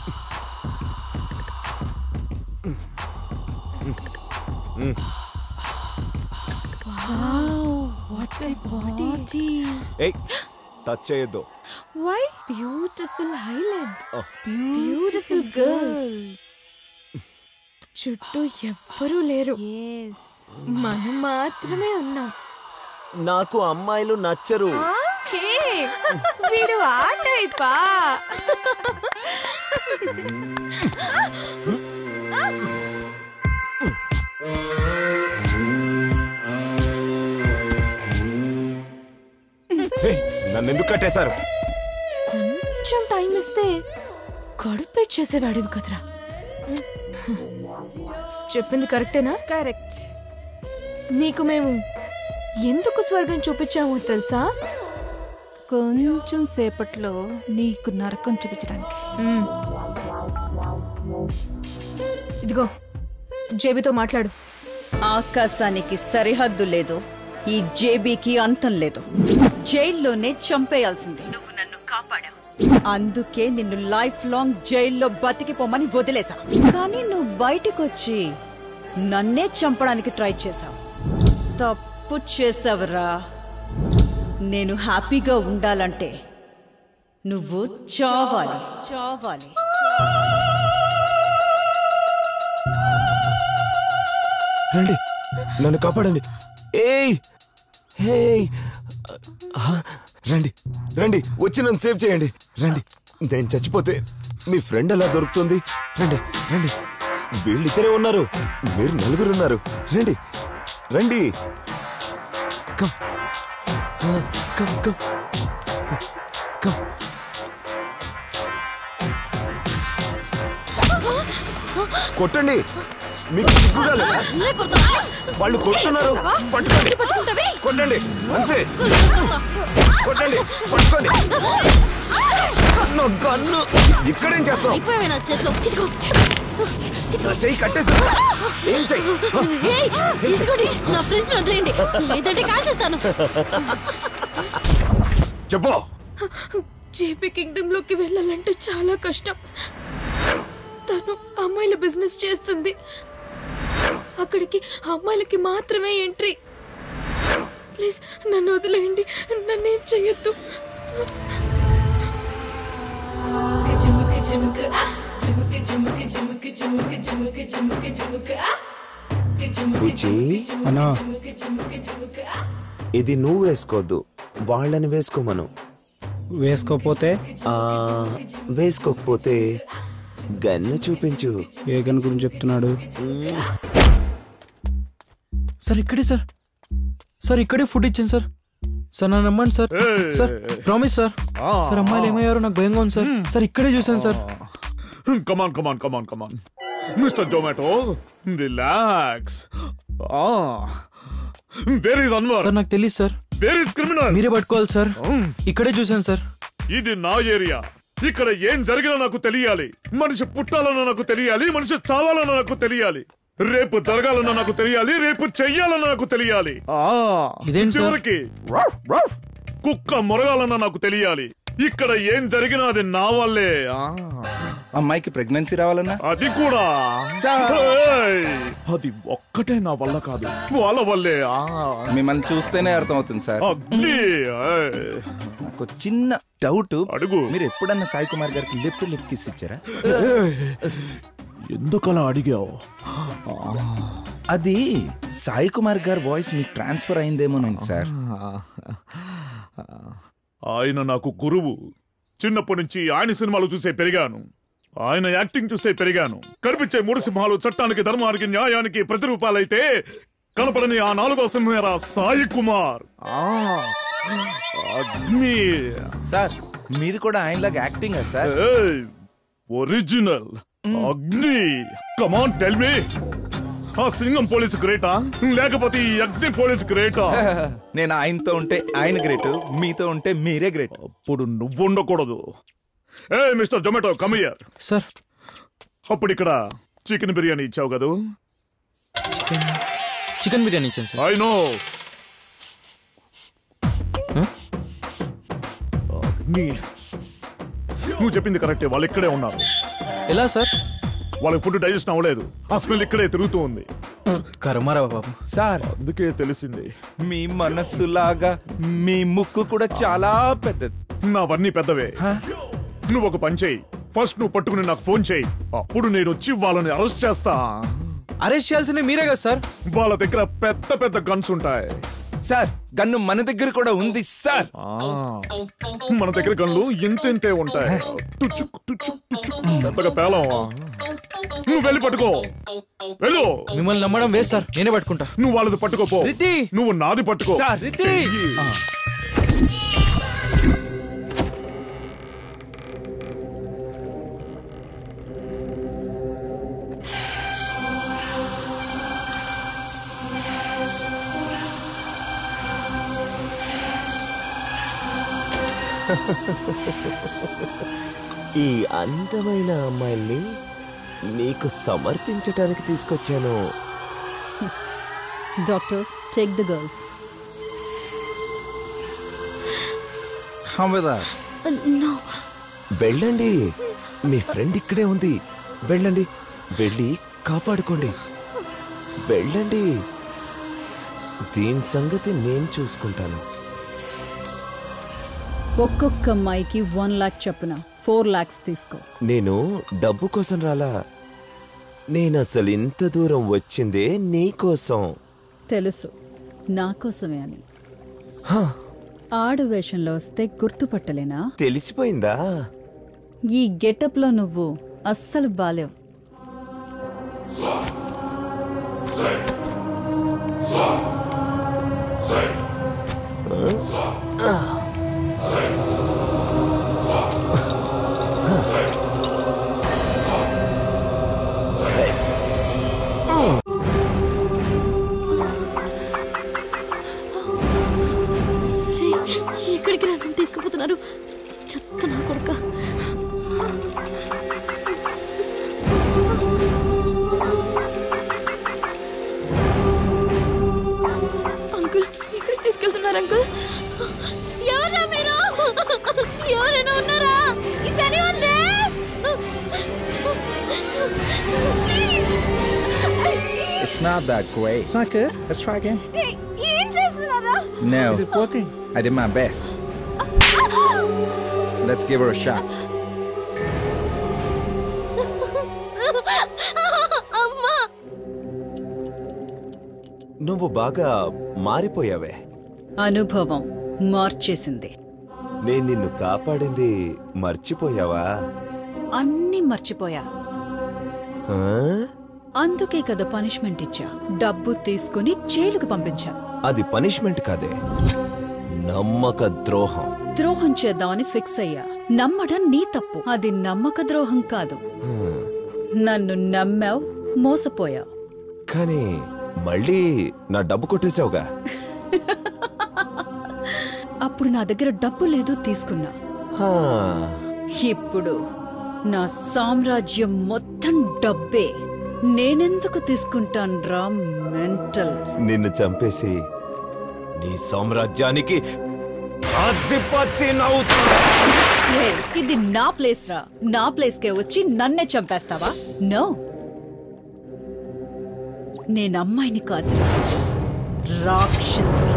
S10: మ్మ్.
S21: వాట్ ఏ బాడీ
S10: ఏయ్ టచ్ చేయొద్దు
S21: why
S7: beautiful highland
S10: Oh.
S7: Beautiful girls చుట్టూ ఎవ్వరూ లేరు మనం మాత్రమే ఉన్నాం
S10: నాకు అమ్మాయిలు నచ్చరు
S7: హే వీడు ఆ టైపా
S10: ఏయ్, నన్ను ఎందుకు కట్టేశారు
S7: కొంచెం టైం ఇస్తే కడుపు చేసేవాడివి కదరా చెప్పింది కరెక్టేనా
S21: కరెక్ట్
S7: నీకు మేము ఎందుకు స్వర్గం చూపించామో తెలుసా
S21: కొంచెం సేపట్లో నీకు నరకం చూపించడానికి
S7: మ్మ్. ఇదిగో జేబీతో మాట్లాడు
S3: ఆకాశానికి సరిహద్దు లేదు ఈ జేబీకి అంతం లేదు జైల్లోనే చంపేయాల్సిందే నువ్వు నన్ను కాపాడావు అందుకే నిన్ను లైఫ్ లాంగ్ జైల్లో బతికిపోమని వదిలేసా కానీ నువ్వు బయటికొచ్చి నన్నే చంపడానికి ట్రై చేశావు తప్పు చేసావురా నేను హ్యాపీగా ఉండాలంటే నువ్వు చావాలి చావాలి
S10: రండి నన్ను కాపాడండి ఏయ్ హేయ్ ఆ, రండి రండి వచ్చి నన్ను సేవ్ చేయండి రండి నేను చచ్చిపోతే మీ ఫ్రెండ్ ఎలా దొరుకుతుంది రండి రండి వీళ్ళిద్దరే ఉన్నారు మీరు నలుగురు ఉన్నారు రండి రండి కమ్ ఆ, కమ్ కమ్ కమ్ కొట్టండి మీకు సిగ్గుగా లేదా? వాళ్ళు కొడుతున్నారు పట్టుకోండి కొట్టండి అంతే కొట్టండి పట్టుకోండి నా గన్ను ఇక్కడేం చేస్తాం
S6: అయిపోయావే నా చేతిలో ఇదిగో
S10: నా చెయ్యి కట్టేసి ఏం చెయ్యి
S6: ఏయ్, ఇదిగోండి నా ఫ్రెండ్స్ వదిలేయండి లేదంటే కాల్ చేస్తాను
S10: చెప్పు
S7: జేపీ కింగ్డమ్ లోకి వెళ్ళాలంటే చాలా కష్టం తను అమ్మాయిల బిజినెస్ చేస్తుంది అక్కడికి అమ్మాయిలకి మాత్రమే ఎంట్రీ ప్లీజ్ నన్ను వదిలేయండి నన్నేం చెయ్యొద్దు
S10: బుజ్జి
S15: అన్నా
S10: ఇది నువ్వు వేసుకోవద్దు వాళ్ళని వేసుకోమను
S15: వేసుకోపోతే
S10: ఆ, వేసుకోకపోతే గన్ను చూపించు
S15: ఏ గన్ గురించి చెప్తున్నాడు
S13: సార్ ఇక్కడే సార్ సార్ ఇక్కడే ఫుడ్ ఇచ్చాను సార్ సార్ నన్ను నమ్మండి sir sir promise sir sir అమ్మాయిలు ఏమయ్యారో నాకు భయంగా ఉంది సార్ సార్ ఇక్కడే చూశాను sir
S12: come on come on come on come on mister Zomato relax where is Anwar
S13: sir నాకు తెలియదు సార్
S12: వేర్ ఇస్ క్రిమినల్
S13: మీరే పట్టుకోవాలి సార్ ఇక్కడే చూశాను సార్
S12: ఇది నా ఏరియా ఇక్కడ ఏం జరిగినా నాకు తెలియాలి మనిషి పుట్టాలన్నా నాకు తెలియాలి మనిషి చావాలన్నా నాకు తెలియాలి రేపు జరగాలన్నా నాకు తెలియాలి రేపు చెయ్యాలన్నా నాకు తెలియాలి ఆ,
S13: ఇదేంటి సార్?
S12: చివరికి కుక్క మొరగాలన్నా నాకు తెలియాలి ఇక్కడ ఏం జరిగినా అది నా వల్లే ఆ.
S17: అమ్మాయికి ప్రెగ్నెన్సీ రావాలన్నా
S12: అది కూడా ఏయ్! అది ఒక్కటే నా వల్ల కాదు వాళ్ళ వల్లే ఆ.
S17: మిమ్మల్ని చూస్తేనే అర్థమవుతుంది సార్
S12: అగ్ని ఏయ్!
S17: నాకు చిన్న డౌట్
S12: అడుగు
S17: మీరు ఎప్పుడన్నా సాయి కుమార్ గారికి లిప్ లిప్ కిస్ ఇచ్చారా
S12: ఎందుకలా అడిగావు
S17: అది సాయి కుమార్ గారి వాయిస్ మీకు ట్రాన్స్ఫర్ అయిందేమోనండి సార్
S12: ఆయన నాకు గురువు చిన్నప్పటి నుంచి ఆయన సినిమాలు చూసే పెరిగాను ఆయన యాక్టింగ్ చూసే పెరిగాను కనిపించే మూడు సింహాలు చట్టానికి ధర్మానికి న్యాయానికి ప్రతిరూపాలైతే కనపడని ఆ నాలుగో సింహేరా సాయి కుమార్ ఆ, అగ్ని
S17: సార్ మీది కూడా ఆయనలాగా యాక్టింగ్ సార్
S12: ఏయ్, ఒరిజినల్ అగ్ని కమాన్ టెల్ మీ ఆ సింగం పోలీసు గ్రేటా లేకపోతే ఈ అగ్ని పోలీసు గ్రేటా
S17: నేను ఆయనతో ఉంటే ఆయన గ్రేట్ మీతో ఉంటే మీరే గ్రేట్
S12: అప్పుడు నువ్వు ఉండకూడదు ఏ మిస్టర్ జొమాటో కమియర్
S13: సార్
S12: అప్పుడు ఇక్కడ చికెన్ బిర్యానీ ఇచ్చావు కదూ
S13: చికెన్ చికెన్ బిర్యానీ ఇచ్చాను సార్
S12: ఐ నో నువ్వు చెప్పింది కరెక్టే వాళ్ళు ఇక్కడే ఉన్నారు
S13: ఎలా సార్
S12: వాళ్ళకి ఫుడ్ డైజెషన్ అవ్వలేదు ఆ స్మెల్ ఇక్కడే తిరుగుతూ ఉంది
S13: కర్మారా బాబు
S17: సార్
S12: అందుకే తెలిసింది
S17: మీ మనస్సులాగా మీ ముక్కు కూడా చాలా పెద్దది
S12: నావన్నీ పెద్దవే నువ్వు ఒక పని చేయి ఫస్ట్ నువ్వు పట్టుకుని నాకు ఫోన్ చేయి అప్పుడు నేను వచ్చి వాళ్ళని అరెస్ట్ చేస్తా
S13: అరెస్ట్ చేయాల్సింది మీరే కదా సార్
S12: వాళ్ళ దగ్గర పెద్ద పెద్ద గన్స్ ఉంటాయి
S17: సార్ గన్ను మన దగ్గర కూడా ఉంది సార్
S12: మన దగ్గర గన్లు ఇంతెంతే ఉంటాయి టుచ్చు, టుచ్చు, టుచ్చు. పెద్దగా పేలం నువ్వు వెళ్ళి పట్టుకో వెళ్ళు
S13: మిమ్మల్ని నమ్మడం వేస్ట్ సార్ నేనే పట్టుకుంటా
S12: నువ్వు వాళ్ళది పట్టుకోపో
S13: రితి
S12: నువ్వు నాది పట్టుకో
S13: సార్ రితి
S12: చెయ్యి.
S10: ఈ అందమైన అమ్మాయిల్ని నీకు సమర్పించటానికి తీసుకొచ్చాను
S3: Doctors, take the girls.
S17: Come with us.
S6: No
S10: వెళ్ళండి మీ ఫ్రెండ్ ఇక్కడే ఉంది వెళ్ళండి వెళ్ళి కాపాడుకోండి వెళ్ళండి దీని సంగతి నేను చూసుకుంటాను
S3: ఒక్కొక్క అమ్మాయికి వన్ లాక్ చొప్పున ఫోర్ లాక్స్ తీసుకో
S10: నేను డబ్బు కోసం రాలా నేను అసలు ఇంత దూరం వచ్చిందే నీకోసం
S3: తెలుసు నా కోసమే అని ఆడు వేషంలో వస్తే గుర్తుపట్టలేనా
S10: తెలిసిపోయిందా
S3: ఈ గెటప్లో నువ్వు అస్సలు బాలేవు
S6: రే, ఎక్కడికి రథం తీసుకుపోతున్నారు చెత్త నా కొడుక
S4: అంకుల్ ఎక్కడికి తీసుకెళ్తున్నారు అంకుల్
S6: ఎవరా మీరు ఎవరైనా ఉన్నారా ఈసారి ఉందే
S17: It's not that great. It's not good. Let's try again.
S2: ఏం చేస్తున్నారా
S17: No. Is it working? I did my best. Let's give her a shot.
S6: అమ్మా
S10: నువ్వు బాగా మారిపోయావే
S3: అనుభవం మార్చేసింది
S10: నేను నిన్ను కాపాడింది మర్చిపోయావా
S3: అన్నీ మర్చిపోయా
S10: ఆ?
S3: అందుకే కదా పనిష్మెంట్ ఇచ్చా డబ్బు తీసుకుని జైలుకు పంపించా
S10: అది పనిష్మెంట్ కాదే నమ్మక ద్రోహం
S3: ద్రోహం చేద్దామని ఫిక్స్ అయ్యా నమ్మడం నీ తప్పు అది నమ్మక ద్రోహం కాదు
S10: హ్మ్.
S3: నన్ను నమ్మావు మోసపోయావు
S10: కానీ మళ్ళీ నా డబ్బు కొట్టేశావుగా
S3: అప్పుడు నా దగ్గర డబ్బు లేదు తీసుకున్నా
S10: హా.
S3: ఇప్పుడు నా సామ్రాజ్యం మొత్తం డబ్బే నేనెందుకు తీసుకుంటాన్రా మెంటల్
S10: నిన్ను చంపేసి నీ సామ్రాజ్యానికి అధిపతి నవ్వుతా
S3: ఏ, ఇది నా ప్లేస్ రా నా ప్లేస్ కే వచ్చి నన్నే చంపేస్తావా నో నేను అమ్మాయిని కాదు రాక్షసి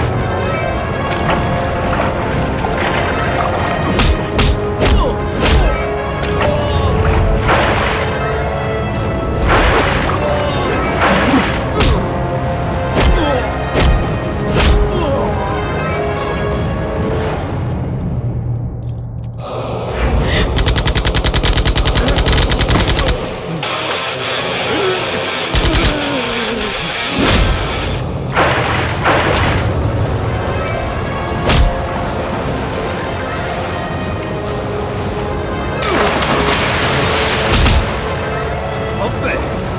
S10: అబ్బే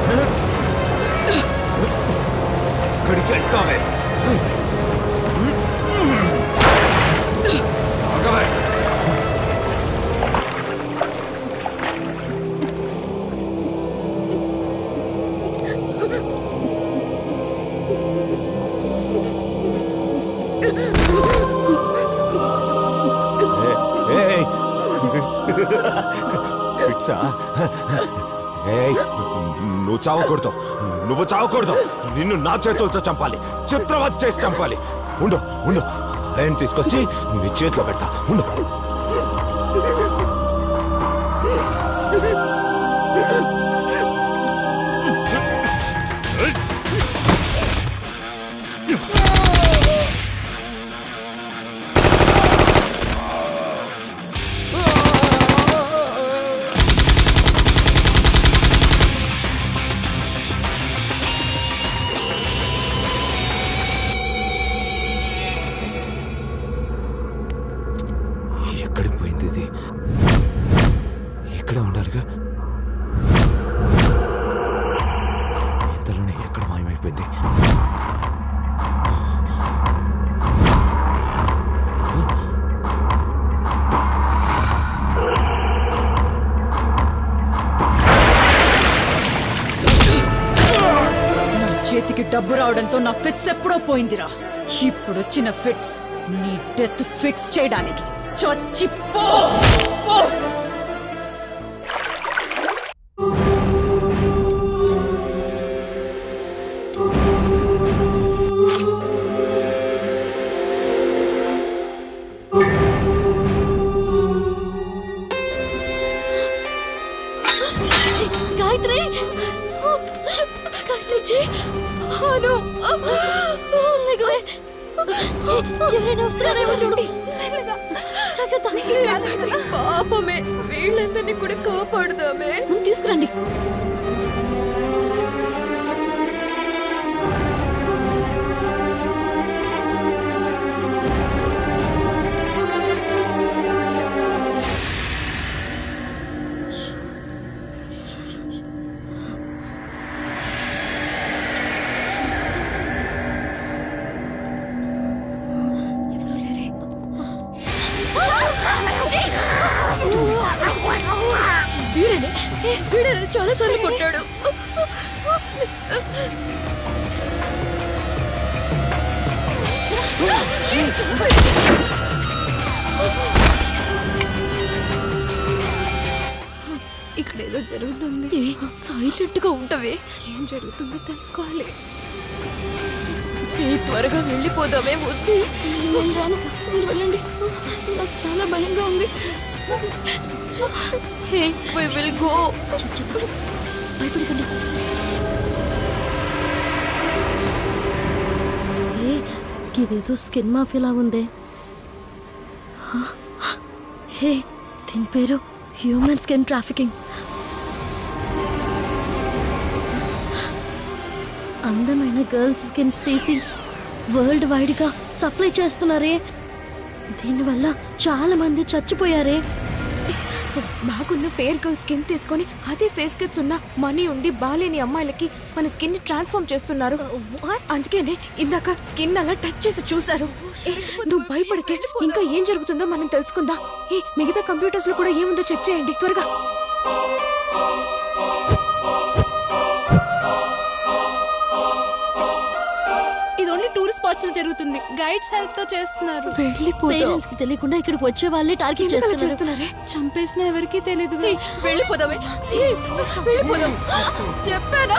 S10: ఇక్కడికి వెళ్తావే ఆగవే ఏయ్ పిట్సా ఏయ్ నువ్వు చావకూడదు నువ్వు చావకూడదు నిన్ను నా చేతులతో చంపాలి చిత్రవత్ చేసి చంపాలి ఉండు ఉండు ఆయన తీసుకొచ్చి నీ చేతిలో పెడతా ఉండు ఎక్కడికి పోయింది ఇది ఇక్కడే ఉండాలిగా ఇంతలోనే ఎక్కడ మాయమైపోయింది
S3: నా చేతికి డబ్బు రావడంతో నా ఫిట్స్ ఎప్పుడో పోయిందిరా ఇప్పుడు వచ్చిన ఫిట్స్ నీ డెత్ ఫిక్స్ చేయడానికి చచ్చిపో పో.
S6: గాయత్రి కష్టించి అను లేకవే ఎవరైనా వస్తున్నారేమో చూడు జాగ్రత్త
S4: పాపమే వీళ్ళందరినీ కూడా కాపాడుదామే
S6: తీసుకురండి
S4: వీడనే వీడనే చాలా సార్లు కొట్టాడు ఇక్కడ ఏదో జరుగుతుంది సైలెంట్ గా ఉంటవే ఏం జరుగుతుందో తెలుసుకోవాలి ఏ త్వరగా వెళ్ళిపోదామే వద్దు
S6: నేను రాను మీరు వెళ్ళండి నాకు చాలా భయంగా ఉంది
S4: హే వి విల్ గో
S6: భయపడకండి ఏ ఇదేదో స్కిన్ మాఫియా లాగుందే హ? హే దీని పేరు హ్యూమన్ స్కిన్ ట్రాఫికింగ్ అందమైన గర్ల్స్ స్కిన్స్ తీసి వరల్డ్ వైడ్గా సప్లై చేస్తున్నారే దీనివల్ల చాలా మంది చచ్చిపోయారే
S7: బాగున్న ఫేర్ గర్ల్ స్కిన్ తీసుకొని అదే ఫేస్ కిట్స్ ఉన్న మనీ ఉండి బాలేని అమ్మాయిలకి మన స్కిన్ ని ట్రాన్స్ఫార్మ్ చేస్తున్నారు అందుకేనే ఇందాక స్కిన్ అలా టచ్ చేసి చూసారు ఏ, నువ్వు భయపడకే ఇంకా ఏం జరుగుతుందో మనం తెలుసుకుందాం ఏ మిగతా కంప్యూటర్స్ లో కూడా ఏముందో చెక్ చేయండి త్వరగా
S4: ఇది ఓన్లీ టూరిస్ట్ టార్చర్ జరుగుతుంది గైడ్స్ హెల్ప్ తో చేస్తున్నారు
S6: పేరెంట్స్ కి తెలియకుండా ఇక్కడికి వచ్చే వాళ్ళే టార్గెట్
S4: ఎందుకు అలా
S6: చేస్తున్నారు
S4: చేస్తున్నారే చంపేసిన ఎవరికి తెలియదు
S21: వెళ్ళిపోదామే ప్లీజ్ వెళ్ళిపోదాం చెప్పానా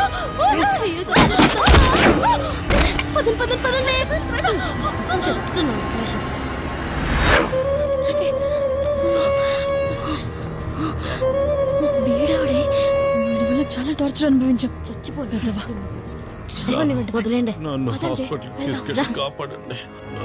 S6: పదండి పదండి పదండి చెప్తున్నాను వీడావిడే
S4: వీడి వల్ల చాలా టార్చర్ అనుభవించాం
S6: చచ్చిపోలేదవా వదిలేండి
S11: నన్ను
S6: పదండి.
S11: హాస్పిటల్
S6: వెళ్దాం.
S11: తీసుకెళ్ళి
S6: రా.
S11: కాపాడండి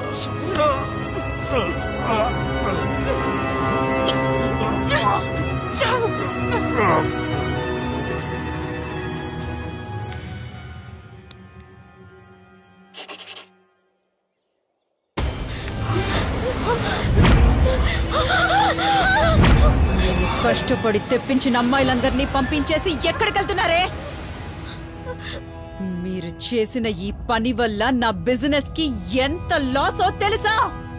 S3: కష్టపడి తెప్పించిన అమ్మాయిలందరినీ పంపించేసి ఎక్కడికి వెళ్తున్నారే మీరు చేసిన ఈ పని వల్ల నా బిజినెస్ కి ఎంత లాసో తెలుసా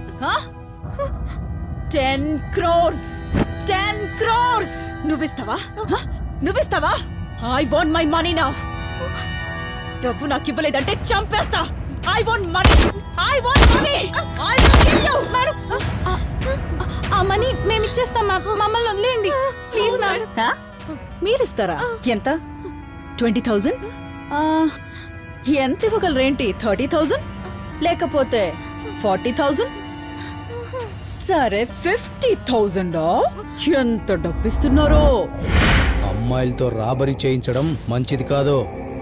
S3: టెన్ క్రోర్స్ టెన్ క్రోర్స్ నువ్విస్తావా హ? నువ్విస్తావా ఐ వాంట్ మై మనీ నా డబ్బు నాకు ఇవ్వలేదంటే చంపేస్తా I want money I want money I
S4: madam ఆ మనీ మేము ఇచ్చేస్తాం మ్యామ్ మమ్మల్ని వదిలేయండి ప్లీజ్ మ్యామ్
S3: మీరిస్తారా ఎంత ట్వంటీ థౌజండ్ ఎంత ఇవ్వగలరేంటి థర్టీ థౌజండ్ లేకపోతే ఫార్టీ థౌజండ్ సరే ఫిఫ్టీ థౌజండా ఎంత డబ్బిస్తున్నారో
S18: అమ్మాయిలతో రాబరీ చేయించడం మంచిది కాదు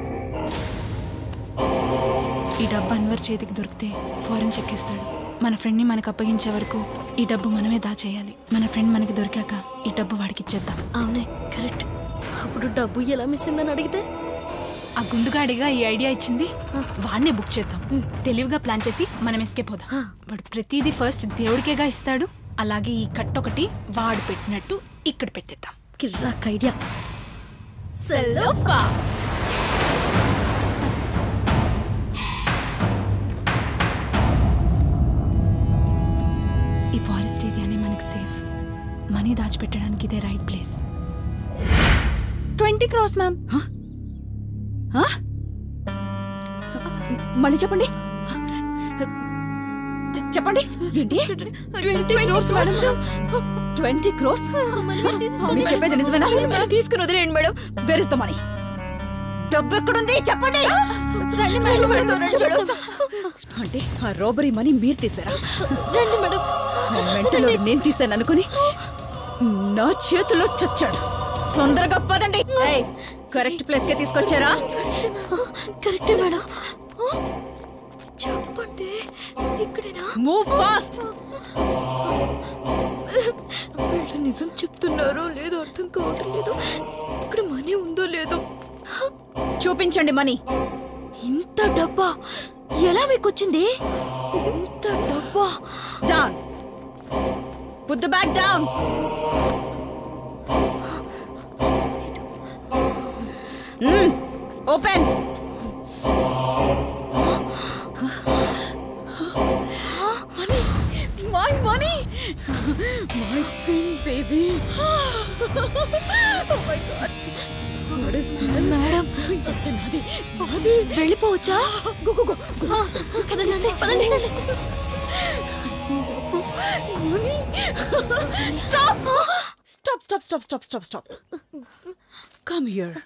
S4: ఈ డబ్బు అన్వర్ చేతికి దొరికితే ఫారెన్ చెక్కిస్తాడు మన ఫ్రెండ్ని మనకు అప్పగించే వరకు ఈ డబ్బు మనమే దాచేయాలి మన ఫ్రెండ్ మనకి దొరికాక ఈ డబ్బు వాడికి ఇచ్చేద్దాం
S6: అవునే కరెక్ట్ అప్పుడు డబ్బు ఎలా మిస్ అయిందని అడిగితే
S4: ఆ గుండుగాడిగా ఈ ఐడియా ఇచ్చింది వాడినే బుక్ చేద్దాం తెలివిగా ప్లాన్ చేసి మనం ఎస్కేప్ పోదాం వాడు ప్రతిదీ ఫస్ట్ దేవుడికేగా ఇస్తాడు అలాగే ఈ కట్ ఒకటి వాడు పెట్టినట్టు ఇక్కడ పెట్టేద్దాం
S6: కిర్రాక్ ఐడియా
S4: సెల్లోఫా ఈ ఫారెస్ట్ ఏరియానే మనకి సేఫ్ మనీ దాచిపెట్టడానికి ఇదే right place twenty crores ma'am
S3: మళ్ళీ చెప్పండి చె- చెప్పండి ఏంటి ట్వంటీ క్రోర్స్ మీరు చెప్పేది నిజమేనా
S21: తీసుకుని వదిలేయండి madam
S3: where is the money డబ్బు ఎక్కడుంది చెప్పండి
S21: రండి మేడం, వస్తాం, రండి మేడం.
S3: అంటే ఆ రాబరీ మనీ మీరు తీసారా
S6: రండి మేడం
S3: ఆ మెంటలో నేను తీసాను అనుకుని నా చేతిలో చచ్చాడు తొందరగా పదండి కరెక్ట్ ప్లేస్ కే తీసుకొచ్చారా
S6: కరెక్టే మేడం చెప్పండి ఇక్కడేనా
S3: మూవ్ ఫాస్ట్
S21: వీళ్ళు నిజం చెప్తున్నారో లేదో అర్థం కావటం లేదు ఇక్కడ మనీ ఉందో లేదో
S3: చూపించండి మనీ
S21: ఇంత డబ్బా ఎలా మీకు వచ్చింది ఇంత డబ్బా
S3: down put the bag down open my money my pin baby oh my God
S21: madam
S3: అది
S21: వెళ్ళిపోవచ్చా
S3: గో గో గో
S6: పదండి పదండి
S3: money stop stop stop stop stop stop stop come here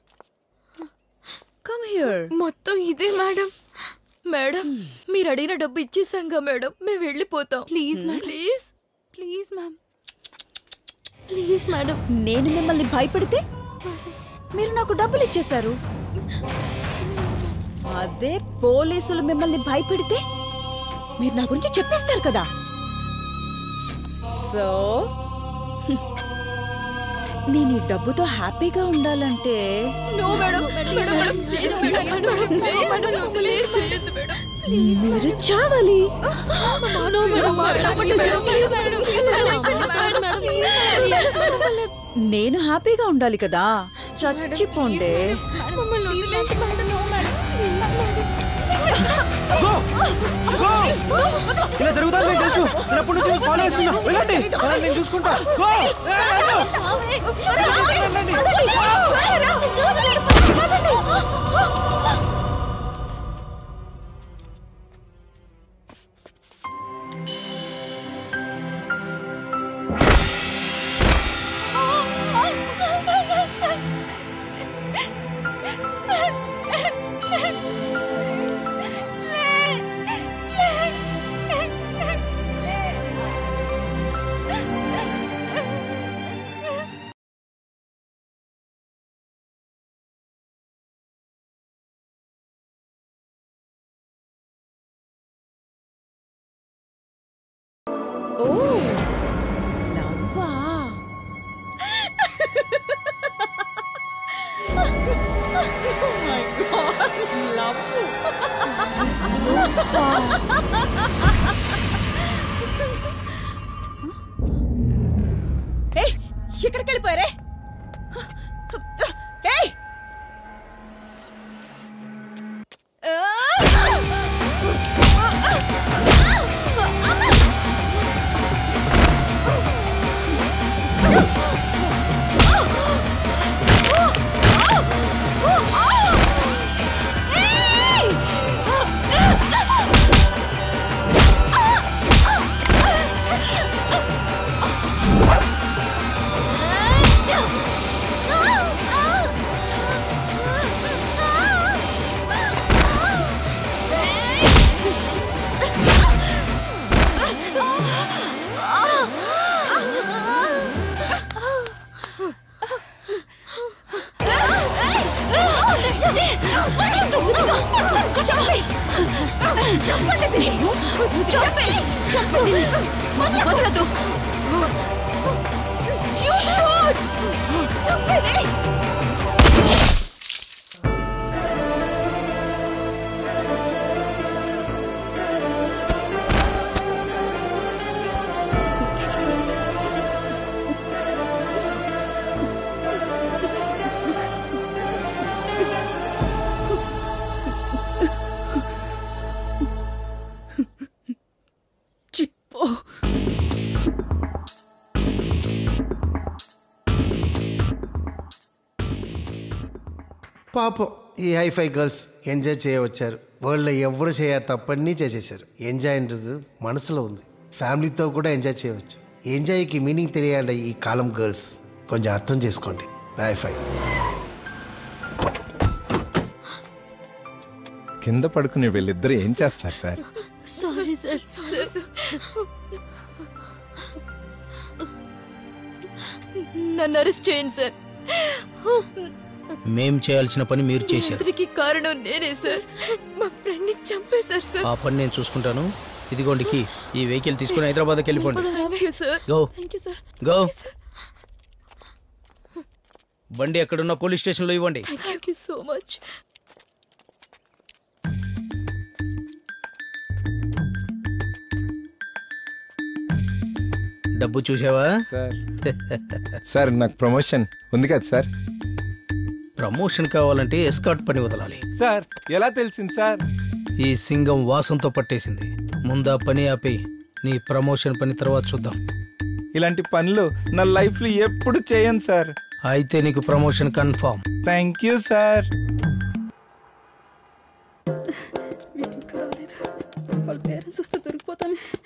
S3: come here
S21: మొత్తం ఇదే మేడం మేడం మీరు అడిగిన డబ్బు ఇచ్చేసాంగా మేడం మేము వెళ్ళిపోతాం
S4: please madam.
S21: Please
S4: please ma'am
S6: please madam
S3: నేను మిమ్మల్ని భయపెడితే మీరు నాకు డబ్బులు ఇచ్చేశారు అదే పోలీసులు మిమ్మల్ని భయపెడితే మీరు నా గురించి చెప్పేస్తారు కదా సో నేను ఈ డబ్బుతో హ్యాపీగా ఉండాలంటే
S21: no madam madam madam please madam madam please please చేయొద్దు మేడం
S3: మీరు చావాలి
S21: no madam madam madam please madam please madam madam please
S3: నేను హ్యాపీగా ఉండాలి కదా చచ్చిపోండే
S21: మమ్మల్ని వదిలేండి మేడం నో మేడం
S9: ఇలా జరుగుతుంది నేను తెలుసు నేను అప్పటి నుంచి ఫాలో చేస్తున్నా వెళ్ళండి వెళ్ళండి, నేను చూసుకుంటా గో
S21: ఎక్కడికి వెళ్ళిపోయారే ఏయ్
S2: వదలదు You shoot! చంపేది
S21: చిప్పు
S1: పాపం ఈ హైఫై గర్ల్స్ ఎంజాయ్ చేయవచ్చారు వరల్డ్లో ఎవరు చేయరు తప్పన్నీ చేసేసారు ఎంజాయ్ అనేది మనసులో ఉంది ఫ్యామిలీతో కూడా ఎంజాయ్ చేయవచ్చు ఎంజాయ్కి మీనింగ్ తెలియాలి ఈ కాలం గర్ల్స్ కొంచెం అర్థం చేసుకోండి హైఫై
S17: కింద పడుకుని వీళ్ళిద్దరు ఏం చేస్తున్నారు sir
S6: sorry sir
S7: sorry sir నన్ను అరెస్ట్ చేయండి సార్
S18: మేం చేయాల్సిన పని మీరు చేశారు
S7: అందరికి కారణం నేనే సార్ మా ఫ్రెండ్ ని చంపేశారు సార్
S18: ఆ పని నేను చూసుకుంటాను ఇదిగోండి కీ ఈ వెహికల్ తీసుకుని హైదరాబాద్కి వెళ్ళిపోండి
S7: thank you sir
S18: Go.
S7: Thank you sir
S18: go బండి ఎక్కడున్న పోలీస్ స్టేషన్లో ఇవ్వండి
S7: థ్యాంక్ యూ సో మచ్
S18: డబ్బు చూసావా
S17: సార్ సార్ నాకు ప్రమోషన్ ఉంది కదా సార్
S18: ప్రమోషన్ కావాలంటే ఎస్కాట్ పని వదలాలి
S17: సార్ ఎలా తెలిసింది సార్
S18: ఈ సింగం వాసంతో పట్టేసింది ముందా పని ఆపి నీ ప్రమోషన్ పని తర్వాత చూద్దాం
S17: ఇలాంటి పనులు నా లైఫ్లో ఎప్పుడు చేయను సార్
S18: అయితే నీకు promotion confirm
S17: thank you sir
S21: వాళ్ళ పేరెంట్స్ వస్తే దొరికిపోతామే